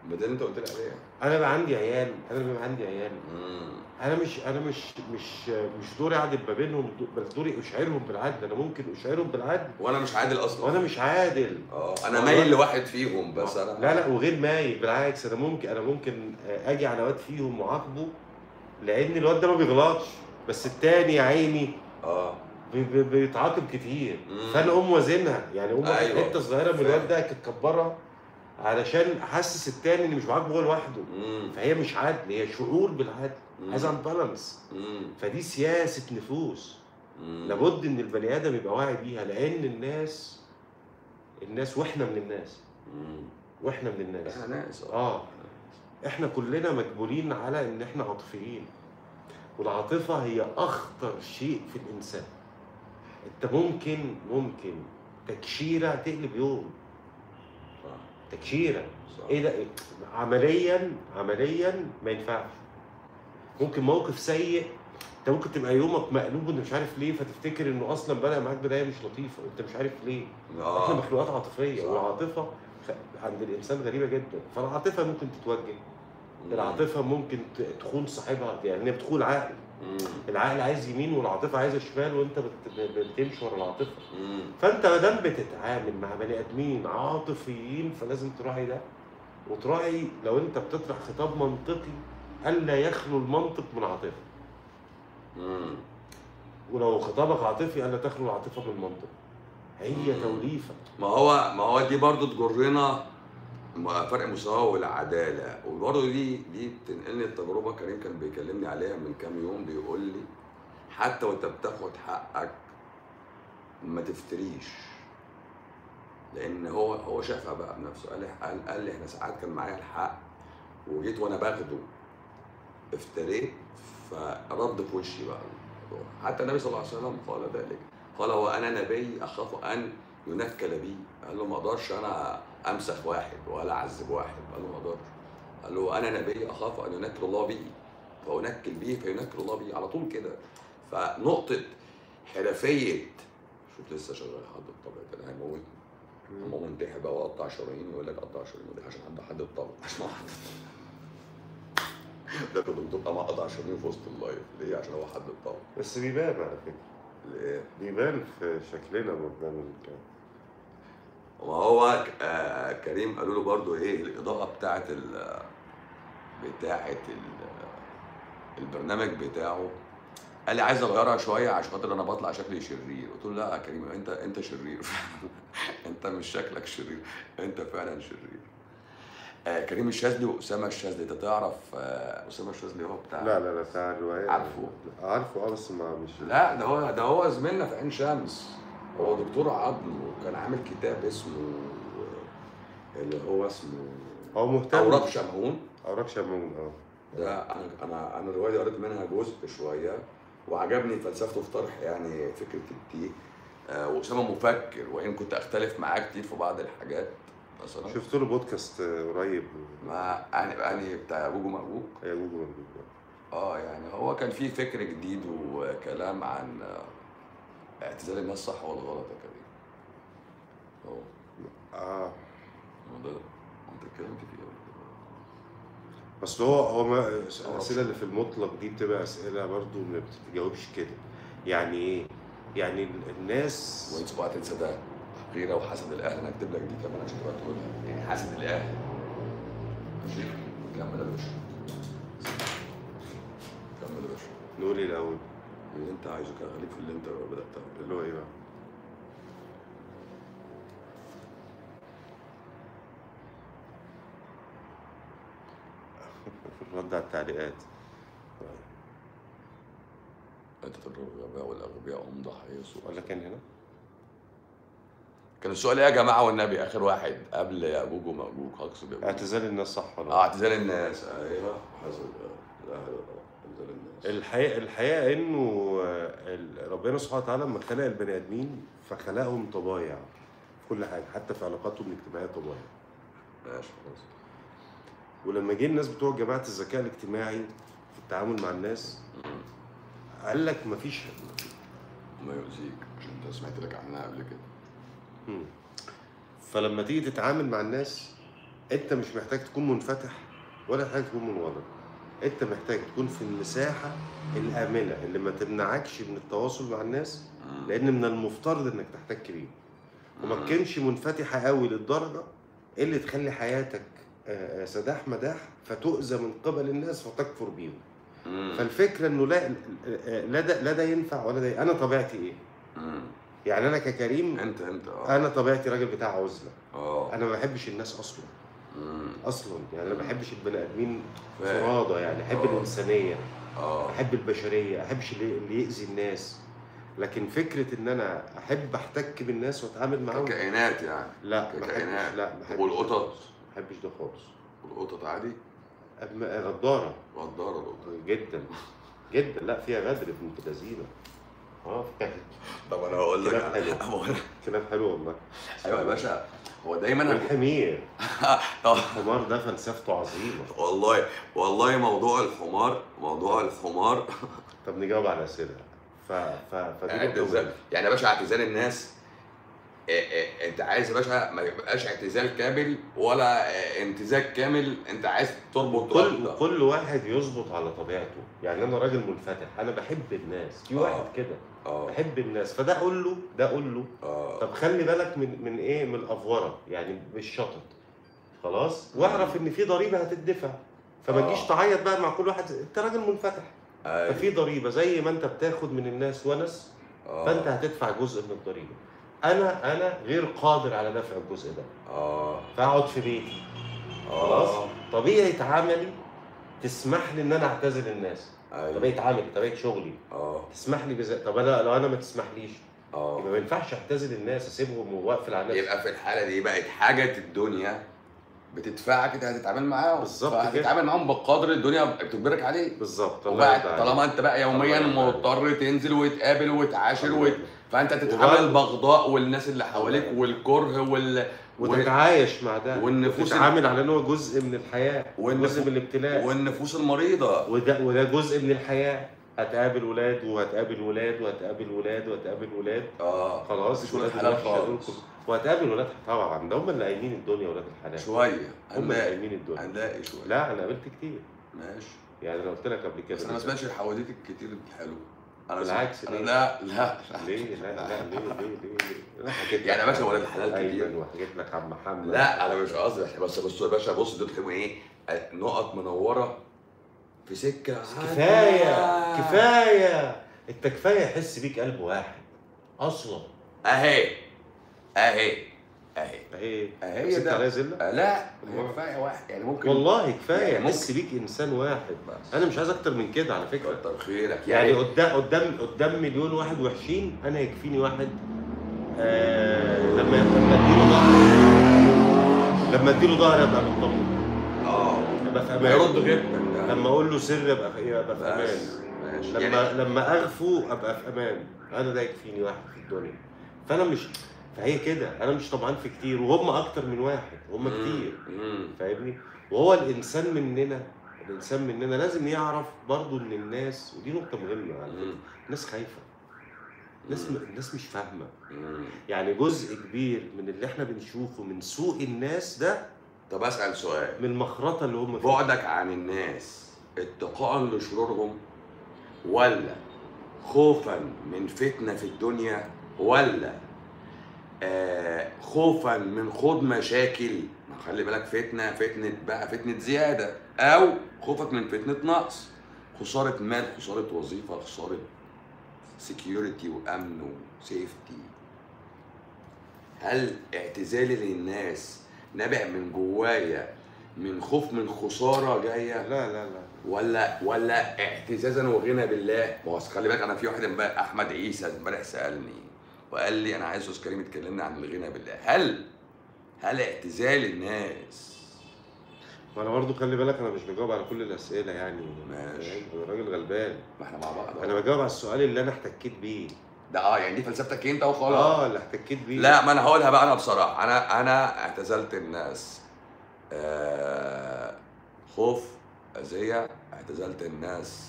ما ده اللي انت قلت لي عليه انا بقى عندي عيال انا بقى عندي عيال مم. انا مش انا مش مش مش دوري اعدل ما بينهم بل دوري اشعرهم بالعدل انا ممكن اشعرهم بالعدل وانا مش عادل اصلا وانا مش عادل اه انا مايل لواحد فيهم بس انا لا لا وغير مايل بالعكس انا ممكن انا ممكن اجي على واد فيهم وعاقبه لان الواد ده ما بيغلطش بس التاني يا عيني اه بي- بي- بيتعاقب كتير مم. فانا اقوم وازنها يعني اقوم واخد أيوة. حته صغيره من الواد ده كتكبرها علشان احسس التاني اني مش بعاقبه هو لوحده مم. فهي مش عدل هي شعور بالعدل مم. عايز عن بالانس مم. فدي سياسه نفوس مم. لابد ان البني ادم يبقى واعي بيها لان الناس الناس واحنا من الناس مم. واحنا من الناس احنا ناس اه احنا كلنا مجبولين على ان احنا عاطفيين والعاطفه هي اخطر شيء في الانسان انت ممكن ممكن تكشيره تقلب يوم صح تكشيره صح ايه ده إيه؟ عمليا عمليا ما ينفعش ممكن موقف سيء انت ممكن تبقى يومك مقلوب وانت مش عارف ليه فتفتكر انه اصلا بدا معاك بدايه مش لطيفه وانت مش عارف ليه احنا اه مخلوقات عاطفيه صح. والعاطفه خ- عند الانسان غريبه جدا فالعاطفه ممكن تتوجه مم. العاطفه ممكن ت- تخون صاحبها يعني هي بتخون عقل مم. العقل عايز يمين والعاطفه عايزه شمال وانت بت- بتمشي ورا العاطفه مم. فانت ما دام بتتعامل مع بني ادمين عاطفيين فلازم تراعي ده وتراعي لو انت بتطرح خطاب منطقي الا يخلو المنطق من عاطفه مم. ولو خطابك عاطفي الا تخلو العاطفه من المنطق هي مم. توليفه ما هو ما هو دي برضو تجرنا م- فرق مساواة والعدالة وبرضه دي دي بتنقلني التجربة كريم كان بيكلمني عليها من كام يوم بيقول لي حتى وانت بتاخد حقك ما تفتريش لان هو هو شافها بقى بنفسه قال لي قال, قال لي احنا ساعات كان معايا الحق وجيت وانا باخده افتريت فرد في وشي بقى الموضوع. حتى النبي صلى الله عليه وسلم قال ذلك قال هو انا نبي اخاف ان ينكل بي قال له ما اقدرش انا امسخ واحد ولا اعذب واحد قال له ما اقدرش قال له انا نبي اخاف ان ينكل الله بي فانكل به فينكل الله بي على طول كده فنقطه حرفيه شوف لسه شغال حد الطبع كده هيموتني اما منتحر بقى واقطع شرايين يقول لك قطع شرايين ودي عشان عند حد الطبع عشان حد ده كنت بتبقى مقطع شرايين في وسط اللايف ليه عشان هو حد الطبع بس بيبان على فكره ليه بيبان في شكلنا لما بنعمل كده ما هو ك- آه كريم قالوا له برضو ايه الاضاءه بتاعت ال بتاعت ال البرنامج بتاعه قال لي عايز اغيرها شويه عشان خاطر انا بطلع شكلي شرير قلت له لا يا كريم انت انت شرير انت مش شكلك شرير انت فعلا شرير آه كريم الشاذلي واسامه الشاذلي انت تعرف آه اسامه الشاذلي هو بتاع لا لا لا بتاع الرواية عارفه. لا، عارفه اه بس ما مش لا ده هو ده هو زميلنا في عين شمس هو دكتور عظم وكان عامل كتاب اسمه اللي هو اسمه هو مهتم اوراق شمعون اوراق شمعون اه ده انا انا انا الروايه دي قريت منها جزء شويه وعجبني فلسفته في طرح يعني فكره التيه آه واسامه مفكر وان كنت اختلف معاه كتير في بعض الحاجات مثلا شفت له بودكاست قريب ما يعني يعني بتاع جوجو مأجوج يا جوجل موجود. اه يعني هو كان في فكر جديد وكلام عن آه، اعتزال الناس صح ولا غلط يا كريم هو اه هو ده انت اتكلمت فيه قبل كده. بس هو هو ما الاسئله اللي في المطلق دي بتبقى اسئله برضو ما بتتجاوبش كده يعني ايه؟ يعني ال- الناس وانت بقى تنسى ده غيره وحسد الاهل انا اكتب لك دي كمان عشان تبقى تقولها يعني حسد الاهل ماشي كمل يا باشا كمل يا باشا نقول ايه الاول؟ اللي انت عايزه كده خليك في اللي انت بداتها اللي هو ايه بقى؟ الرد على التعليقات انت تضرب الغباء والاغبياء هم ضحايا سوء ولا كان هنا؟ كان السؤال ايه يا جماعه والنبي اخر واحد قبل ياجوج وماجوج اقصد ياجوج. اعتزال الناس صح ولا اه اعتزال الناس ايوه حسد لا لا لا اعتزال الناس الحقيقه الحقيقه انه آه، ال- ربنا سبحانه وتعالى لما خلق البني ادمين فخلقهم طبايع في كل حاجه حتى في علاقاتهم الاجتماعيه طبايع ماشي خلاص ولما جه الناس بتوع جماعه الذكاء الاجتماعي في التعامل مع الناس قال لك مفيش ما يؤذيك عشان انت سمعت لك عنها قبل كده مم. فلما تيجي تتعامل مع الناس انت مش محتاج تكون منفتح ولا محتاج تكون منغلق انت محتاج تكون في المساحه الامنه اللي ما تمنعكش من التواصل مع الناس مم. لان من المفترض انك تحتك بيهم وما تكونش منفتحه قوي للدرجه اللي تخلي حياتك آه، آه، سداح مداح فتؤذى من قبل الناس فتكفر بيهم مم. فالفكره انه لا آه، لا ده لا ده ينفع ولا ده انا طبيعتي ايه مم. يعني انا ككريم انت انت اه انا طبيعتي راجل بتاع عزله اه انا ما بحبش الناس اصلا مم. اصلا يعني انا ما بحبش البني ادمين فاهم. فرادى يعني احب آه. الانسانيه اه احب البشريه ما احبش اللي, اللي يأذي الناس لكن فكره ان انا احب احتك بالناس واتعامل معاهم كائنات يعني لا ما بحبش كائنات لا ما بحبش والقطط ما بحبش ده خالص والقطط عادي أما غداره غدارة القطط جدا جدا لا فيها غدر ابن لذينه اه فيها طب انا هقول لك كلام على- حلو. هو أنا- كلام حلو والله ايوه يا باشا هو دايما والحمير آه، الحمار ده فلسفته عظيمه والله والله موضوع الحمار موضوع الحمار طب نجاوب على اسئله ف ف فدي نقطة اعتزال مهمة. يعني يا باشا اعتزال الناس إيه إيه انت عايز يا باشا ما يبقاش اعتزال كامل ولا إيه امتزاج كامل انت عايز تربط كل رابطة. كل واحد يظبط على طبيعته يعني انا راجل منفتح انا بحب الناس في آه. واحد كده اه بحب الناس فده اقول له ده اقول له اه طب خلي بالك من من ايه من الافوره يعني بالشطط خلاص واعرف ان في ضريبه هتدفع فما آه. تجيش تعيط بقى مع كل واحد انت راجل منفتح أيوة. ففي ضريبه زي ما انت بتاخد من الناس ونس آه. فانت هتدفع جزء من الضريبه انا انا غير قادر على دفع الجزء ده اه فاقعد في بيتي اه خلاص طبيعه عملي تسمح لي ان انا اعتزل الناس ايوه طبيعه عملي طبيعه شغلي اه تسمح لي بذلك طب انا لو انا ما تسمحليش اه يبقى ما ينفعش اعتزل الناس اسيبهم واقفل على نفسي يبقى في الحاله دي بقت حاجه الدنيا بتدفعك انت هتتعامل معاهم بالظبط كده. هتتعامل معاهم بقدر الدنيا بتجبرك عليه بالظبط الله وبقى يرضى عليك. طالما انت بقى يوميا الله يرضى عليك. مضطر تنزل وتقابل وتعاشر الله وت... يرضى. فانت تتحمل وبعد- بغضاء والناس اللي حواليك الله والكره وال وتتعايش مع ده والنفوس وتتعامل على ان هو جزء من الحياه والنفو- جزء من الابتلاء والنفوس المريضه وده وده جزء من الحياه هتقابل ولاد وهتقابل ولاد وهتقابل ولاد وهتقابل ولاد اه خلاص مفيش ولاد ولاد حلال الوحشة دول خالص. كلهم. وهتقابل ولاد طبعا ده هم اللي قايمين الدنيا ولاد الحلال شويه هم اللي هنلاقي قايمين الدنيا هنلاقي شويه لا انا قابلت كتير ماشي يعني انا قلت لك قبل كده بس انا ما سمعتش الحواديت الكتير الحلوه انا بالعكس، سمعت- أنا ليه؟ لا لا ليه لا لا ليه ليه ليه ليه أنا حكيت لك يعني يا باشا عن ولاد الحلال أيمن كتير. وحكيت لك عن محمد لا انا مش قصدي بس بص يا باشا بص دول كانوا ايه نقط منوره في سكه كفايه كفايه انت كفايه يحس بيك قلب واحد اصلا اهي اهي اهي اهي اهي بس انت ده عليا زله آه، لا والله. كفايه واحد يعني ممكن والله كفايه يعني يحس بيك انسان واحد بس. انا مش عايز اكتر من كده على فكره كتر خيرك يعني يعني قدام قدام قدام مليون واحد وحشين انا يكفيني واحد آه لما لما اديله ظهر لما اديله ظهر ابقى مطمن اه ابقى في ما يرد امان غيبتك ده لما اقول له سر ابقى في ابقى في بس امان ماشي لما يعني لما اغفو ابقى في امان انا ده يكفيني واحد في الدنيا فانا مش فهي كده انا مش طمعان في كتير وهم اكتر من واحد هم كتير مم. فاهمني وهو الانسان مننا الانسان مننا لازم يعرف برضو ان الناس ودي نقطه مهمه على فكره مم. الناس خايفه الناس الناس مش فاهمه مم. يعني جزء كبير من اللي احنا بنشوفه من سوء الناس ده طب اسال سؤال من المخرطه اللي هم فيها بعدك عن الناس اتقاء لشرورهم ولا خوفا من فتنة في الدنيا ولا آه خوفا من خوض مشاكل ما خلي بالك فتنة فتنة بقى فتنة زيادة أو خوفك من فتنة نقص خسارة مال خسارة وظيفة خسارة سكيورتي وأمن وسيفتي هل اعتزالي للناس نابع من جوايا من خوف من خساره جايه لا لا لا ولا ولا اعتزازا وغنى بالله ما هو أصل خلي بالك انا في واحد امبارح احمد عيسى امبارح سالني وقال لي انا عايز استاذ كريم يتكلمنا عن الغنى بالله هل هل اعتزال الناس ما انا برضو خلي بالك انا مش بجاوب على كل الاسئله يعني ماشي. فاهم؟ انا راجل غلبان ما احنا مع بعض انا أهو. بجاوب على السؤال اللي انا احتكيت بيه ده اه يعني دي فلسفتك انت وخلاص اه اللي احتكيت بيه لا ما انا هقولها بقى انا بصراحه انا انا اعتزلت الناس آه خوف اذيه اعتزلت الناس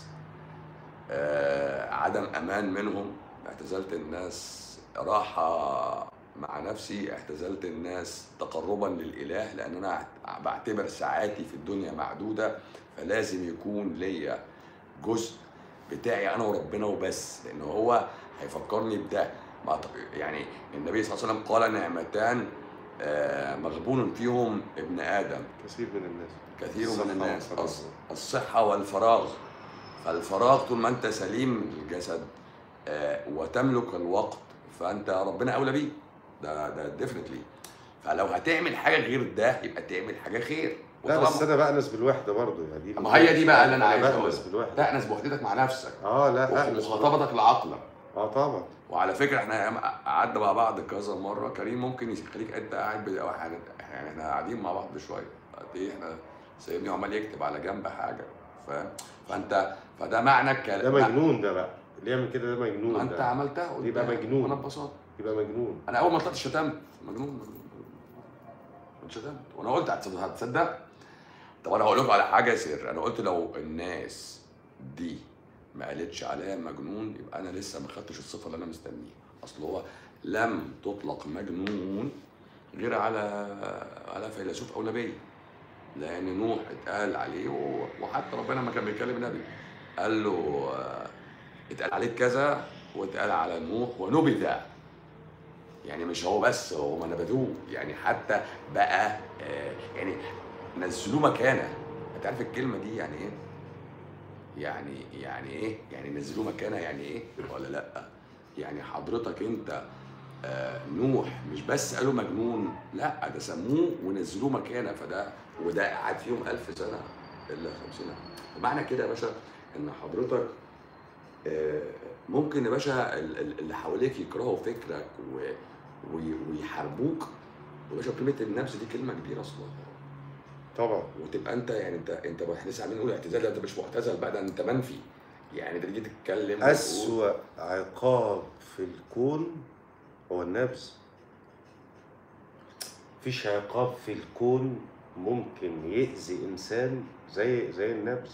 آه عدم امان منهم اعتزلت الناس راحه مع نفسي اعتزلت الناس تقربا للاله لان انا بعتبر ساعاتي في الدنيا معدوده فلازم يكون ليا جزء بتاعي انا وربنا وبس لان هو هيفكرني بده ما أعتق- يعني النبي صلى الله عليه وسلم قال نعمتان آه، مغبون فيهم ابن ادم كثير من الناس كثير الصحة من الناس والفراغ. الص- الصحة والفراغ فالفراغ طول ما انت سليم الجسد آه، وتملك الوقت فانت ربنا اولى بيه ده ده ديفنتلي فلو هتعمل حاجه غير ده يبقى تعمل حاجه خير لا وطالما- بس انا بأنس بالوحده برضه يعني دي ما هي دي بقى اللي انا عايز بأنس اقولها بالوحده تأنس بوحدتك مع نفسك اه لا أأنس ومخاطبتك لعقلك اه طبعا وعلى فكره احنا أيام قعدنا مع بعض كذا مره كريم ممكن يخليك انت قاعد بد- يعني يعني احنا قاعدين مع بعض شويه قد ايه احنا سايبني عمال يكتب على جنب حاجه فاهم فانت فده معنى ده الكلام مجنون ده بقى اللي يعمل كده ده مجنون ما انت ده عملتها قدام يبقى مجنون. وانا ببساطه يبقى مجنون انا اول ما طلعت شتمت مجنون شتمت وانا قلت هتصدق هتصدق طب انا هقول لكم على حاجه سر انا قلت لو الناس دي ما قالتش عليا مجنون يبقى انا لسه ما خدتش الصفه اللي انا مستنيها اصل هو لم تطلق مجنون غير على على فيلسوف او نبي لان نوح اتقال عليه و- وحتى ربنا لما كان بيكلم النبي قال له آه، اتقال عليك كذا واتقال على نوح ونبذ يعني مش هو بس هو ما نبذوه يعني حتى بقى آه، يعني نزلوه مكانه انت عارف الكلمه دي يعني ايه؟ يعني يعني ايه؟ يعني نزلوه مكانه يعني ايه ولا لا؟ يعني حضرتك انت آه، نوح مش بس قالوا مجنون لا ده سموه ونزلوه مكانه فده وده قعد فيهم ألف سنه الا 50 معنى كده يا باشا ان حضرتك آه، ممكن يا باشا ال- ال- اللي حواليك يكرهوا فكرك و... وي- ويحاربوك يا باشا كلمه النفس دي كلمه كبيره اصلا طبعا وتبقى انت يعني انت انت احنا لسه عاملين نقول اعتزال لا انت مش معتزل بقى ده انت منفي يعني انت تيجي تتكلم وتقول- أسوأ عقاب في الكون هو النبذ مفيش عقاب في الكون ممكن يأذي إنسان زي زي النبذ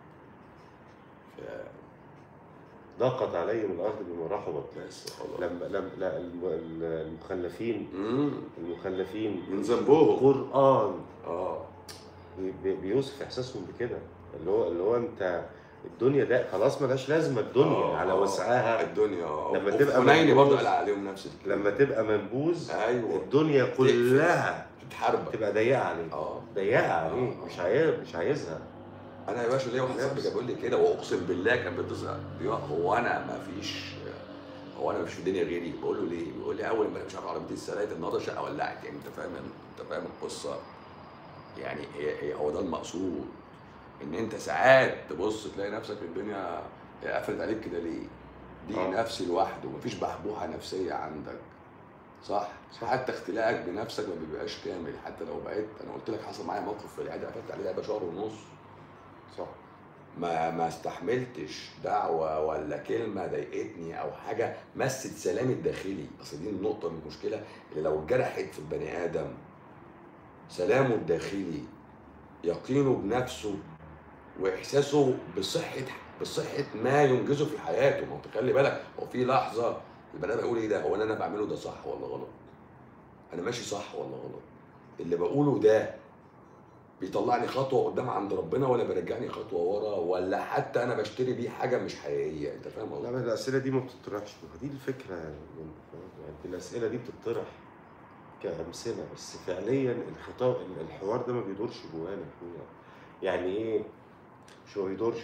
ضاقت عليهم الأرض بما رحبت بس خلاص لما لما لا الم- ال- المخلفين امم المخلفين من ذنبهم. القرآن اه بي- بي- بيوصف إحساسهم بكده اللي هو اللي هو أنت الدنيا ده خلاص ملهاش لازمة الدنيا آه، على آه. وسعها الدنيا اه لما وفي تبقى حنين منبوذ- برضه قال عليهم نفس الكلام لما تبقى منبوذ ايوه الدنيا كلها تتحاربك تبقى ضيقه عليه اه ضيقه عليه آه. مش عايز مش عايزها انا يا باشا ليا واحد صاحبي نفس. كان بيقول لي كده واقسم بالله كان بيتصل بيقول هو انا ما فيش هو انا مش في الدنيا غيري بقول له ليه؟ بيقول لي اول ما مش عارف عربيتي اتسرقت النهارده الشقه ولعت يعني انت فاهم انت فاهم القصه يعني هي هي هو ده المقصود ان انت ساعات تبص تلاقي نفسك الدنيا هي قفلت عليك كده ليه؟ دي آه. نفس لوحده مفيش بحبوحه نفسيه عندك صح؟ صح حتى اختلاقك بنفسك ما بيبقاش كامل حتى لو بقيت انا قلت لك حصل معايا موقف في العياده قفلت عليه لعبه شهر ونص صح ما ما استحملتش دعوه ولا كلمه ضايقتني او حاجه مست سلامي الداخلي اصل دي النقطه المشكله اللي لو اتجرحت في البني ادم سلامه الداخلي يقينه بنفسه واحساسه بصحه بصحه ما ينجزه في حياته ما انت خلي بالك هو في لحظه البني ادم يقول ايه ده هو اللي انا بعمله ده صح ولا غلط انا ماشي صح ولا غلط اللي بقوله ده بيطلعني خطوه قدام عند ربنا ولا بيرجعني خطوه ورا ولا حتى انا بشتري بيه حاجه مش حقيقيه انت فاهم لا قصدي؟ ما الاسئله دي ما بتطرحش ما هو دي الفكره يعني يعني الاسئله دي بتطرح كامثله بس فعليا الخطاب الحوار ده ما بيدورش جوانا اخويا يعني ايه مش ما بيدورش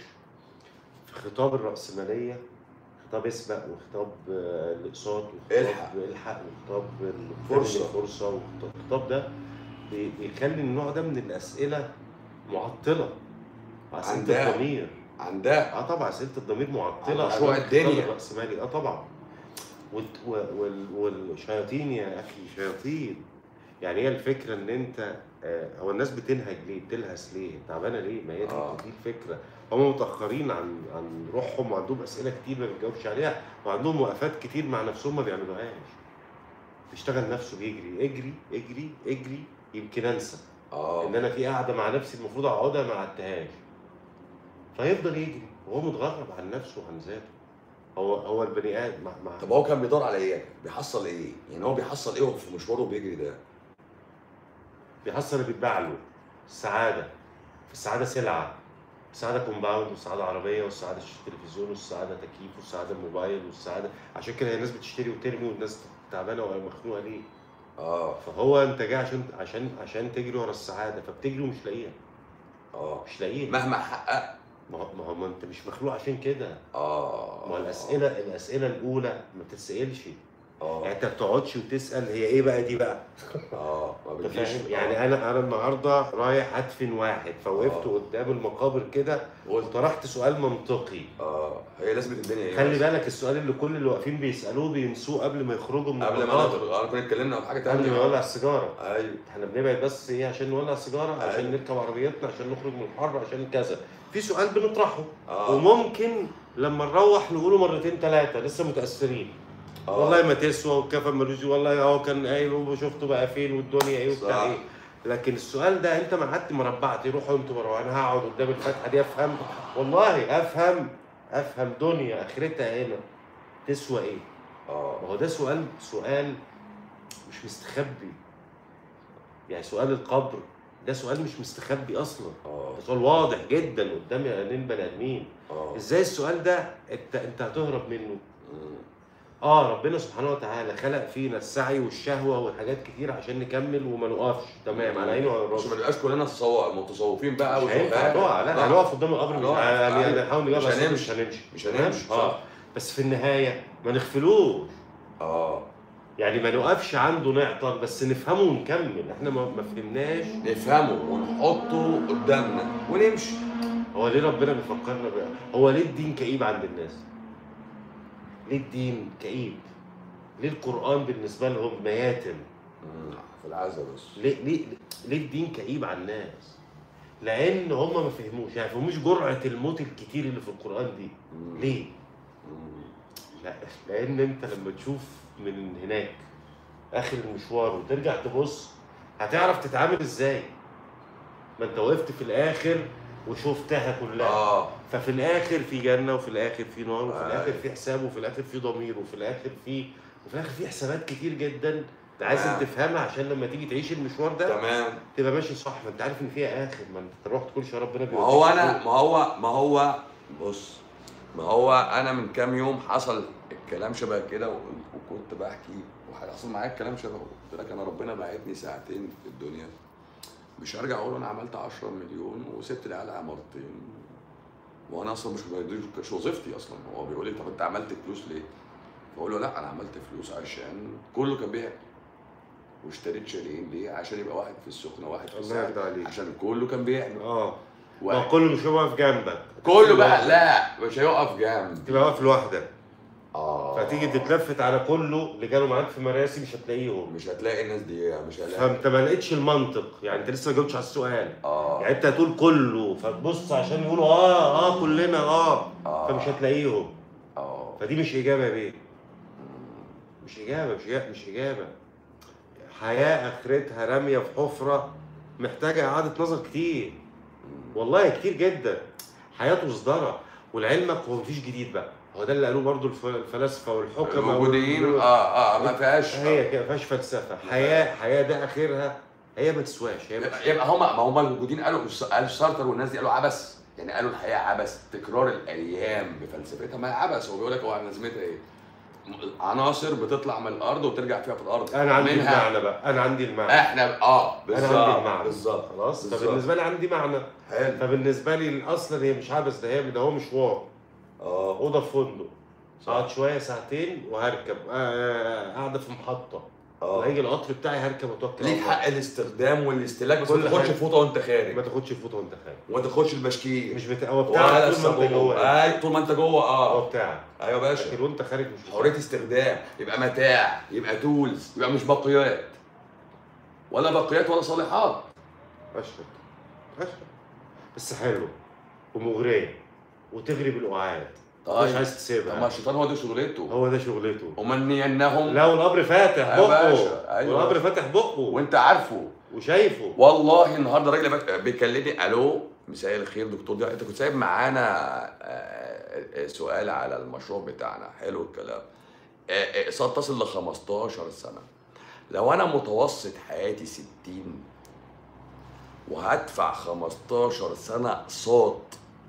في خطاب الرأسمالية خطاب اسبق وخطاب آه، الاقساط وخطاب الحق. الحق وخطاب فرصة. الفرصة والخطاب ده بي- بيخلي النوع ده من الأسئلة معطلة أسئلة عندها. الضمير عندها اه طبعا اسئله الضمير معطله عن مشروع أمام الدنيا. الخطاب الراسمالي اه طبعا والت- و- وال- والشياطين يا اخي شياطين يعني هي الفكره ان انت آه هو الناس بتنهج ليه؟ بتلهس ليه؟ تعبانه ليه؟ ما هي دي, آه. دي الفكره هم متاخرين عن عن روحهم وعندهم اسئله كتير ما بيجاوبش عليها وعندهم وقفات كتير مع نفسهم ما بيعملوهاش بيشتغل نفسه بيجري اجري اجري اجري يمكن انسى اه ان انا في قاعده مع نفسي المفروض اقعدها ما قعدتهاش فيفضل يجري وهو متغرب عن نفسه وعن ذاته هو هو البني ادم مع مع طب هو كان بيدور على ايه؟ بيحصل ايه؟ يعني هو بيحصل ايه وهو في مشواره بيجري ده؟ بيحصل اللي بيتباع له السعاده السعاده سلعه السعاده كومباوند والسعاده عربيه والسعاده تلفزيون والسعاده تكييف والسعاده موبايل والسعاده عشان كده الناس بتشتري وترمي والناس تعبانه ومخنوقه ليه اه فهو انت جاي عشان عشان عشان تجري ورا السعاده فبتجري ومش لاقيها اه مش لاقيها مهما حقق ما هو ما هو ما انت مش مخلوق عشان كده اه ما هو الاسئله الاسئله الاولى ما بتتسالش اه يعني انت ما بتقعدش وتسال هي ايه بقى دي بقى اه ما انت بتجيش فاهم يعني انا انا النهارده رايح ادفن واحد فوقفت آه. قدام المقابر كده قلت وطرحت سؤال منطقي اه هي لازمه الدنيا ايه خلي بس؟ بالك السؤال اللي كل اللي واقفين بيسالوه بينسوه قبل ما يخرجوا من قبل ما المقابر ندخل اه كنا اتكلمنا في حاجه قبل ما تانية يولع السيجاره ايوه احنا بنبعد بس ايه عشان نولع السيجاره عشان أيوة. نركب عربيتنا عشان نخرج من الحر عشان كذا في سؤال بنطرحه اه وممكن لما نروح نقوله مرتين ثلاثه لسه متاثرين آه. والله ما تسوى والكفن ملوش والله اه كان قايل وشفته بقى فين والدنيا ايه صح. وبتاع ايه لكن السؤال ده انت ما قعدت مربعت روحوا انتوا بره انا هقعد قدام الفتحه دي افهم والله افهم افهم دنيا اخرتها هنا تسوى ايه اه ما هو ده سؤال سؤال مش مستخبي يعني سؤال القبر ده سؤال مش مستخبي اصلا اه ده سؤال واضح جدا قدام عينين بني ادمين اه ازاي السؤال ده انت انت هتهرب منه مم. اه ربنا سبحانه وتعالى خلق فينا السعي والشهوه وحاجات كتير عشان نكمل وما نقفش تمام على عيني وعلى مش راسي ما نبقاش كلنا تصو- متصوفين بقى مش هينفع وزهقان. نقع لا آه. هنقف قدام القبر مش هنقف. يعني أيوة. هنحاول نجاوب مش بس هنمشي. مش هنمشي مش هنمشي اه صح بس في النهايه ما نغفلوش اه يعني ما نقفش عنده نعطل بس نفهمه ونكمل احنا ما ما فهمناش نفهمه ونحطه قدامنا ونمشي هو ليه ربنا بيفكرنا بقى هو ليه الدين كئيب عند الناس ليه الدين كئيب ليه القرآن بالنسبة لهم مياتم مم. في العزة بس ليه ليه ليه الدين كئيب على الناس لان هم ما فهموش يعني ما فهموش جرعه الموت الكتير اللي في القران دي مم. ليه مم. لا لان انت لما تشوف من هناك اخر المشوار وترجع تبص هتعرف تتعامل ازاي ما انت وقفت في الاخر وشفتها كلها اه ففي الاخر في جنه وفي الاخر في نار وفي أيوة. الاخر في حساب وفي الاخر في ضمير وفي الاخر في وفي الاخر في حسابات كتير جدا انت عايز تمام. تفهمها عشان لما تيجي تعيش المشوار ده تمام تبقى ماشي صح ما انت عارف ان فيها اخر ما انت تروح تقول يا ربنا ما هو انا ما هو ما هو بص ما هو انا من كام يوم حصل الكلام شبه كده و- وكنت بحكي وحصل معايا الكلام شبه قلت لك انا ربنا بعتني ساعتين في الدنيا مش هرجع اقول انا عملت 10 مليون وسبت العيال عمارتين وانا اصلا مش دي مش وظيفتي اصلا هو بيقول لي طب انت عملت فلوس ليه؟ بقول له لا انا عملت فلوس عشان كله كان بيعمل واشتريت شالين ليه؟ عشان يبقى واحد في السخنه واحد في الله الساحل يرضى عليك عشان كله كان بيعمل اه ما واحد. هو كله مش واقف جنبك كله بقى لا مش هيقف جنب تبقى واقف لوحدك اه فتيجي تتلفت على كله اللي كانوا معاك في مراسي مش هتلاقيهم مش هتلاقي الناس دي مش هتلاقي فانت ما لقيتش المنطق يعني انت لسه ما جاوبتش على السؤال اه يعني انت هتقول كله فتبص عشان يقولوا اه اه كلنا اه آه. فمش هتلاقيهم اه فدي مش اجابه يا بيه مش اجابه مش اجابه مش اجابه حياه اخرتها راميه في حفره محتاجه اعاده نظر كتير والله كتير جدا حياته صدرة ولعلمك هو مفيش جديد بقى هو ده اللي قالوه برضو الف- الفلاسفه والحكماء الموجودين وال- اه اه ما فيهاش هي كده ما فيهاش فلسفه حياه حياه ده اخرها هي ما تسواش هي مش يبقى هما ما هما الموجودين قالوا قالوا سارتر والناس دي قالوا عبث يعني قالوا الحياه عبث تكرار الايام بفلسفتها ما هي عبث هو بيقول لك هو لازمتها ايه؟ عناصر بتطلع من الارض وترجع فيها في الارض انا عندي منها المعنى بقى انا عندي المعنى احنا اه انا عندي بالظبط المعنى بالظبط خلاص بالظبط. فبالنسبه لي عندي معنى حلو فبالنسبه لي اصلا هي مش عبث ده هي ده هو مشوار اه اوضه في فندق صح. اقعد شويه ساعتين وهركب آه، قاعده في محطه اه وهيجي القطر بتاعي هركب واتوكل على ليك الله. حق الاستخدام والاستهلاك بس كل ما تاخدش حاجة. فوطه وانت خارج ما تاخدش فوطه وانت خارج وما تاخدش البشكير مش بتاع هو ولا بتاعك طول ما انت الصابون جوه اي طول ما انت جوه هو اه بتاعك ايوه يا باشا لكن وانت خارج مش بتاعك. حريه استخدام يبقى متاع يبقى تولز يبقى مش بقيات ولا بقيات ولا صالحات اشهد اشهد بس حلو ومغريه وتغري بالقعاد مش طيب عايز طب ما تسيبها الشيطان هو ده شغلته هو ده شغلته ومنينهم لا والقبر فاتح أيوة بقه باشا، أيوة. والقبر فاتح بقه وانت عارفه وشايفه والله النهارده راجل بك- بيكلمني الو مساء الخير دكتور ده انت كنت سايب معانا آه، آه، سؤال على المشروع بتاعنا حلو الكلام آه، آه، اقساط تصل ل 15 سنه لو انا متوسط حياتي 60 وهدفع 15 سنه اقساط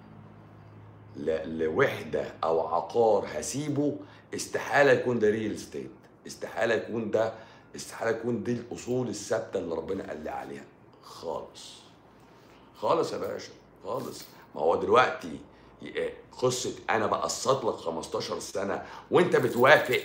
ل- لوحده او عقار هسيبه استحاله يكون ده ريل استيت استحاله يكون ده استحاله يكون دي الاصول الثابته اللي ربنا قال لي عليها خالص خالص يا باشا خالص ما هو دلوقتي ي- قصه انا بقسط لك 15 سنه وانت بتوافق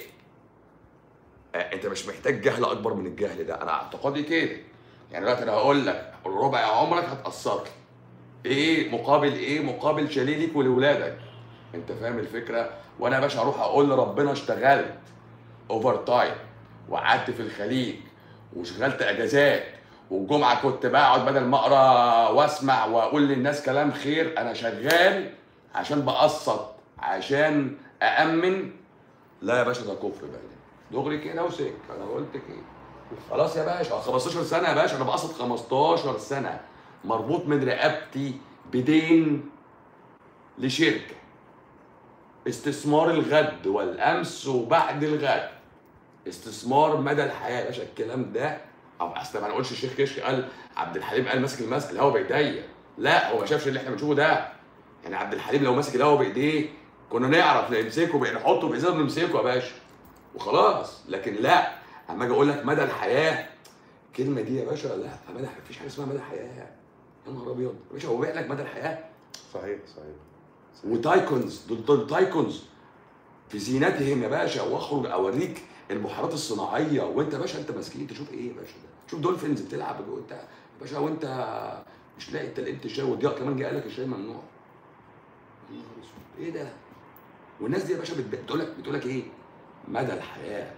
آه، انت مش محتاج جهل اكبر من الجهل ده انا اعتقادي كده يعني دلوقتي انا هقول لك ربع عمرك هتقسط لي ايه مقابل ايه مقابل شاليه ليك ولولادك انت فاهم الفكره وانا يا باشا هروح اقول لربنا اشتغلت اوفر تايم وقعدت في الخليج وشغلت اجازات والجمعه كنت بقعد بدل ما اقرا واسمع واقول للناس كلام خير انا شغال عشان بقسط عشان أأمن لا يا باشا ده كفر بقى دغري كده وسك انا قلت كده خلاص يا باشا 15 سنه يا باشا انا بقسط 15 سنه مربوط من رقبتي بدين لشركه استثمار الغد والامس وبعد الغد استثمار مدى الحياه يا باشا الكلام ده او اصل ما نقولش الشيخ كشك قال عبد الحليم قال ماسك المسك الهوا بايديا لا هو ما شافش اللي احنا بنشوفه ده يعني عبد الحليم لو ماسك الهوا بايديه كنا نعرف نمسكه بقى نحطه في ازازه ونمسكه يا باشا وخلاص لكن لا اما اجي اقول لك مدى الحياه الكلمه دي يا باشا لا مدى مفيش حاجه اسمها مدى الحياه يا نهار ابيض يا باشا هو بيع لك مدى الحياه صحيح صحيح صحيح. وتايكونز دول دول تايكونز في زينتهم يا باشا واخرج اوريك البحيرات الصناعيه وانت يا باشا انت ماسكين تشوف ايه يا باشا ده شوف دولفينز بتلعب وانت يا باشا وانت مش لاقي انت لقيت الشاي والضياء كمان جه قال لك الشاي ممنوع يا نهار اسود ايه ده والناس دي يا باشا بت- بتقول لك بتقول لك ايه مدى الحياه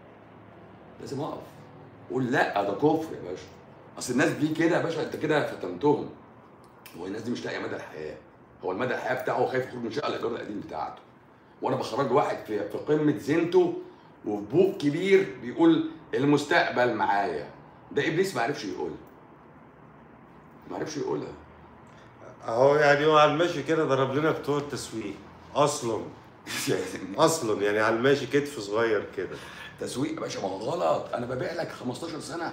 لازم اقف قول لا ده كفر يا باشا اصل الناس دي كده يا باشا انت كده فتنتهم هو الناس دي مش لاقيه مدى الحياه هو المدى الحياه بتاعه خايف يخرج من شقه الايجار القديم بتاعته وانا بخرج واحد في في قمه زينته وفي بوق كبير بيقول المستقبل معايا ده ابليس ما عرفش يقولها ما عرفش يقولها اهو يعني هو على الماشي كده ضرب لنا بتوع التسويق اصلا اصلا يعني على الماشي كتف صغير كده تسويق يا باشا ما هو غلط انا ببيع لك 15 سنه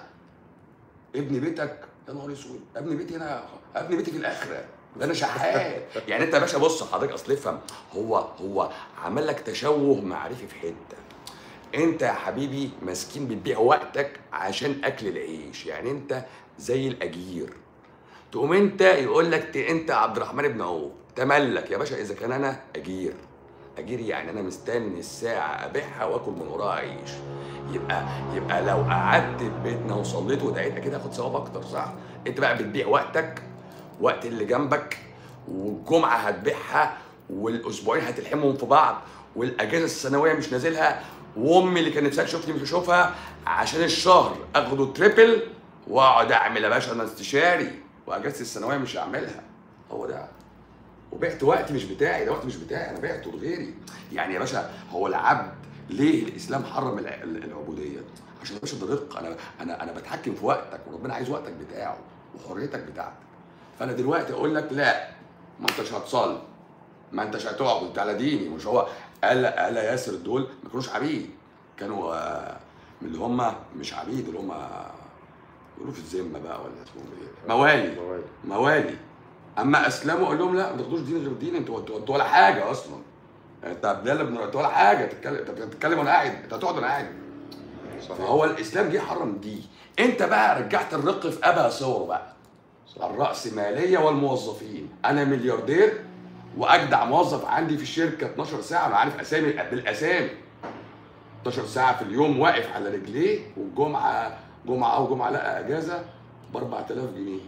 ابني بيتك يا نهار اسود ابني بيتي هنا ابني بيتي في الاخره ده انا شحات يعني انت يا باشا بص حضرتك اصل افهم هو هو عمل لك تشوه معرفي في حته انت يا حبيبي مسكين بتبيع وقتك عشان اكل العيش يعني انت زي الاجير تقوم انت يقول لك ت- انت عبد الرحمن بن عوف تملك يا باشا اذا كان انا اجير اجير يعني انا مستني الساعه ابيعها واكل من وراها عيش يبقى يبقى لو قعدت في بيتنا وصليت ودعيت اكيد هاخد ثواب اكتر صح انت بقى بتبيع وقتك وقت اللي جنبك والجمعه هتبيعها والاسبوعين هتلحمهم في بعض والاجازه السنويه مش نازلها وامي اللي كان نفسها تشوفني مش هشوفها عشان الشهر اخده تريبل واقعد اعمل يا باشا انا استشاري واجازتي السنويه مش هعملها هو ده وبعت وقت مش بتاعي ده وقت مش بتاعي انا بعته لغيري يعني يا باشا هو العبد ليه الاسلام حرم الع- العبوديه عشان يا باشا ده رق انا انا انا بتحكم في وقتك وربنا عايز وقتك بتاعه وحريتك بتاعتك فانا دلوقتي اقول لك لا ما انتش هتصلي ما انتش هتقعد انت على ديني مش هو قال قال ياسر دول ما كانوش عبيد كانوا آه، من اللي هم مش عبيد اللي هم يقولوا في الذمه بقى ولا اسمهم ايه موالي موال. موالي اما اسلموا قال لهم لا ما تاخدوش دين غير دين انتوا انتوا انتوا ولا حاجه اصلا انت عبد الله بن انت ولا حاجه تتكلم انت بتتكلم وانا قاعد انت هتقعد وانا قاعد صحيح فهو الاسلام جه حرم دي انت بقى رجعت الرق في ابها صوره بقى الرأسمالية والموظفين أنا ملياردير وأجدع موظف عندي في الشركة 12 ساعة أنا عارف أسامي بالأسامي 12 ساعة في اليوم واقف على رجليه والجمعة جمعة أو جمعة لا أجازة ب 4000 جنيه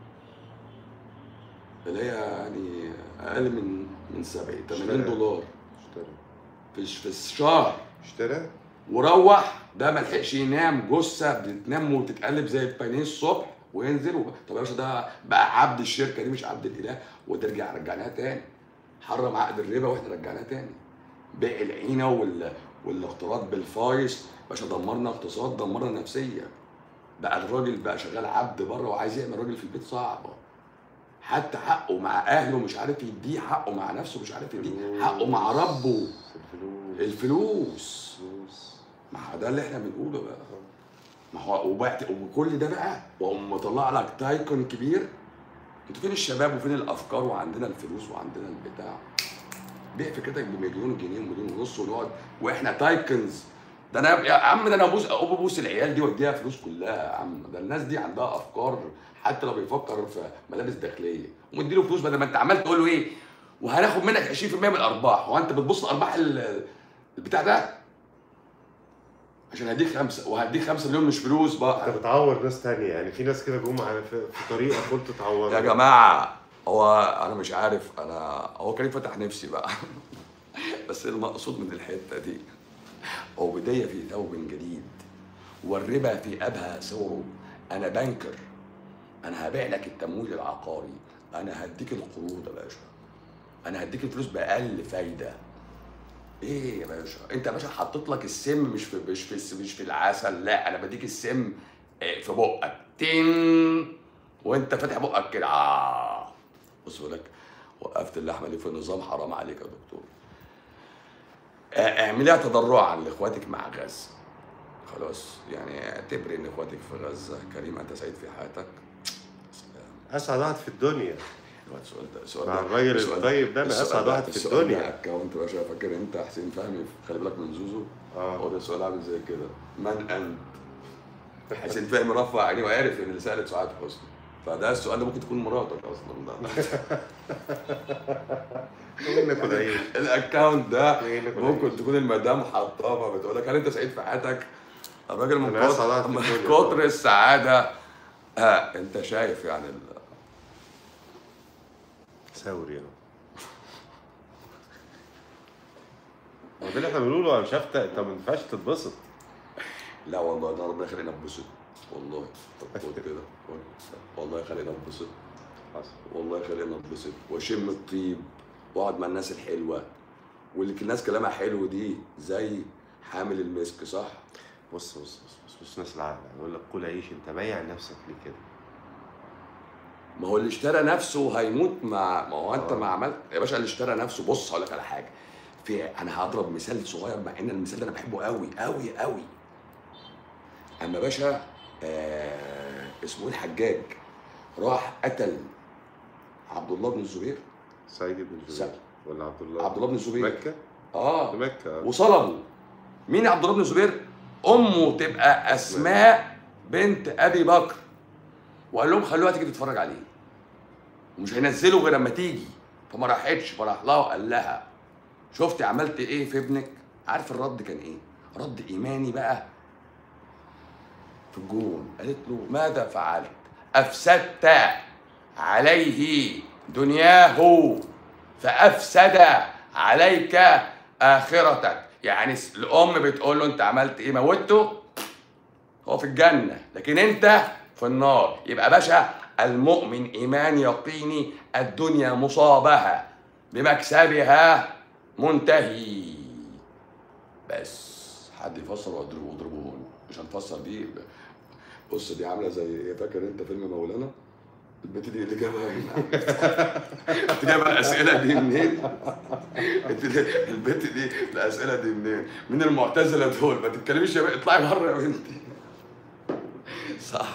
اللي هي يعني أقل من من 70 80 اشترى. دولار اشترى في الش- في الشهر اشترى وروح ده ما لحقش ينام جثه بتنام وتتقلب زي البانيه الصبح وينزل و... طب يا باشا ده بقى عبد الشركه دي مش عبد الاله وترجع رجعناها تاني حرم عقد الربا واحنا رجعناها تاني بيع العينه وال... والاختلاط بالفايس باشا دمرنا اقتصاد دمرنا نفسيه بقى الراجل بقى شغال عبد بره وعايز يعمل راجل في البيت صعبه حتى حقه مع اهله مش عارف يديه حقه مع نفسه مش عارف يديه حقه مع ربه الفلوس الفلوس الفلوس ما هو ده اللي احنا بنقوله بقى ما هو وبعت وكل ده بقى وأقوم مطلع لك تايكون كبير انتوا فين الشباب وفين الافكار وعندنا الفلوس وعندنا البتاع بيع فكرتك بمليون جنيه ومليون ونص ونقعد واحنا تايكنز ده انا يا عم ده انا ابوس ابوس العيال دي واديها فلوس كلها يا عم ده الناس دي عندها افكار حتى لو بيفكر في ملابس داخليه ومديله فلوس بدل ما انت عمال تقول له ايه وهناخد منك 20% من الارباح هو انت بتبص لارباح ال- البتاع ده عشان هديك خمسه وهديك خمسه مليون مش فلوس انت بقى بتعور ناس تانية يعني في ناس كده جم على في في طريقك قلت تعور يا جماعه هو انا مش عارف انا هو كريم فتح نفسي بقى بس المقصود من الحته دي هو بدايه في ثوب جديد والربا في ابهى صوره انا بنكر انا هبيع لك التمويل العقاري انا هديك القروض يا باشا انا هديك الفلوس باقل فايده ايه يا باشا انت يا باشا حطيت لك السم مش في مش في مش في العسل لا انا بديك السم إيه، في بقك تين وانت فاتح بقك كده آه. بص بقول لك وقفت اللحمه دي في النظام حرام عليك يا دكتور آه، اعمليها تضرعا لاخواتك مع غزه خلاص يعني اعتبري ان اخواتك في غزه كريم انت سعيد في حياتك سلام اسعد واحد في الدنيا الواد السؤال ده السؤال مع ده الراجل السؤال- الطيب ده انا السؤال اسعد ده- واحد في السؤال ده الدنيا اكونت يا باشا فاكر انت حسين فهمي خلي بالك من زوزو هو اه ده السؤال عامل زي كده من انت حسين فهمي رفع عينيه وعرف ان اللي سالت سعاد حسني فده السؤال ده ممكن تكون مراتك اصلا ده وين ناكل عيش الاكونت ده وين ناكل ممكن عيش تكون المدام حطاه بتقول لك هل انت سعيد في حياتك؟ الراجل من أنا أسعد واحد كتر في من الدنيا كتر السعاده ها انت شايف يعني ال- ثوري انا هو ده اللي احنا بنقوله انا مش عارف انت ما ينفعش تتبسط لا والله انا ربنا يخلينا نبسط والله طب خد كده خد. والله يخلينا نبسط حصل والله يخلينا نبسط واشم الطيب واقعد مع الناس الحلوه واللي الناس كلامها حلو دي زي حامل المسك صح؟ بص بص بص بص, بص ناس العقل يقول لك كل عيش انت بايع نفسك ليه كده ما هو اللي اشترى نفسه هيموت مع ما هو انت آه. ما عملت يا باشا اللي اشترى نفسه بص هقول لك على حاجه في انا هضرب مثال صغير مع ان المثال ده انا بحبه قوي قوي قوي اما باشا آه اسمه ايه الحجاج راح قتل عبد الله بن الزبير سعيد بن جبير سعيد. ولا عبد الله عبد الله بن الزبير مكة اه مكة آه. وصلبوا مين عبد الله بن الزبير؟ امه تبقى اسماء بنت ابي بكر وقال لهم خلوها تيجي تتفرج عليه ومش هينزلوا غير اما تيجي فما راحتش فراح لها وقال لها شفتي عملت ايه في ابنك؟ عارف الرد كان ايه؟ رد ايماني بقى في الجون قالت له ماذا فعلت؟ افسدت عليه دنياه فافسد عليك اخرتك يعني س- الام بتقول له انت عملت ايه موته هو في الجنه لكن انت في النار يبقى باشا المؤمن ايمان يقيني الدنيا مصابها بمكسبها منتهي بس حد يفسر واضربه واضربوه مش هنفسر دي بص دي عامله زي ايه فاكر انت فيلم مولانا البت دي اللي جابها هنا انت جايبه الاسئله دي منين؟ انت دي- البت دي الاسئله دي منين؟ من المعتزله دول ما تتكلميش يا بنت اطلعي بره يا بنتي صح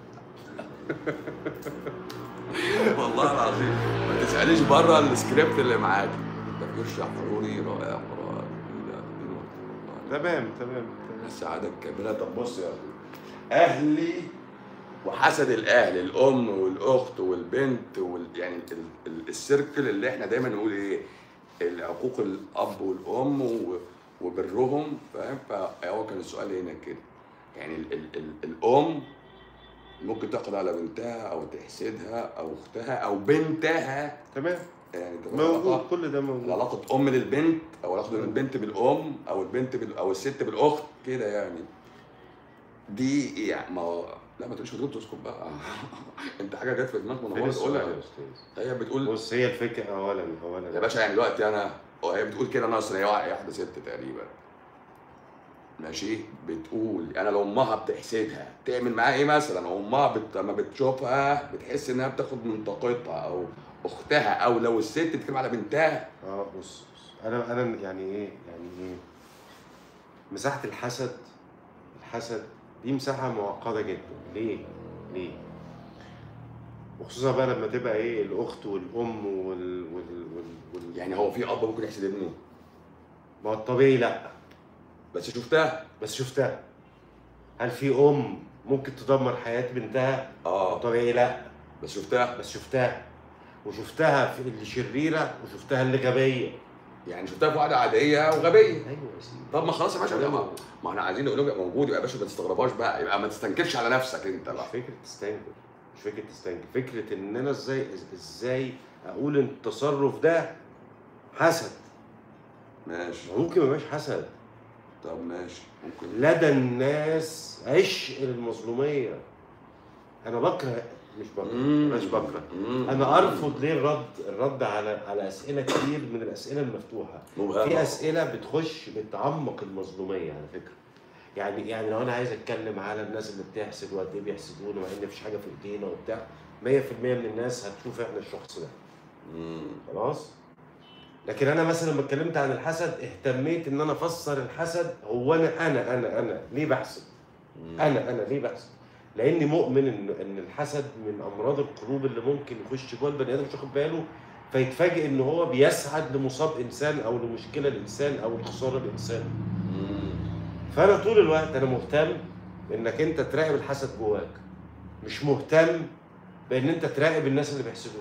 والله العظيم ما تساليش بره السكريبت اللي معاك تفكير شحروري رائع رائع إلى دين والله. تمام تمام تمام السعاده الكامله طب بص يا اخي اهلي وحسد الاهل الام والاخت والبنت وال يعني ال- ال- السيركل اللي احنا دايما نقول ايه العقوق الاب والام و- وبرهم فاهم فهو كان السؤال هنا كده يعني ال ال ال الام ممكن تقضي على بنتها او تحسدها او اختها او بنتها تمام يعني تبقى موجود علاقة- كل ده موجود العلاقة أم للبنت أو علاقة البنت بالأم أو البنت بال... أو الست بالأخت كده يعني دي يعني ما هو لا ما تقولش كده تسكت بقى أنت حاجة جت في دماغك فين وأنا السؤال بقولها يا استاذ هي بتقول بص هي الفكره اولا اولا يا باشا يعني دلوقتي أنا وهي بتقول كده أنا أصل هي واحدة ست تقريبا ماشي بتقول انا لو امها بتحسدها تعمل معاها ايه مثلا امها بت... لما بتشوفها بتحس انها بتاخد من طاقتها او اختها او لو الست بتتكلم على بنتها اه بص بص انا انا يعني ايه يعني ايه مساحه الحسد الحسد دي مساحه معقده جدا ليه ليه وخصوصا بقى لما تبقى ايه الاخت والام وال وال وال, وال... يعني هو في اب ممكن يحسد ابنه ما هو الطبيعي لا بس شفتها بس شفتها هل في ام ممكن تدمر حياه بنتها اه الطبيعي لا بس شفتها بس شفتها وشفتها في اللي شريره وشفتها اللي غبيه يعني شفتها في واحده عاديه وغبيه ايوه يا سيدي طب ما خلاص يا باشا يبقى ما, ما احنا عايزين نقول لهم يبقى موجود يبقى يا باشا ما تستغربهاش بقى يبقى ما تستنكرش على نفسك انت مش بقى فكره تستنكر مش فكره تستنكر فكره ان انا ازاي ازاي اقول ان التصرف ده حسد ماشي ما ممكن ما يبقاش حسد طب ماشي ممكن لدى الناس عشق للمظلوميه انا بكره مش بكره مم. مش بكره مم. انا ارفض ليه الرد الرد على على اسئله كتير من الاسئله المفتوحه مبهمة. في اسئله بتخش بتعمق المظلوميه على فكره يعني يعني لو انا عايز اتكلم على الناس اللي بتحسد وقد ايه بيحسدونا مع ان مفيش حاجه في ايدينا وبتاع 100% من الناس هتشوف احنا الشخص ده مم. خلاص لكن انا مثلا لما اتكلمت عن الحسد اهتميت ان انا افسر الحسد هو انا انا انا انا ليه بحسد مم. انا انا ليه بحسد لاني مؤمن ان ان الحسد من امراض القلوب اللي ممكن يخش جوه البني ادم مش واخد باله فيتفاجئ ان هو بيسعد لمصاب انسان او لمشكله الانسان او لخساره الانسان مم. فانا طول الوقت انا مهتم انك انت تراقب الحسد جواك مش مهتم بان انت تراقب الناس اللي بيحسدوك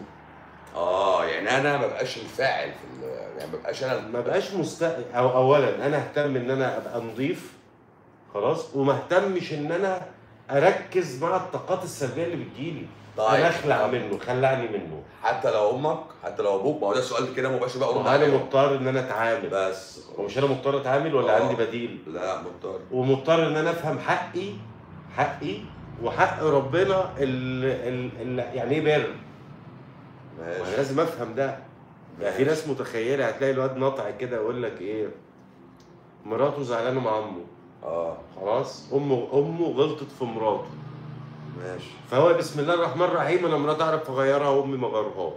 اه يعني انا ما بقاش الفاعل في ال- يعني ما بقاش انا ما بقاش مست أو اولا انا اهتم ان انا ابقى نظيف خلاص وما اهتمش ان انا اركز مع الطاقات السلبيه اللي بتجيلي انا اخلع طب منه خلعني منه حتى لو امك حتى لو ابوك ما هو ده السؤال كده مباشر بقى ورد انا عليه مضطر ان انا اتعامل بس ومش انا مضطر اتعامل ولا آه. عندي بديل لا مضطر ومضطر ان انا افهم حقي حقي وحق ربنا ال ال ال يعني ايه بر ما انا ماشي لازم افهم ده يعني في ناس متخيله هتلاقي الواد ناطع كده يقول لك ايه مراته زعلانه مع امه اه خلاص امه امه غلطت في مراته ماشي فهو بسم الله الرحمن الرحيم انا مراتي اعرف اغيرها وامي ما غيرهاش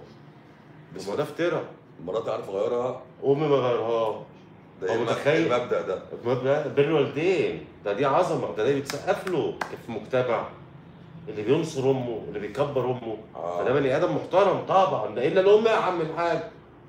بس ما ده افترا مراتي عارف اغيرها امي ما غيرهاش ده هو الم- متخيل؟ المبدا ده ده بر الوالدين ده دي عظمه ده ده بيتسقف له في مجتمع اللي بينصر امه اللي بيكبر امه اه فده بني ادم محترم طبعا ده الا الام يا عم الحاج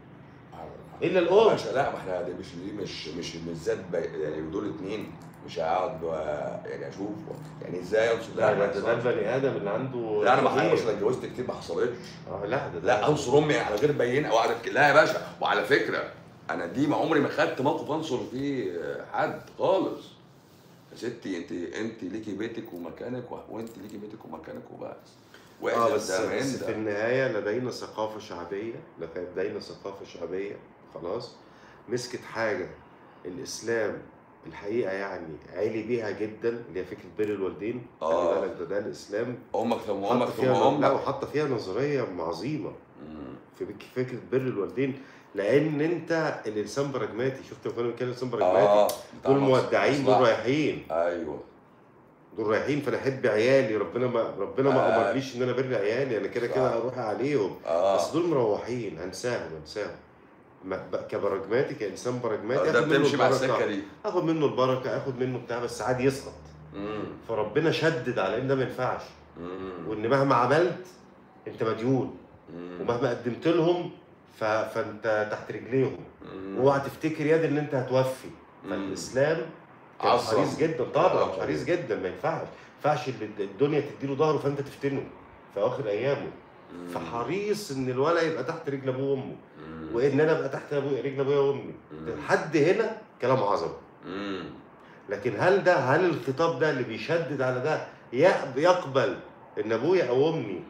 الا الام باشا لا ما احنا دي مش دي مش مش مش ذات بي- يعني دول اتنين مش هقعد و- يعني اشوف يعني ازاي انصر لا ما ده, ده, ده يحصلش. البني ادم اللي عنده لا انا ما كتير. حصلش انا اتجوزت كتير ما حصلتش اه لا ده, ده لا انصر امي على غير بينه او على لا يا باشا وعلى فكره انا دي ما عمري ما خدت موقف انصر فيه حد خالص يا ستي انت انت ليكي بيتك ومكانك و- وانت ليكي بيتك ومكانك وبس اه واحنا بس, ده بس من في ده النهايه لدينا ثقافه شعبيه لدينا ثقافه شعبيه خلاص مسكت حاجه الاسلام الحقيقه يعني عالي بيها جدا اللي هي فكره بر الوالدين آه. خلي بالك ده ده الاسلام امك ثم امك حط ثم فيها لا امك وحط فيها نظريه عظيمه مم. في بك- فكره بر الوالدين لان انت الانسان براجماتي شفت لما كنا بنتكلم الانسان اه براجماتي بتاع دول مصر- مودعين دول مصلحة. رايحين ايوه دول رايحين فانا احب عيالي ربنا ما ربنا ما آه. امرليش ان انا بر عيالي انا كده صح. كده هروح عليهم اه بس دول مروحين هنساهم هنساهم ما- ب- كبراجماتي كانسان براجماتي ده آخد منه بتمشي مع البركة. السكه دي اخد منه البركه اخد منه بتاع بس عادي يسقط مم. فربنا شدد على ان ده ما ينفعش مم. وان مهما عملت انت مديون مم. ومهما قدمت لهم ف... فانت تحت رجليهم مم. واوعى تفتكر ياد ان انت هتوفي مم. فالاسلام كان عظم. حريص جدا طبعا آه. حريص جدا ما ينفعش ما ينفعش اللي الدنيا تديله ظهره فانت تفتنه في اواخر ايامه مم. فحريص ان الولد يبقى تحت رجل ابوه وامه مم. وان انا ابقى تحت أبوي رجل ابويا وامي مم. لحد هنا كلام عظمه مم. لكن هل ده هل الخطاب ده اللي بيشدد على ده يق- يقبل ان ابويا او امي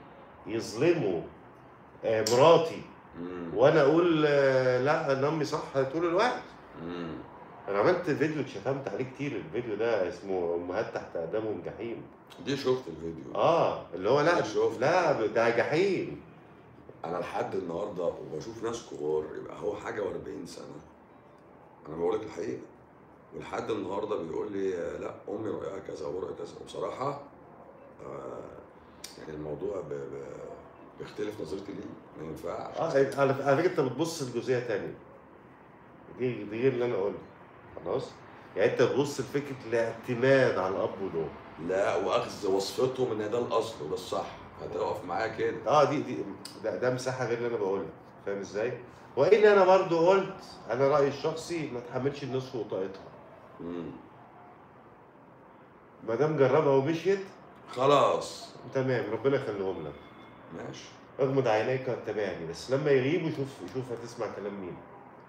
يظلموا آه، مراتي مم. وانا اقول آه، لا انا امي صح طول الوقت مم. انا عملت فيديو اتشتمت عليه كتير الفيديو ده اسمه امهات تحت اقدامهم جحيم دي شفت الفيديو اه اللي هو لا أنا شفت. لا ده جحيم انا لحد النهارده وبشوف ناس كبار يبقى هو حاجه و40 سنه انا بقول لك الحقيقه ولحد النهارده بيقول لي آه، لا امي رايها كذا وابويا رايها كذا وبصراحه آه، يعني الموضوع ب... ب... بيختلف نظرتي ليه ما ينفعش اه على على فكره انت بتبص لجزئيه تانية دي دي غير اللي انا قلته خلاص يعني انت بتبص لفكره الاعتماد على الاب والام لا واخذ وصفتهم ان ده الاصل وده الصح هتقف معايا كده اه دي دي ده, ده مساحه غير اللي انا بقولها فاهم ازاي؟ وان انا برضو قلت انا رايي الشخصي ما تحملش الناس فوق طاقتها مم. ما دام جربها ومشيت خلاص تمام ربنا يخليهم لك ماشي اغمض عينيك واتبعني بس لما يغيبوا شوف شوف هتسمع كلام مين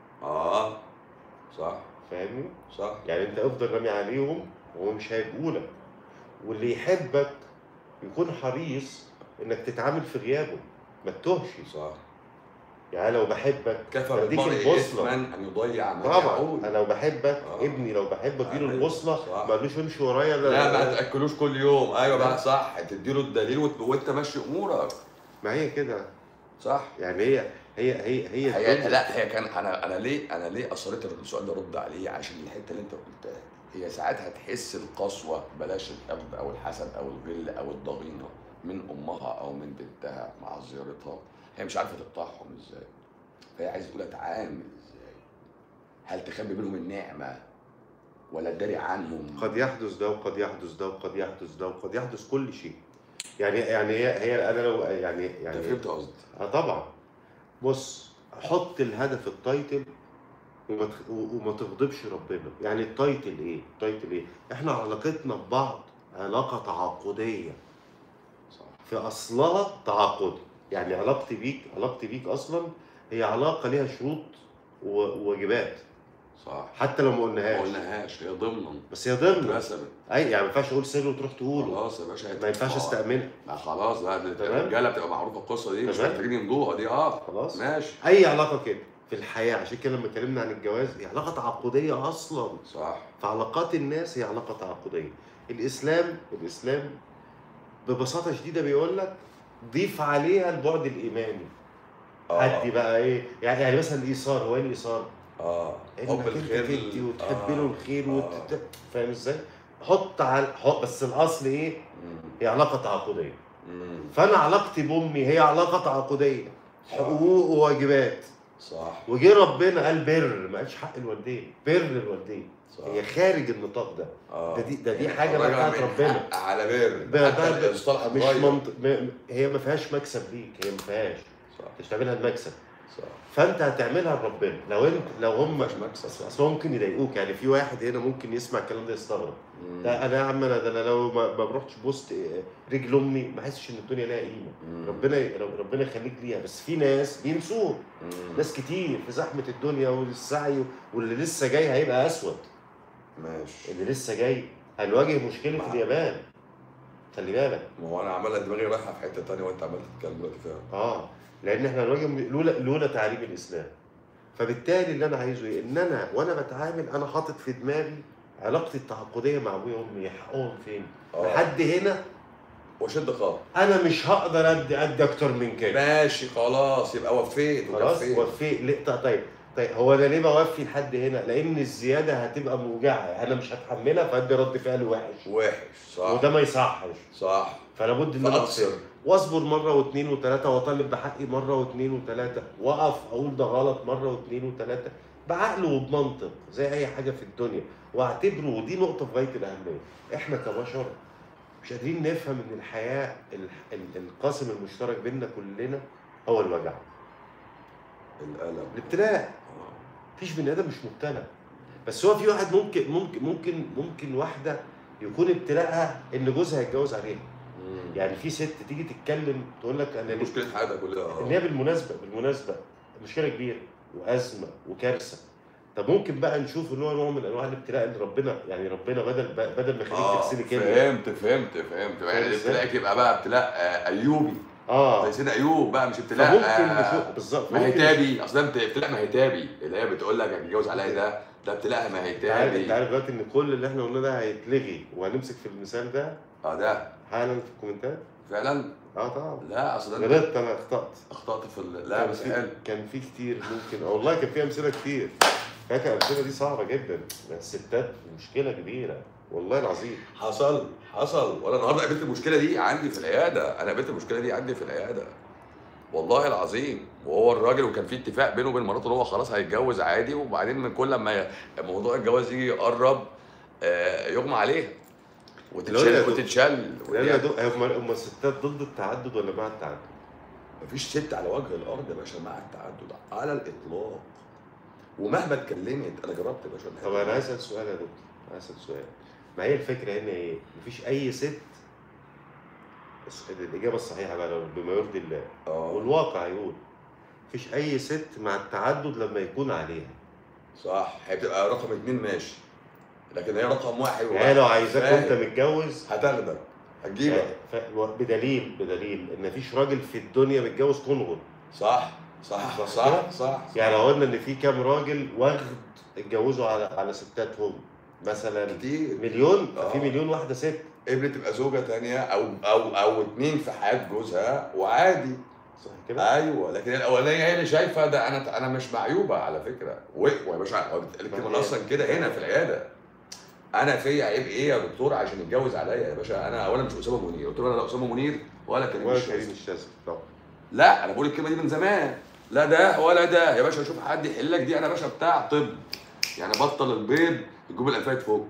اه صح فاهمني؟ صح يعني انت افضل رامي عليهم وهو مش هيبقوا لك واللي يحبك يكون حريص انك تتعامل في غيابه ما تتوهش صح يعني لو بحبك كفى بديك بالمرء البوصلة. اثما ان يضيع ما طبعا يعول انا لو بحبك آه. ابني لو بحبك اديله أيوة، البوصله صح. ما قالوش امشي ورايا لا ما تاكلوش كل يوم ايوه لا. بقى صح تديله الدليل وت- وانت ماشي امورك ما هي كده صح يعني هي هي هي هي هي الدنيا. لا هي كان انا انا ليه انا ليه اصريت السؤال ده ارد عليه عشان الحته اللي انت قلتها هي ساعات هتحس القسوه بلاش الحقد او الحسد او الغل او الضغينه من امها او من بنتها مع زيارتها هي مش عارفه تقطعهم ازاي فهي عايزه تقول اتعامل ازاي هل تخبي منهم النعمه ولا تداري عنهم قد يحدث ده وقد يحدث ده وقد يحدث ده وقد يحدث كل شيء يعني يعني هي هي انا لو يعني انت يعني فهمت قصدي اه طبعا بص حط الهدف التايتل وما تخ- وما تغضبش ربنا يعني التايتل ايه التايتل ايه احنا علاقتنا ببعض علاقه تعاقديه صح في اصلها تعاقدي يعني علاقتي بيك علاقتي بيك اصلا هي علاقه ليها شروط و- وواجبات صح حتى لو ما ما قلناهاش قلناهاش هي ضمنا بس هي ضمن اترسمت اي يعني ما ينفعش اقول سر وتروح تقوله خلاص يا باشا ما ينفعش هيتقطع. استأمنها لا خلاص بقى ده تمام. الرجاله بتبقى معروفه القصه دي مش تمام. محتاجين يمضوها دي اه خلاص ماشي اي علاقه كده في الحياه عشان كده لما اتكلمنا عن الجواز هي علاقه تعاقديه اصلا صح فعلاقات الناس هي علاقه تعاقديه الاسلام الاسلام ببساطه شديده بيقول لك ضيف عليها البعد الايماني عدي بقى ايه يعني يعني مثلا الايثار هو ايه الايثار؟ اه انك حب انت الخير تدي لل- وتحب آه. له الخير آه. وت... فاهم ازاي؟ حط على حط بس الاصل ايه؟ مم. هي علاقه تعاقديه مم. فانا علاقتي بامي هي علاقه تعاقديه حقوق وواجبات صح وجه ربنا قال بر ما قالش حق الوالدين بر الوالدين صح هي خارج النطاق ده آه. ده دي ده دي يعني حاجه بقى الراجل بتاعت من ربنا حق على بر ده- حتى ده- المصطلح مش اتغير. منطق م- هي ما فيهاش مكسب ليك هي ما فيهاش صح مش تعملها المكسب صح فانت هتعملها لربنا لو انت لو هم مفيهاش مكسب. اصل هو ممكن يضايقوك يعني في واحد هنا ممكن يسمع الكلام ده يستغرب مم. ده انا يا عم انا ده انا لو ما ما بروحش بوست رجل امي ما احسش ان الدنيا لها قيمه مم. ربنا ربنا يخليك ليها بس في ناس بينسوه مم. ناس كتير في زحمه الدنيا والسعي واللي لسه جاي هيبقى اسود ماشي اللي لسه جاي هنواجه مشكله مع- اليابان خلي بالك ما هو انا عمال دماغي رايحه في حته تانية وانت عمال تتكلم دلوقتي فعلا اه لان احنا هنواجه لولا لولا تعاليم الاسلام فبالتالي اللي انا عايزه ايه ان انا وانا بتعامل انا حاطط في دماغي علاقتي التعاقديه مع ابويا وامي حقهم فين آه. لحد هنا وشد خاطر انا مش هقدر ادي ادي اكتر من كده ماشي خلاص يبقى وفيت خلاص وكفيت. وفي ليه طيب- طيب طيب هو انا ليه بوفي لحد هنا لان الزياده هتبقى موجعه انا مش هتحملها فادي رد فعل وحش وحش صح وده ما يصحش صح فلا بد ان انا فأقصر. اقصر واصبر مره واثنين وثلاثه واطالب بحقي مره واثنين وثلاثه واقف اقول ده غلط مره واثنين وثلاثه بعقل وبمنطق زي اي حاجه في الدنيا واعتبره ودي نقطه في غايه الاهميه احنا كبشر مش قادرين نفهم ان الحياه ال- ال- القاسم المشترك بيننا كلنا هو الوجع الالم الابتلاء آه. مفيش بني ادم مش مبتلى بس هو في واحد ممكن ممكن ممكن ممكن واحده يكون ابتلاءها ان جوزها يتجوز عليها مم. يعني في ست تيجي تتكلم تقول لك انا ليه مشكله حياتها كلها ان هي بالمناسبه بالمناسبه مشكله كبيره وازمه وكارثه طب ممكن بقى نشوف ان هو نوع من انواع الابتلاء اللي ربنا يعني ربنا بدل بدل ما يخليك اه تغسلي كلمه فهمت فهمت فهمت يعني فاهم إزاي؟ ابتلاءك يبقى بقى ابتلاء آه، ايوبي اه زي سيدنا ايوب بقى مش ابتلاء فممكن آه، نشوف بالظبط ممكن مهتابي اصل ده انت ابتلاء مهتابي اللي هي بتقول لك هتتجوز عليا ده ده ابتلاء انت عارف انت مهتابي عارف دلوقتي ان كل اللي احنا قلناه ده هيتلغي وهنمسك في المثال ده اه ده حالا في الكومنتات فعلا اه طبعا لا اصل ده انت غلطت انا اخطات اخطات في ال... لا كان بس في- حلو كان في كتير ممكن والله كان في امثله كتير فاكر الامثله دي صعبه جدا الستات مشكله كبيره والله العظيم حصل حصل وانا النهارده قابلت المشكله دي عندي في العياده انا قابلت المشكله دي عندي في العياده والله العظيم وهو الراجل وكان في اتفاق بينه وبين مراته ان هو خلاص هيتجوز عادي وبعدين من كل ما ي- موضوع الجواز يجي يقرب آه، يغمى عليها لا يا وتتشل دكتور. وتتشل لا لا دو- هم هم الستات ضد التعدد ولا مع التعدد؟ مفيش ست على وجه الارض يا باشا مع التعدد على الاطلاق ومهما اتكلمت انا جربت يا باشا الحتة طب انا دي. عايز اسال سؤال يا دكتور عايز اسال سؤال ما هي الفكره هنا ايه؟ مفيش اي ست الس- الاجابه الصحيحه بقى لو بما يرضي الله اه والواقع يقول مفيش اي ست مع التعدد لما يكون عليها صح هي بتبقى رقم اتنين ماشي لكن هي رقم واحد يعني هي لو عايزاك فاهم. وانت متجوز هتاخدك هتجيبك ف- بدليل بدليل ان مفيش راجل في الدنيا متجوز كونغول صح صح صح صح كده؟ صح يعني لو قلنا ان في كام راجل واخد اتجوزوا على على ستاتهم مثلا كتير مليون آه. في مليون واحده ست قبلت تبقى زوجة تانية أو أو أو اتنين في حياة جوزها وعادي صح كده؟ أيوه لكن الأولانية هي اللي شايفة ده أنا أنا مش معيوبة على فكرة و- ويا باشا هو بيتقال الكلمة ما هي- أصلا كده هنا في العيادة أنا فيا عيب إيه يا دكتور عشان يتجوز عليا يا باشا أنا أولا مش أسامة منير قلت له أنا لا أسامة منير ولا كريم ولا الشاذلي. كريم الشاذلي طبعا لا انا بقول الكلمه دي من زمان لا ده ولا ده يا باشا شوف حد يحل لك دي انا باشا بتاع طب يعني بطل البيض الجوب الانفيه تفك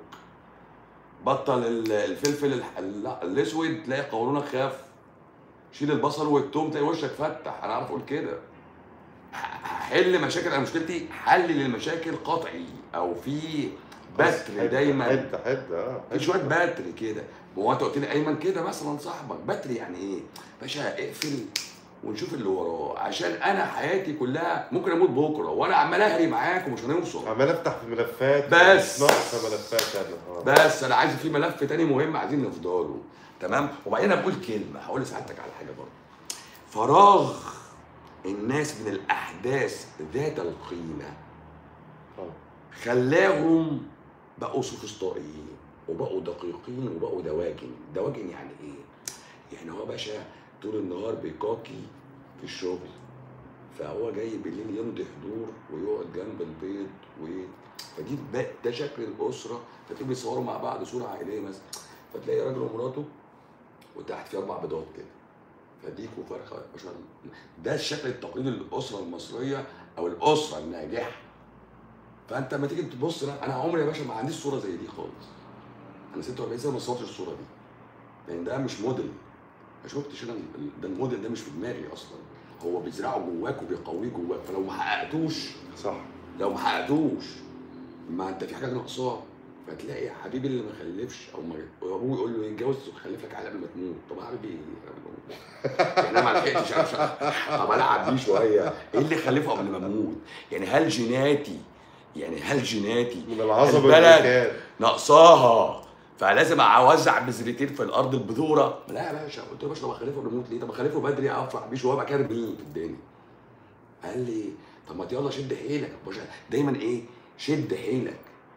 بطل ال- الفلفل الح- ال- الاسود تلاقي قولونك خاف شيل البصل والثوم تلاقي وشك فتح انا عارف اقول كده ح- حل مشاكل انا مشكلتي حل للمشاكل قطعي او في بتر حته دايما حته حته اه في شويه بتر كده ما هو انت قلت لي ايمن كده مثلا صاحبك بتر يعني ايه؟ باشا اقفل ونشوف اللي وراه عشان انا حياتي كلها ممكن اموت بكره وانا عمال اهري معاك ومش هنوصل عمال افتح في ملفات بس. ناقصه ملفات انا اه بس انا عايز في ملف تاني مهم عايزين نفضله تمام وبعدين انا بقول كلمه هقول لسعادتك على حاجه برضه فراغ الناس من الاحداث ذات القيمه آه. خلاهم بقوا سوفسطائيين وبقوا دقيقين وبقوا دواجن دواجن يعني ايه يعني هو باشا طول النهار بيكاكي في الشغل فهو جاي بالليل يمضي حضور ويقعد جنب البيض و فدي ده, ده شكل الاسره فتلاقيهم بيصوروا مع بعض صوره عائليه مثلا فتلاقي راجل ومراته وتحت في اربع بيضات كده فديك وفرخه باشا ده الشكل التقليدي للاسره المصريه او الاسره الناجحه فانت لما تيجي تبص لا انا عمري يا باشا ما عنديش صوره زي دي خالص انا 46 سنه ما صورتش الصوره دي لان ده مش موديل ما شفتش انا ال- ده الموديل ده مش في دماغي اصلا هو بيزرعه جواك وبيقويه جواك فلو ما حققتوش صح لو ما حققتوش ما انت في حاجه ناقصاه فتلاقي حبيبي اللي ما خلفش او ما وابوه يقول له يتجوز وخلف لك عيال قبل ما تموت طب اعمل ايه؟ أنا بموت. يعني انا ما لحقتش عشان طب العب بيه شويه ايه اللي خلفه قبل ما اموت؟ يعني هل جيناتي يعني هل جيناتي من العظمه البلد والمكان ناقصاها فلازم اوزع بذرتين في الارض البذوره لا يا باشا قلت له يا باشا طب اخلفه قبل ما اموت ليه؟ طب اخلفه بدري افرح بيه شويه بعد كده ارميه في الدنيا قال لي طب ما يلا شد حيلك يا باشا دايما ايه شد حيلك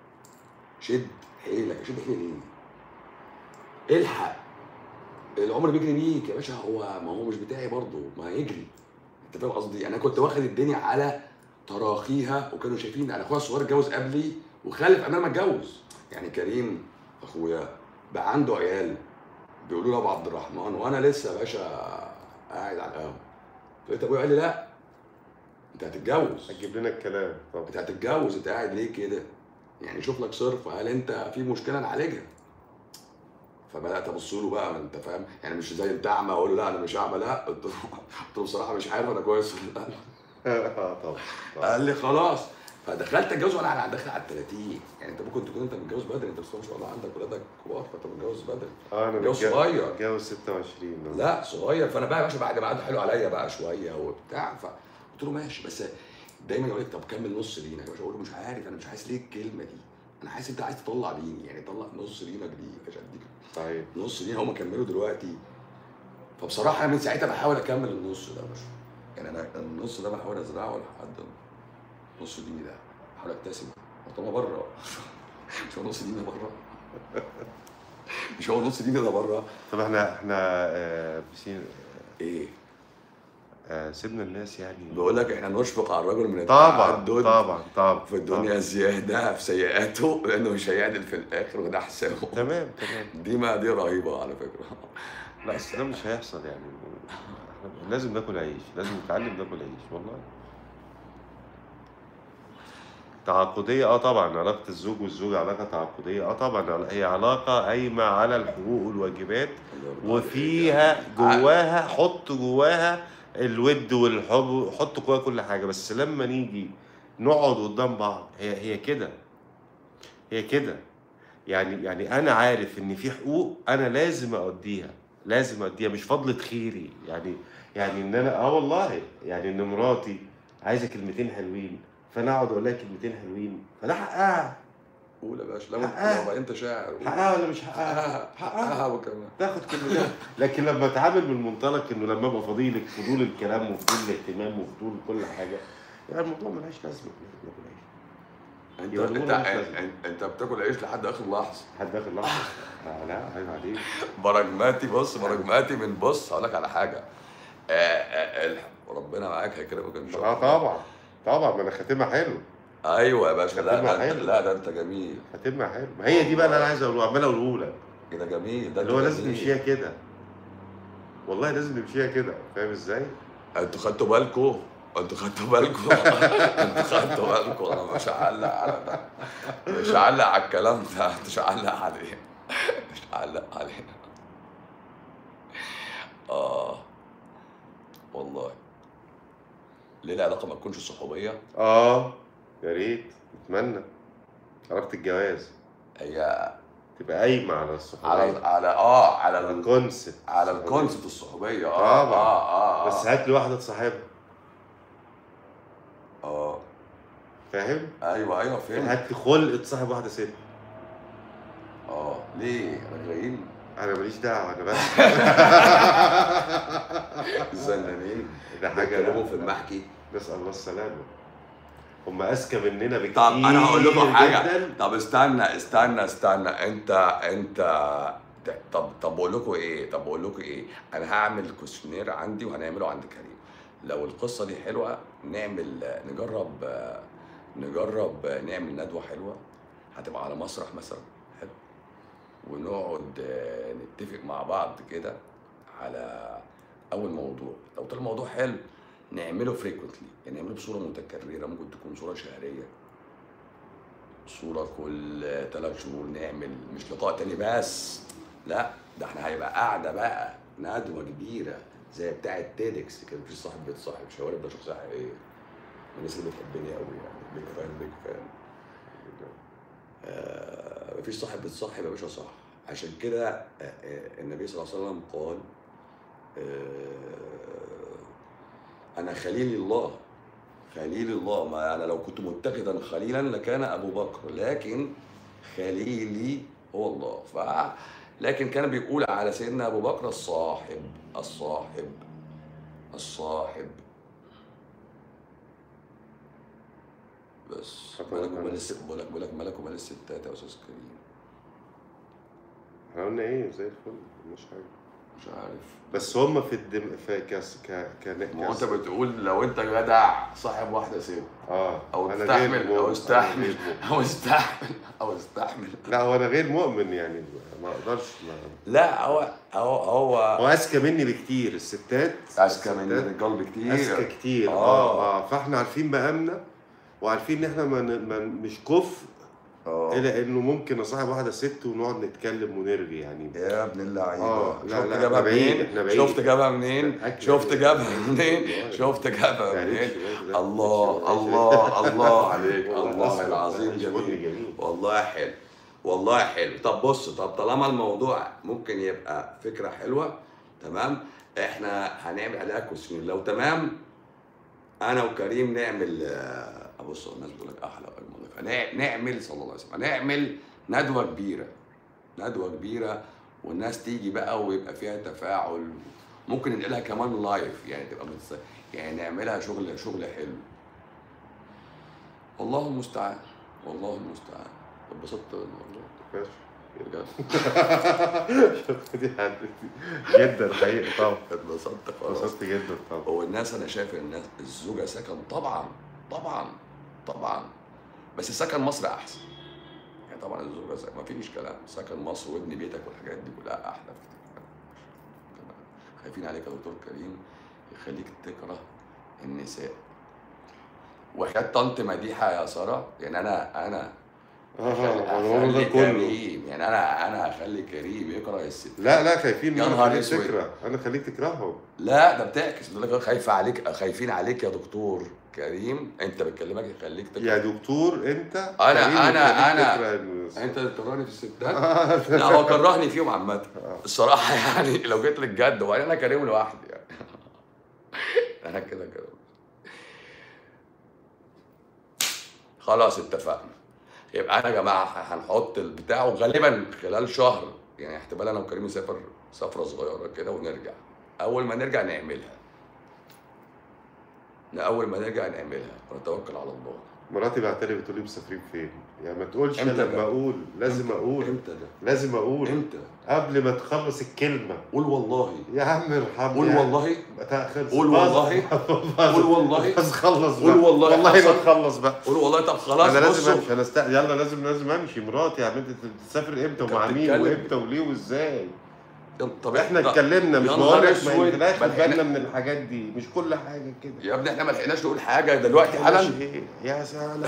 شد حيلك شد حيلك ليه؟ الحق العمر بيجري بيك يا باشا هو ما هو مش بتاعي برضه ما يجري انت فاهم قصدي انا كنت واخد الدنيا على تراخيها وكانوا شايفين انا اخويا الصغير اتجوز قبلي وخالف قبل ما اتجوز يعني كريم اخويا بقى عنده عيال بيقولوا له ابو عبد الرحمن وانا لسه يا باشا قاعد على القهوه فلقيت ابويا قال لي لا انت هتتجوز هتجيب لنا الكلام طب انت هتتجوز انت قاعد ليه كده؟ يعني شوف لك صرف هل انت في مشكله نعالجها؟ فبدات ابص له بقى انت فاهم يعني مش زي انت اعمى اقول له لا انا مش اعمى لا قلت له قلت له بصراحه مش عارف انا كويس ولا لا اه طبعا طبعا. قال لي خلاص فدخلت اتجوز وانا على داخل على ال 30 يعني انت ممكن تكون انت متجوز بدري انت بس ما شاء الله عندك ولادك كبار فانت متجوز بدري اه انا متجوز متجوز- صغير. متجوز 26 آه. لا صغير فانا بقى يا باشا بعد ما قعد حلو عليا بقى شويه وبتاع فقلت له ماشي بس دايما يقول لك طب كمل نص دينك يا باشا اقول له مش عارف انا مش عايز ليه الكلمه دي انا حاسس انت عايز تطلع ديني يعني طلع نص دينك دي يا باشا اديك صحيح نص دين هم كملوا دلوقتي فبصراحه انا من ساعتها بحاول اكمل النص ده يا باشا يعني انا النص ده بحاول ازرعه لحد نص ديني ده بحاول اكتسبه طب بره مش هو نص ديني ده بره مش هو نص ديني ده بره طب احنا احنا آه بسين ايه آه سيبنا الناس يعني بيقول لك احنا نشفق على الرجل من طبعا التعدد طبعا طبعا في الدنيا زياده في سيئاته لانه مش هيعدل في الاخر وده حسابه تمام تمام دي ما دي رهيبه على فكره لا بس ده مش هيحصل يعني احنا لازم ناكل عيش لازم نتعلم ناكل عيش والله تعاقدية اه طبعا علاقة الزوج والزوجة علاقة تعاقدية اه طبعا هي علاقة قايمة على الحقوق والواجبات وفيها جواها حط جواها الود والحب حط جواها كل حاجة بس لما نيجي نقعد قدام بعض هي هي كده هي كده يعني يعني انا عارف ان في حقوق انا لازم اوديها لازم اوديها مش فضلة خيري يعني يعني ان انا اه والله يعني ان مراتي عايزه كلمتين حلوين فانا اقعد اقول لها كلمتين حلوين فده حقها قول يا باشا لو حقها. لو انت شاعر قول. حقها ولا مش حقها؟ حقها حقها وكمان تاخد كلمتين لكن لما اتعامل من منطلق انه لما ابقى فضيلك فضول الكلام وفضول الاهتمام وفضول كل حاجه يعني الموضوع ملهاش لازمه ناكل عيش انت يبقى انت الأمور مش لازمة. انت, انت بتاكل عيش لحد اخر لحظه حد داخل لحظه لا لا عيب عليك براجماتي بص براجماتي من بص هقول لك على حاجه آه آه الح- ربنا معاك هيكرمك ان شاء الله اه طبعا طبعا ما انا خاتمها حلو ايوه يا باشا لا خاتمها ده انت حلو. لا ده انت جميل خاتمها حلو ما هي دي بقى اللي انا عايز اقوله عمال اقوله لك كده جميل ده اللي هو انت لازم جميل. نمشيها كده والله لازم نمشيها كده فاهم ازاي؟ انتوا خدتوا بالكم انتوا خدتوا بالكم انتوا خدتوا بالكم انا مش هعلق على ده مش هعلق على الكلام ده مش هعلق عليه مش هعلق عليه اه والله ليه العلاقه ما تكونش صحوبيه اه يا ريت اتمنى علاقه الجواز هي تبقى قايمه على على الصحوبيه على اه على على ال- الكونسبت على الكونسبت الصحوبيه اه طبعا. اه اه بس هات لي واحده تصاحبها اه فاهم؟ ايوه ايوه فهمت هات لي خلق تصاحب واحده ست اه ليه رجعين انا ماليش دعوه انا بس الزنانين ده حاجه بيتكلموا لا. في المحكي نسال الله السلامه هم اذكى مننا بكتير طب انا هقول لكم حاجه جداً. طب استنى استنى استنى انت انت طب طب بقول لكم ايه طب بقول لكم ايه انا هعمل كوشنير عندي وهنعمله عند كريم لو القصه دي حلوه نعمل نجرب نجرب نعمل ندوه حلوه هتبقى على مسرح مثلا حلو ونقعد آه، نتفق مع بعض كده على اول موضوع لو طلع الموضوع حلو نعمله فريكونتلي يعني نعمله بصوره متكرره ممكن تكون صوره شهريه صوره كل ثلاث شهور نعمل مش لقاء تاني بس لا ده احنا هيبقى قاعده بقى ندوه كبيره زي بتاعه تيدكس كان في صاحب بيتصاحب شوارب ده شخصيه حقيقيه من الناس اللي بتحبني قوي يعني بيج فان بيج فان آه مفيش صاحب بيتصاحب يا باشا صح عشان كده آه، آه، النبي صلى الله عليه وسلم قال آه، انا خليل الله خليل الله ما انا لو كنت متخذا خليلا لكان ابو بكر لكن خليلي هو الله ف لكن كان بيقول على سيدنا ابو بكر الصاحب الصاحب الصاحب بس طبعاً. مالك ومال الست بقول لك بقول لك مالك ومال الستات يا استاذ كريم احنا قلنا ايه زي الفل مش حاجه مش عارف بس هم في الدم في كاس ك ك ما هو انت كاس- بتقول لو انت جدع صاحب واحده ست اه او أنا غير تستحمل مؤمن. او أنا استحمل غير مؤمن. او استحمل او استحمل لا هو انا غير مؤمن يعني ما اقدرش ما لا هو هو هو هو اذكى مني بكتير الستات اذكى من الستات الرجال بكتير اذكى كتير آه. اه اه فاحنا عارفين مقامنا وعارفين ان احنا ما ن- ما ن- مش كفء اه الى انه ممكن اصاحب واحده ست ونقعد نتكلم ونرغي يعني يا ابن اللعيبه آه، لا، شفت لا، جابها إحنا بعيد، منين إحنا بعيد. شفت جابها منين أكل. شفت جابها بعيد. منين والله. شفت جابها يعني منين شوية ده. الله شوية. الله الله عليك والله الله أسود. العظيم عيش جميل بني جميل والله حلو والله حلو طب بص طب طالما الموضوع ممكن يبقى فكره حلوه تمام احنا هنعمل عليها كويشنير لو تمام انا وكريم نعمل آه، ابص الناس بتقول لك احلى واجمل لك. هنع- نعمل صلى الله عليه وسلم نعمل ندوه كبيره ندوه كبيره والناس تيجي بقى ويبقى فيها تفاعل ممكن ننقلها كمان لايف يعني تبقى متص... يعني نعملها شغل شغل حلو والله المستعان والله المستعان اتبسطت والله ماشي بجد دي حد- جدا حقيقي طبعا اتبسطت خلاص انبسطت جدا طبعا هو الناس انا شايف الناس الزوجه سكن طبعا طبعا طبعا بس سكن مصر احسن يعني طبعا الزوجه سكن ما فيش كلام سكن مصر وابن بيتك والحاجات دي كلها احلى بكتير خايفين عليك يا دكتور كريم يخليك تكره النساء وحياة طنط مديحة يا سارة يعني أنا أنا اه الموضوع ده أخلي كله كريم يعني أنا أنا أخلي كريم يكره الست لا لا خايفين يا منك نهار خليك أسود. تكره انا خليك تكرههم لا ده بتعكس بيقول لك خايفة عليك خايفين عليك يا دكتور كريم أنت بتكلمك يخليك تكره يا دكتور انت أنا- كريم أنا- يخليك أنا- تكره الناس. أنت تكرهني في الستات آه. لا هو كرهني فيهم عامة آه. الصراحة يعني لو جيت للجد وبعدين أنا كريم لوحدي يعني أنا كده كده خلاص اتفقنا يبقى انا يا جماعه هنحط البتاع وغالبا خلال شهر يعني احتمال انا وكريم نسافر سفره صغيره كده ونرجع اول ما نرجع نعملها اول ما نرجع نعملها ونتوكل على الله مراتي بعتلي بتقول لي مسافرين فين يعني ما تقولش امتى انا ده؟ لما اقول لازم اقول امتى ده لازم اقول امتى قبل ما تخلص الكلمه قول والله يا عم ارحمني قول يا عم. والله خلص قول والله. قول والله. بس خلص قول بقى. والله والله حصل. ما تخلص بقى قول والله طب خلاص انا لازم بصوا امشي انا است... يلا لازم لازم امشي مراتي يا عم انت بتسافر امتى انت ومع مين بتتكلم. وامتى وليه وازاي طب احنا طب- اتكلمنا مش يا بقول نهار لك ما اسود. ينفعش ما احنا- بالنا من الحاجات دي مش كل حاجه كده يا ابني احنا ما لحقناش نقول حاجه دلوقتي حالا ماشي ايه يا سلام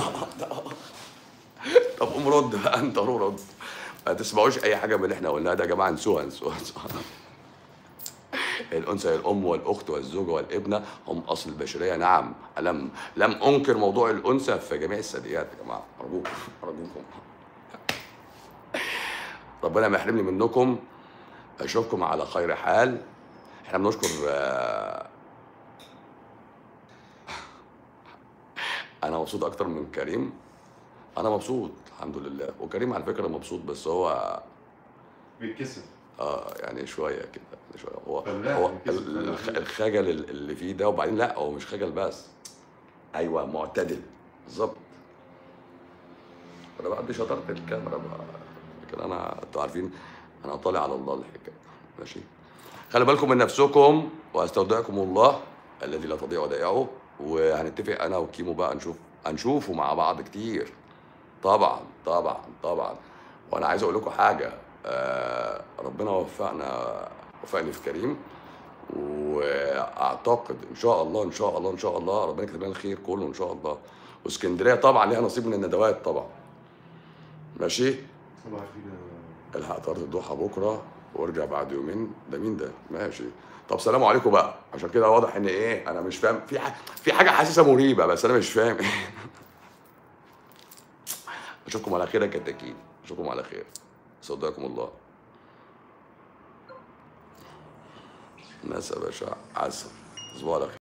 طب قوم رد بقى انت قوم رد ما تسمعوش اي حاجه من اللي احنا قلناها ده يا جماعه انسوها انسوها انسوها الانثى هي الام والاخت والزوجه والابنه هم اصل البشريه نعم لم لم انكر موضوع الانثى في جميع الثدييات يا جماعه ارجوكم ارجوكم ربنا ما يحرمني منكم اشوفكم على خير حال احنا بنشكر آه، انا مبسوط اكتر من كريم انا مبسوط الحمد لله وكريم على فكره مبسوط بس هو بيتكسف اه يعني شويه كده شويه هو فلاح هو بيتكسف ال- الخ- فلاح. الخجل ال- اللي فيه ده وبعدين لا هو مش خجل بس ايوه معتدل بالظبط انا بقى شطرت الكاميرا بقى لكن انا انتوا عارفين انا طالع على الله الحكايه ماشي خلي بالكم من نفسكم واستودعكم الله الذي لا تضيع ودائعه وهنتفق انا وكيمو بقى نشوف هنشوفه مع بعض كتير طبعا طبعا طبعا وانا عايز اقول لكم حاجه آه ربنا وفقنا وفقني في كريم واعتقد ان شاء الله ان شاء الله ان شاء الله ربنا يكتب لنا الخير كله ان شاء الله واسكندريه طبعا ليها نصيب من الندوات طبعا ماشي صباح الخير يا- الحق طرد الضحى بكره وارجع بعد يومين ده مين ده ماشي طب سلام عليكم بقى عشان كده واضح ان ايه انا مش فاهم في حاجه في حاجه حاسسها مريبه بس انا مش فاهم اشوفكم على خير يا كتاكيت اشوفكم على خير صدقكم الله الناس يا باشا عسل تصبحوا على خير